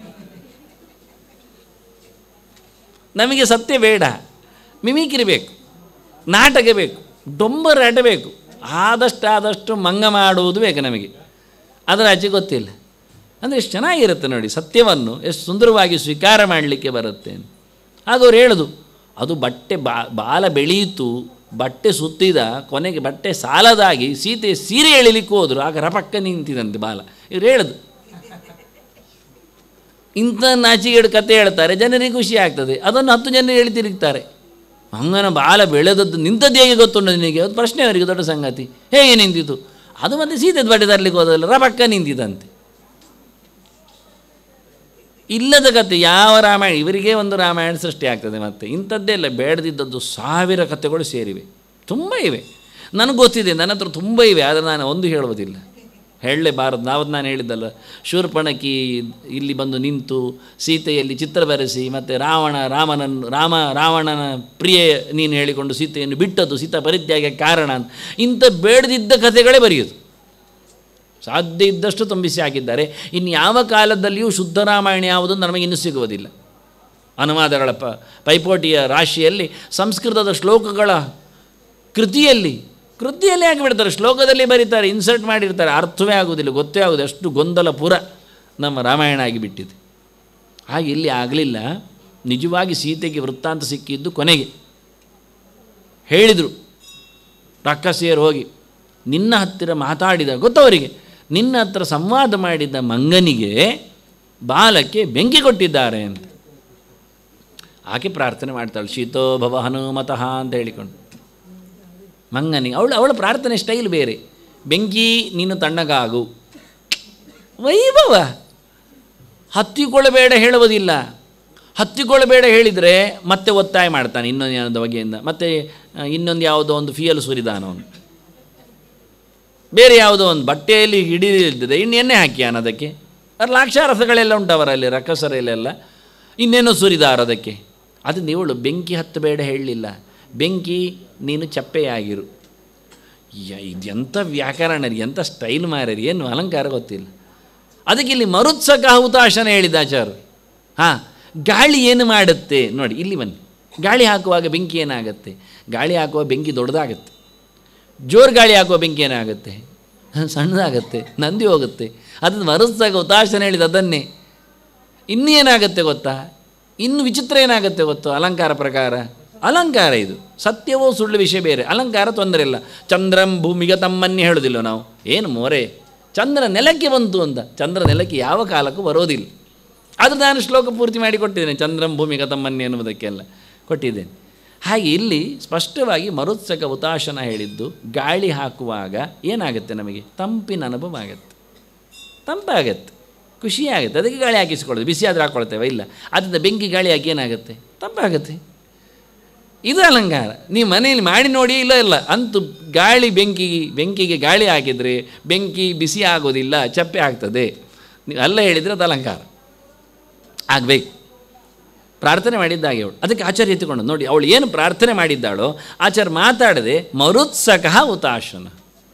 ನಮಗೆ ಸತ್ಯ ಬೇಡ ಮಿಮಿಕ್ರಿ ಬೇಕು ನಾಟಕ ಬೇಕು ಡೊಂಬರಾಟ ಬೇಕು ಆದಷ್ಟು ಆದಷ್ಟು ಮಂಗ ಮಾಡುವುದು ಬೇಕು ನಮಗೆ ಅದರ ಆಚೆ ಗೊತ್ತಿಲ್ಲ ಅಂದರೆ ಎಷ್ಟು ಚೆನ್ನಾಗಿರುತ್ತೆ ನೋಡಿ ಸತ್ಯವನ್ನು ಎಷ್ಟು ಸುಂದರವಾಗಿ ಸ್ವೀಕಾರ ಮಾಡಲಿಕ್ಕೆ ಬರುತ್ತೆ ಅಂತ. ಆಗ ಅವ್ರು ಹೇಳೋದು ಅದು ಬಟ್ಟೆ ಬಾ ಬಾಲ ಬೆಳೆಯಿತು ಬಟ್ಟೆ ಸುತ್ತಿದ ಕೊನೆಗೆ ಬಟ್ಟೆ ಸಾಲದಾಗಿ ಸೀತೆ ಸೀರೆ ಎಳಿಲಿಕ್ಕೆ ಹೋದರು ಆಗ ರಪಕ್ಕ ನಿಂತಿದಂತೆ ಬಾಲ ಇವ್ರು ಹೇಳೋದು ಇಂಥ ನಾಚಿಗೇಡು ಕತೆ ಹೇಳ್ತಾರೆ ಜನರಿಗೆ ಖುಷಿ ಆಗ್ತದೆ ಅದನ್ನು ಹತ್ತು ಜನ ಹೇಳಿ ತಿರುಗ್ತಾರೆ ಮಂಗನ ಬಾಲ ಬೆಳೆದದ್ದು ನಿಂತದ್ದು ಹೇಗೆ ಗೊತ್ತುಂಟು ನಿನಗೆ ಅದು ಪ್ರಶ್ನೆ ಅವರಿಗೆ ದೊಡ್ಡ ಸಂಗತಿ ಹೇಗೆ ನಿಂತಿತು ಅದು ಮತ್ತೆ ಸೀತೆದು ಬಟ್ಟೆ ತರಲಿಕ್ಕೆ ಹೋದಲ್ಲ ರಪಕ್ಕ ನಿಂತಿದಂತೆ ಇಲ್ಲದ ಕತೆ ಯಾವ ರಾಮಾಯಣ ಇವರಿಗೆ ಒಂದು ರಾಮಾಯಣ ಸೃಷ್ಟಿ ಆಗ್ತದೆ ಮತ್ತೆ ಇಂಥದ್ದೇ ಇಲ್ಲ ಬೇಡದಿದ್ದದ್ದು ಸಾವಿರ ಕಥೆಗಳು ಸೇರಿವೆ ತುಂಬ ಇವೆ ನನಗೆ ಗೊತ್ತಿದೆ ನನ್ನ ಹತ್ರ ತುಂಬ ಇವೆ ಆದರೆ ನಾನು ಒಂದು ಹೇಳುವುದಿಲ್ಲ ಹೇಳಲೇಬಾರದು ನಾವು ನಾನು ಹೇಳಿದ್ದಲ್ಲ ಶೂರ್ಪಣಕಿ ಇಲ್ಲಿ ಬಂದು ನಿಂತು ಸೀತೆಯಲ್ಲಿ ಚಿತ್ರ ಬರೆಸಿ ಮತ್ತು ರಾವಣ ರಾಮನನ್ನು ರಾಮ ರಾವಣನ ಪ್ರಿಯೆ ನೀನು ಹೇಳಿಕೊಂಡು ಸೀತೆಯನ್ನು ಬಿಟ್ಟದ್ದು ಸೀತಾ ಪರಿತ್ಯಾಗ ಕಾರಣ ಅಂತ ಇಂಥ ಬೇಡದಿದ್ದ ಕಥೆಗಳೇ ಬರೆಯೋದು ಸಾಧ್ಯ ಇದ್ದಷ್ಟು ತುಂಬಿಸಿ ಹಾಕಿದ್ದಾರೆ ಇನ್ನು ಯಾವ ಕಾಲದಲ್ಲಿಯೂ ಶುದ್ಧ ರಾಮಾಯಣ ಯಾವುದು ನಮಗೆ ಇನ್ನೂ ಸಿಗುವುದಿಲ್ಲ ಅನುವಾದಗಳ ಪ ಪೈಪೋಟಿಯ ರಾಶಿಯಲ್ಲಿ ಸಂಸ್ಕೃತದ ಶ್ಲೋಕಗಳ ಕೃತಿಯಲ್ಲಿ ಕೃತಿಯಲ್ಲಿ ಯಾಕೆ ಬಿಡ್ತಾರೆ ಶ್ಲೋಕದಲ್ಲಿ ಬರೀತಾರೆ ಇನ್ಸರ್ಟ್ ಮಾಡಿರ್ತಾರೆ ಅರ್ಥವೇ ಆಗುವುದಿಲ್ಲ ಗೊತ್ತೇ ಆಗುವುದು ಅಷ್ಟು ಗೊಂದಲ ಪುರ ನಮ್ಮ ರಾಮಾಯಣ ಆಗಿಬಿಟ್ಟಿದೆ ಹಾಗೆ ಇಲ್ಲಿ ಆಗಲಿಲ್ಲ ನಿಜವಾಗಿ ಸೀತೆಗೆ ವೃತ್ತಾಂತ ಸಿಕ್ಕಿದ್ದು ಕೊನೆಗೆ ಹೇಳಿದರು ರಕ್ಕಸಿಯರು ಹೋಗಿ ನಿನ್ನ ಹತ್ತಿರ ಮಾತಾಡಿದ ಗೊತ್ತವರಿಗೆ ನಿನ್ನ ಹತ್ರ ಸಂವಾದ ಮಾಡಿದ ಮಂಗನಿಗೆ ಬಾಲಕ್ಕೆ ಬೆಂಕಿ ಕೊಟ್ಟಿದ್ದಾರೆ ಅಂತ ಆಕೆ ಪ್ರಾರ್ಥನೆ ಮಾಡ್ತಾಳೆ ಶೀತೋ ಭವ ಹನುಮತಃ ಅಂತ ಹೇಳಿಕೊಂಡು ಮಂಗನಿಗೆ ಅವಳು ಅವಳ ಪ್ರಾರ್ಥನೆ ಸ್ಟೈಲ್ ಬೇರೆ ಬೆಂಕಿ ನೀನು ತಣ್ಣಗಾಗು ವೈಭವ ಹತ್ತಿಕೊಳ್ಳಬೇಡ ಹೇಳುವುದಿಲ್ಲ ಹತ್ತಿಕೊಳ್ಳಬೇಡ ಹೇಳಿದರೆ ಮತ್ತೆ ಒತ್ತಾಯ ಮಾಡ್ತಾನೆ ಇನ್ನೊಂದು ಏನದ ಬಗೆಯಿಂದ ಮತ್ತೆ ಆ, ಇನ್ನೊಂದು ಯಾವುದೋ ಒಂದು ಫಿಯಲ್ ಸುರಿದಾನವನು ಬೇರೆ ಯಾವುದೋ ಒಂದು ಬಟ್ಟೆಯಲ್ಲಿ ಹಿಡಿದಿರ್ತದೆ ಇನ್ನು ಎಣ್ಣೆ ಹಾಕಿ ಅದಕ್ಕೆ ಅದು ಲಾಕ್ಷಾರಸಗಳೆಲ್ಲ ಉಂಟವರಲ್ಲಿ ರಕ್ಕಸರಲ್ಲೆಲ್ಲ ಇನ್ನೇನೋ ಸುರಿದಾರ ಅದಕ್ಕೆ ಅದು ನೀವಳು ಬೆಂಕಿ ಹತ್ತು ಬೇಡ ಹೇಳಲಿಲ್ಲ ಬೆಂಕಿ ನೀನು ಚಪ್ಪೆಯಾಗಿರು ಯ ಇದೆಂಥ ವ್ಯಾಕರಣ ರೀ ಎಂಥ ಸ್ಟೈಲ್ ಮಾರ್ಯಾರಿ ಏನು ಅಲಂಕಾರ ಗೊತ್ತಿಲ್ಲ ಅದಕ್ಕೆ ಇಲ್ಲಿ ಮರುತ್ಸಕ ಹುತಾಶನ ಹೇಳಿದ ಆಚಾರ್ಯ ಹಾಂ ಗಾಳಿ ಏನು ಮಾಡುತ್ತೆ ನೋಡಿ ಇಲ್ಲಿ ಬನ್ನಿ ಗಾಳಿ ಹಾಕುವಾಗ ಬೆಂಕಿ ಏನಾಗುತ್ತೆ ಗಾಳಿ ಹಾಕುವ ಬೆಂಕಿ ದೊಡ್ಡದಾಗುತ್ತೆ ಜೋರು ಗಾಳಿ ಹಾಕುವ ಬೆಂಕಿ ಏನಾಗುತ್ತೆ ಸಣ್ಣದಾಗತ್ತೆ ನಂದಿ ಹೋಗುತ್ತೆ ಅದನ್ನು ಮರುತ್ಸಕ ಹುತಾಶನ ಹೇಳಿದ ಅದನ್ನೇ ಇನ್ನೂ ಏನಾಗುತ್ತೆ ಗೊತ್ತಾ ಇನ್ನು ವಿಚಿತ್ರ ಏನಾಗುತ್ತೆ ಗೊತ್ತು ಅಲಂಕಾರ ಪ್ರಕಾರ ಅಲಂಕಾರ ಇದು ಸತ್ಯವೋ ಸುಳ್ಳು ವಿಷಯ ಬೇರೆ ಅಲಂಕಾರ ತೊಂದರೆ ಇಲ್ಲ ಚಂದ್ರಂ ಭೂಮಿಗೆ ತಮ್ಮನ್ನೇ ಹೇಳೋದಿಲ್ಲ ನಾವು ಏನು ಮೋರೆ ಚಂದ್ರ ನೆಲಕ್ಕೆ ಬಂತು ಅಂತ ಚಂದ್ರ ನೆಲಕ್ಕೆ ಯಾವ ಕಾಲಕ್ಕೂ ಬರೋದಿಲ್ಲ ಅದು ನಾನು ಶ್ಲೋಕ ಪೂರ್ತಿ ಮಾಡಿ ಕೊಟ್ಟಿದ್ದೇನೆ ಚಂದ್ರಂ ಭೂಮಿಗೆ ತಮ್ಮನ್ನೇ ಎನ್ನುವುದಕ್ಕೆಲ್ಲ ಕೊಟ್ಟಿದ್ದೇನೆ ಹಾಗೆ ಇಲ್ಲಿ ಸ್ಪಷ್ಟವಾಗಿ ಮರುತ್ಸಕ ಹುತಾಶನ ಹೇಳಿದ್ದು ಗಾಳಿ ಹಾಕುವಾಗ ಏನಾಗುತ್ತೆ ನಮಗೆ ತಂಪಿನ ಅನುಭವ ಆಗುತ್ತೆ ತಂಪಾಗತ್ತೆ ಖುಷಿಯಾಗುತ್ತೆ ಅದಕ್ಕೆ ಗಾಳಿ ಹಾಕಿಸ್ಕೊಳ್ಳೋದು ಬಿಸಿ ಆದರೂ ಹಾಕ್ಕೊಳ್ತೇವೆ ಇಲ್ಲ ಅದರಿಂದ ಬೆಂಕಿ ಗಾಳಿ ಹಾಕಿ ಏನಾಗುತ್ತೆ ತಂಪಾಗುತ್ತೆ ಇದು ಅಲಂಕಾರ ನೀವು ಮನೆಯಲ್ಲಿ ಮಾಡಿ ನೋಡಿ ಇಲ್ಲ ಇಲ್ಲ ಅಂತೂ ಗಾಳಿ ಬೆಂಕಿ ಬೆಂಕಿಗೆ ಗಾಳಿ ಹಾಕಿದರೆ ಬೆಂಕಿ ಬಿಸಿ ಆಗೋದಿಲ್ಲ ಚಪ್ಪೆ ಆಗ್ತದೆ ನೀವು ಅಲ್ಲ ಹೇಳಿದರೆ ಅದು ಅಲಂಕಾರ ಆಗಬೇಕು ಪ್ರಾರ್ಥನೆ ಮಾಡಿದ್ದಾಗೆ ಅವಳು ಅದಕ್ಕೆ ಆಚಾರ್ಯ ಎತ್ತಿಕೊಂಡು ನೋಡಿ ಅವಳು ಏನು ಪ್ರಾರ್ಥನೆ ಮಾಡಿದ್ದಾಳೋ ಆಚಾರ್ಯ ಮಾತಾಡದೆ ಮರುತ್ಸಕಃ ಹುತಾಶನ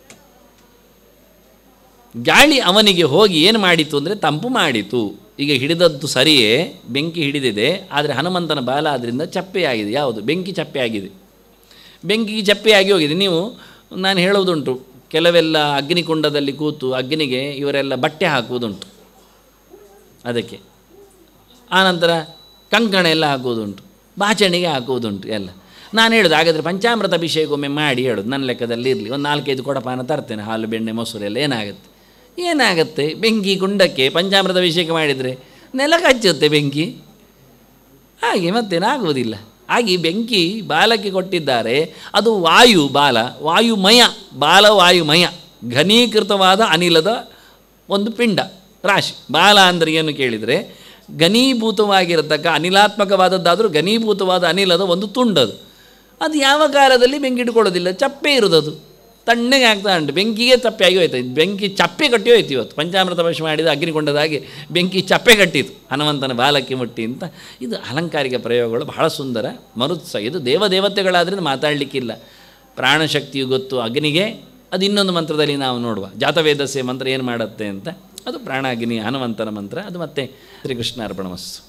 ಗಾಳಿ ಅವನಿಗೆ ಹೋಗಿ ಏನು ಮಾಡಿತು ಅಂದರೆ ತಂಪು ಮಾಡಿತು ಈಗ ಹಿಡಿದದ್ದು ಸರಿಯೇ ಬೆಂಕಿ ಹಿಡಿದಿದೆ ಆದರೆ ಹನುಮಂತನ ಬಾಲ ಅದರಿಂದ ಚಪ್ಪೆಯಾಗಿದೆ ಯಾವುದು ಬೆಂಕಿ ಚಪ್ಪೆಯಾಗಿದೆ ಬೆಂಕಿ ಚಪ್ಪೆಯಾಗಿ ಹೋಗಿದೆ ನೀವು ನಾನು ಹೇಳುವುದುಂಟು ಕೆಲವೆಲ್ಲ ಅಗ್ನಿಕುಂಡದಲ್ಲಿ ಕೂತು ಅಗ್ನಿಗೆ ಇವರೆಲ್ಲ ಬಟ್ಟೆ ಹಾಕುವುದುಂಟು ಅದಕ್ಕೆ ಆನಂತರ ಕಂಕಣ ಎಲ್ಲ ಹಾಕುವುದುಂಟು ಬಾಚಣಿಗೆ ಹಾಕುವುದುಂಟು ಎಲ್ಲ ನಾನು ಹೇಳೋದು ಹಾಗಾದರೆ ಪಂಚಾಮೃತ ಅಭಿಷೇಕವೊಮ್ಮೆ ಮಾಡಿ ಹೇಳೋದು ನನ್ನ ಲೆಕ್ಕದಲ್ಲಿ ಇರಲಿ ಒಂದು ನಾಲ್ಕೈದು ಕೊಡಪಾನ ತರ್ತೇನೆ ಹಾಲು ಬೆಣ್ಣೆ ಮೊಸರು ಎಲ್ಲ ಏನಾಗುತ್ತೆ ಏನಾಗುತ್ತೆ ಬೆಂಕಿ ಕುಂಡಕ್ಕೆ ಪಂಚಾಮೃತ ಅಭಿಷೇಕ ಮಾಡಿದರೆ ನೆಲ ಕಚ್ಚುತ್ತೆ ಬೆಂಕಿ ಹಾಗೆ ಮತ್ತೇನಾಗುವುದಿಲ್ಲ ಹಾಗೆ ಬೆಂಕಿ ಬಾಲಕ್ಕೆ ಕೊಟ್ಟಿದ್ದಾರೆ ಅದು ವಾಯು ಬಾಲ ವಾಯುಮಯ ಬಾಲ ವಾಯುಮಯ ಘನೀಕೃತವಾದ ಅನಿಲದ ಒಂದು ಪಿಂಡ ರಾಶಿ ಬಾಲ ಅಂದರೆ ಏನು ಕೇಳಿದರೆ ಘನೀಭೂತವಾಗಿರತಕ್ಕ ಅನಿಲಾತ್ಮಕವಾದದ್ದಾದರೂ ಘನೀಭೂತವಾದ ಅನಿಲದ ಒಂದು ತುಂಡದು ಅದು ಯಾವ ಕಾಲದಲ್ಲಿ ಬೆಂಕಿ ಇಟ್ಕೊಳ್ಳೋದಿಲ್ಲ ಚಪ್ಪೆ ಇರೋದದು ತಣ್ಣಗೆ ಆಗ್ತಾ ಉಂಟು ಬೆಂಕಿಗೆ ಚಪ್ಪೆ ಆಗಿ ಹೋಯ್ತು ಬೆಂಕಿ ಚಪ್ಪೆ ಕಟ್ಟಿ ಹೋಯ್ತು ಇವತ್ತು ಪಂಚಾಮೃತ ಭಶ ಮಾಡಿದ ಅಗ್ನಿಕೊಂಡದಾಗಿ ಬೆಂಕಿ ಚಪ್ಪೆ ಕಟ್ಟಿತು ಹನುಮಂತನ ಬಾಲಕ್ಕೆ ಮುಟ್ಟಿ ಅಂತ ಇದು ಅಲಂಕಾರಿಕ ಪ್ರಯೋಗಗಳು ಬಹಳ ಸುಂದರ ಮರುತ್ಸ ಇದು ದೇವದೇವತೆಗಳಾದ್ರಿಂದ ಮಾತಾಡಲಿಕ್ಕಿಲ್ಲ ಪ್ರಾಣಶಕ್ತಿಯು ಗೊತ್ತು ಅಗ್ನಿಗೆ ಅದು ಇನ್ನೊಂದು ಮಂತ್ರದಲ್ಲಿ ನಾವು ನೋಡುವ ಜಾತವೇದಸ್ಯ ಮಂತ್ರ ಏನು ಮಾಡುತ್ತೆ ಅಂತ ಅದು ಪ್ರಾಣಾಗ್ನಿ ಹನುಮಂತನ ಮಂತ್ರ ಅದು ಮತ್ತೆ ಶ್ರೀಕೃಷ್ಣ ಅರ್ಪಣಮಸ್ಸು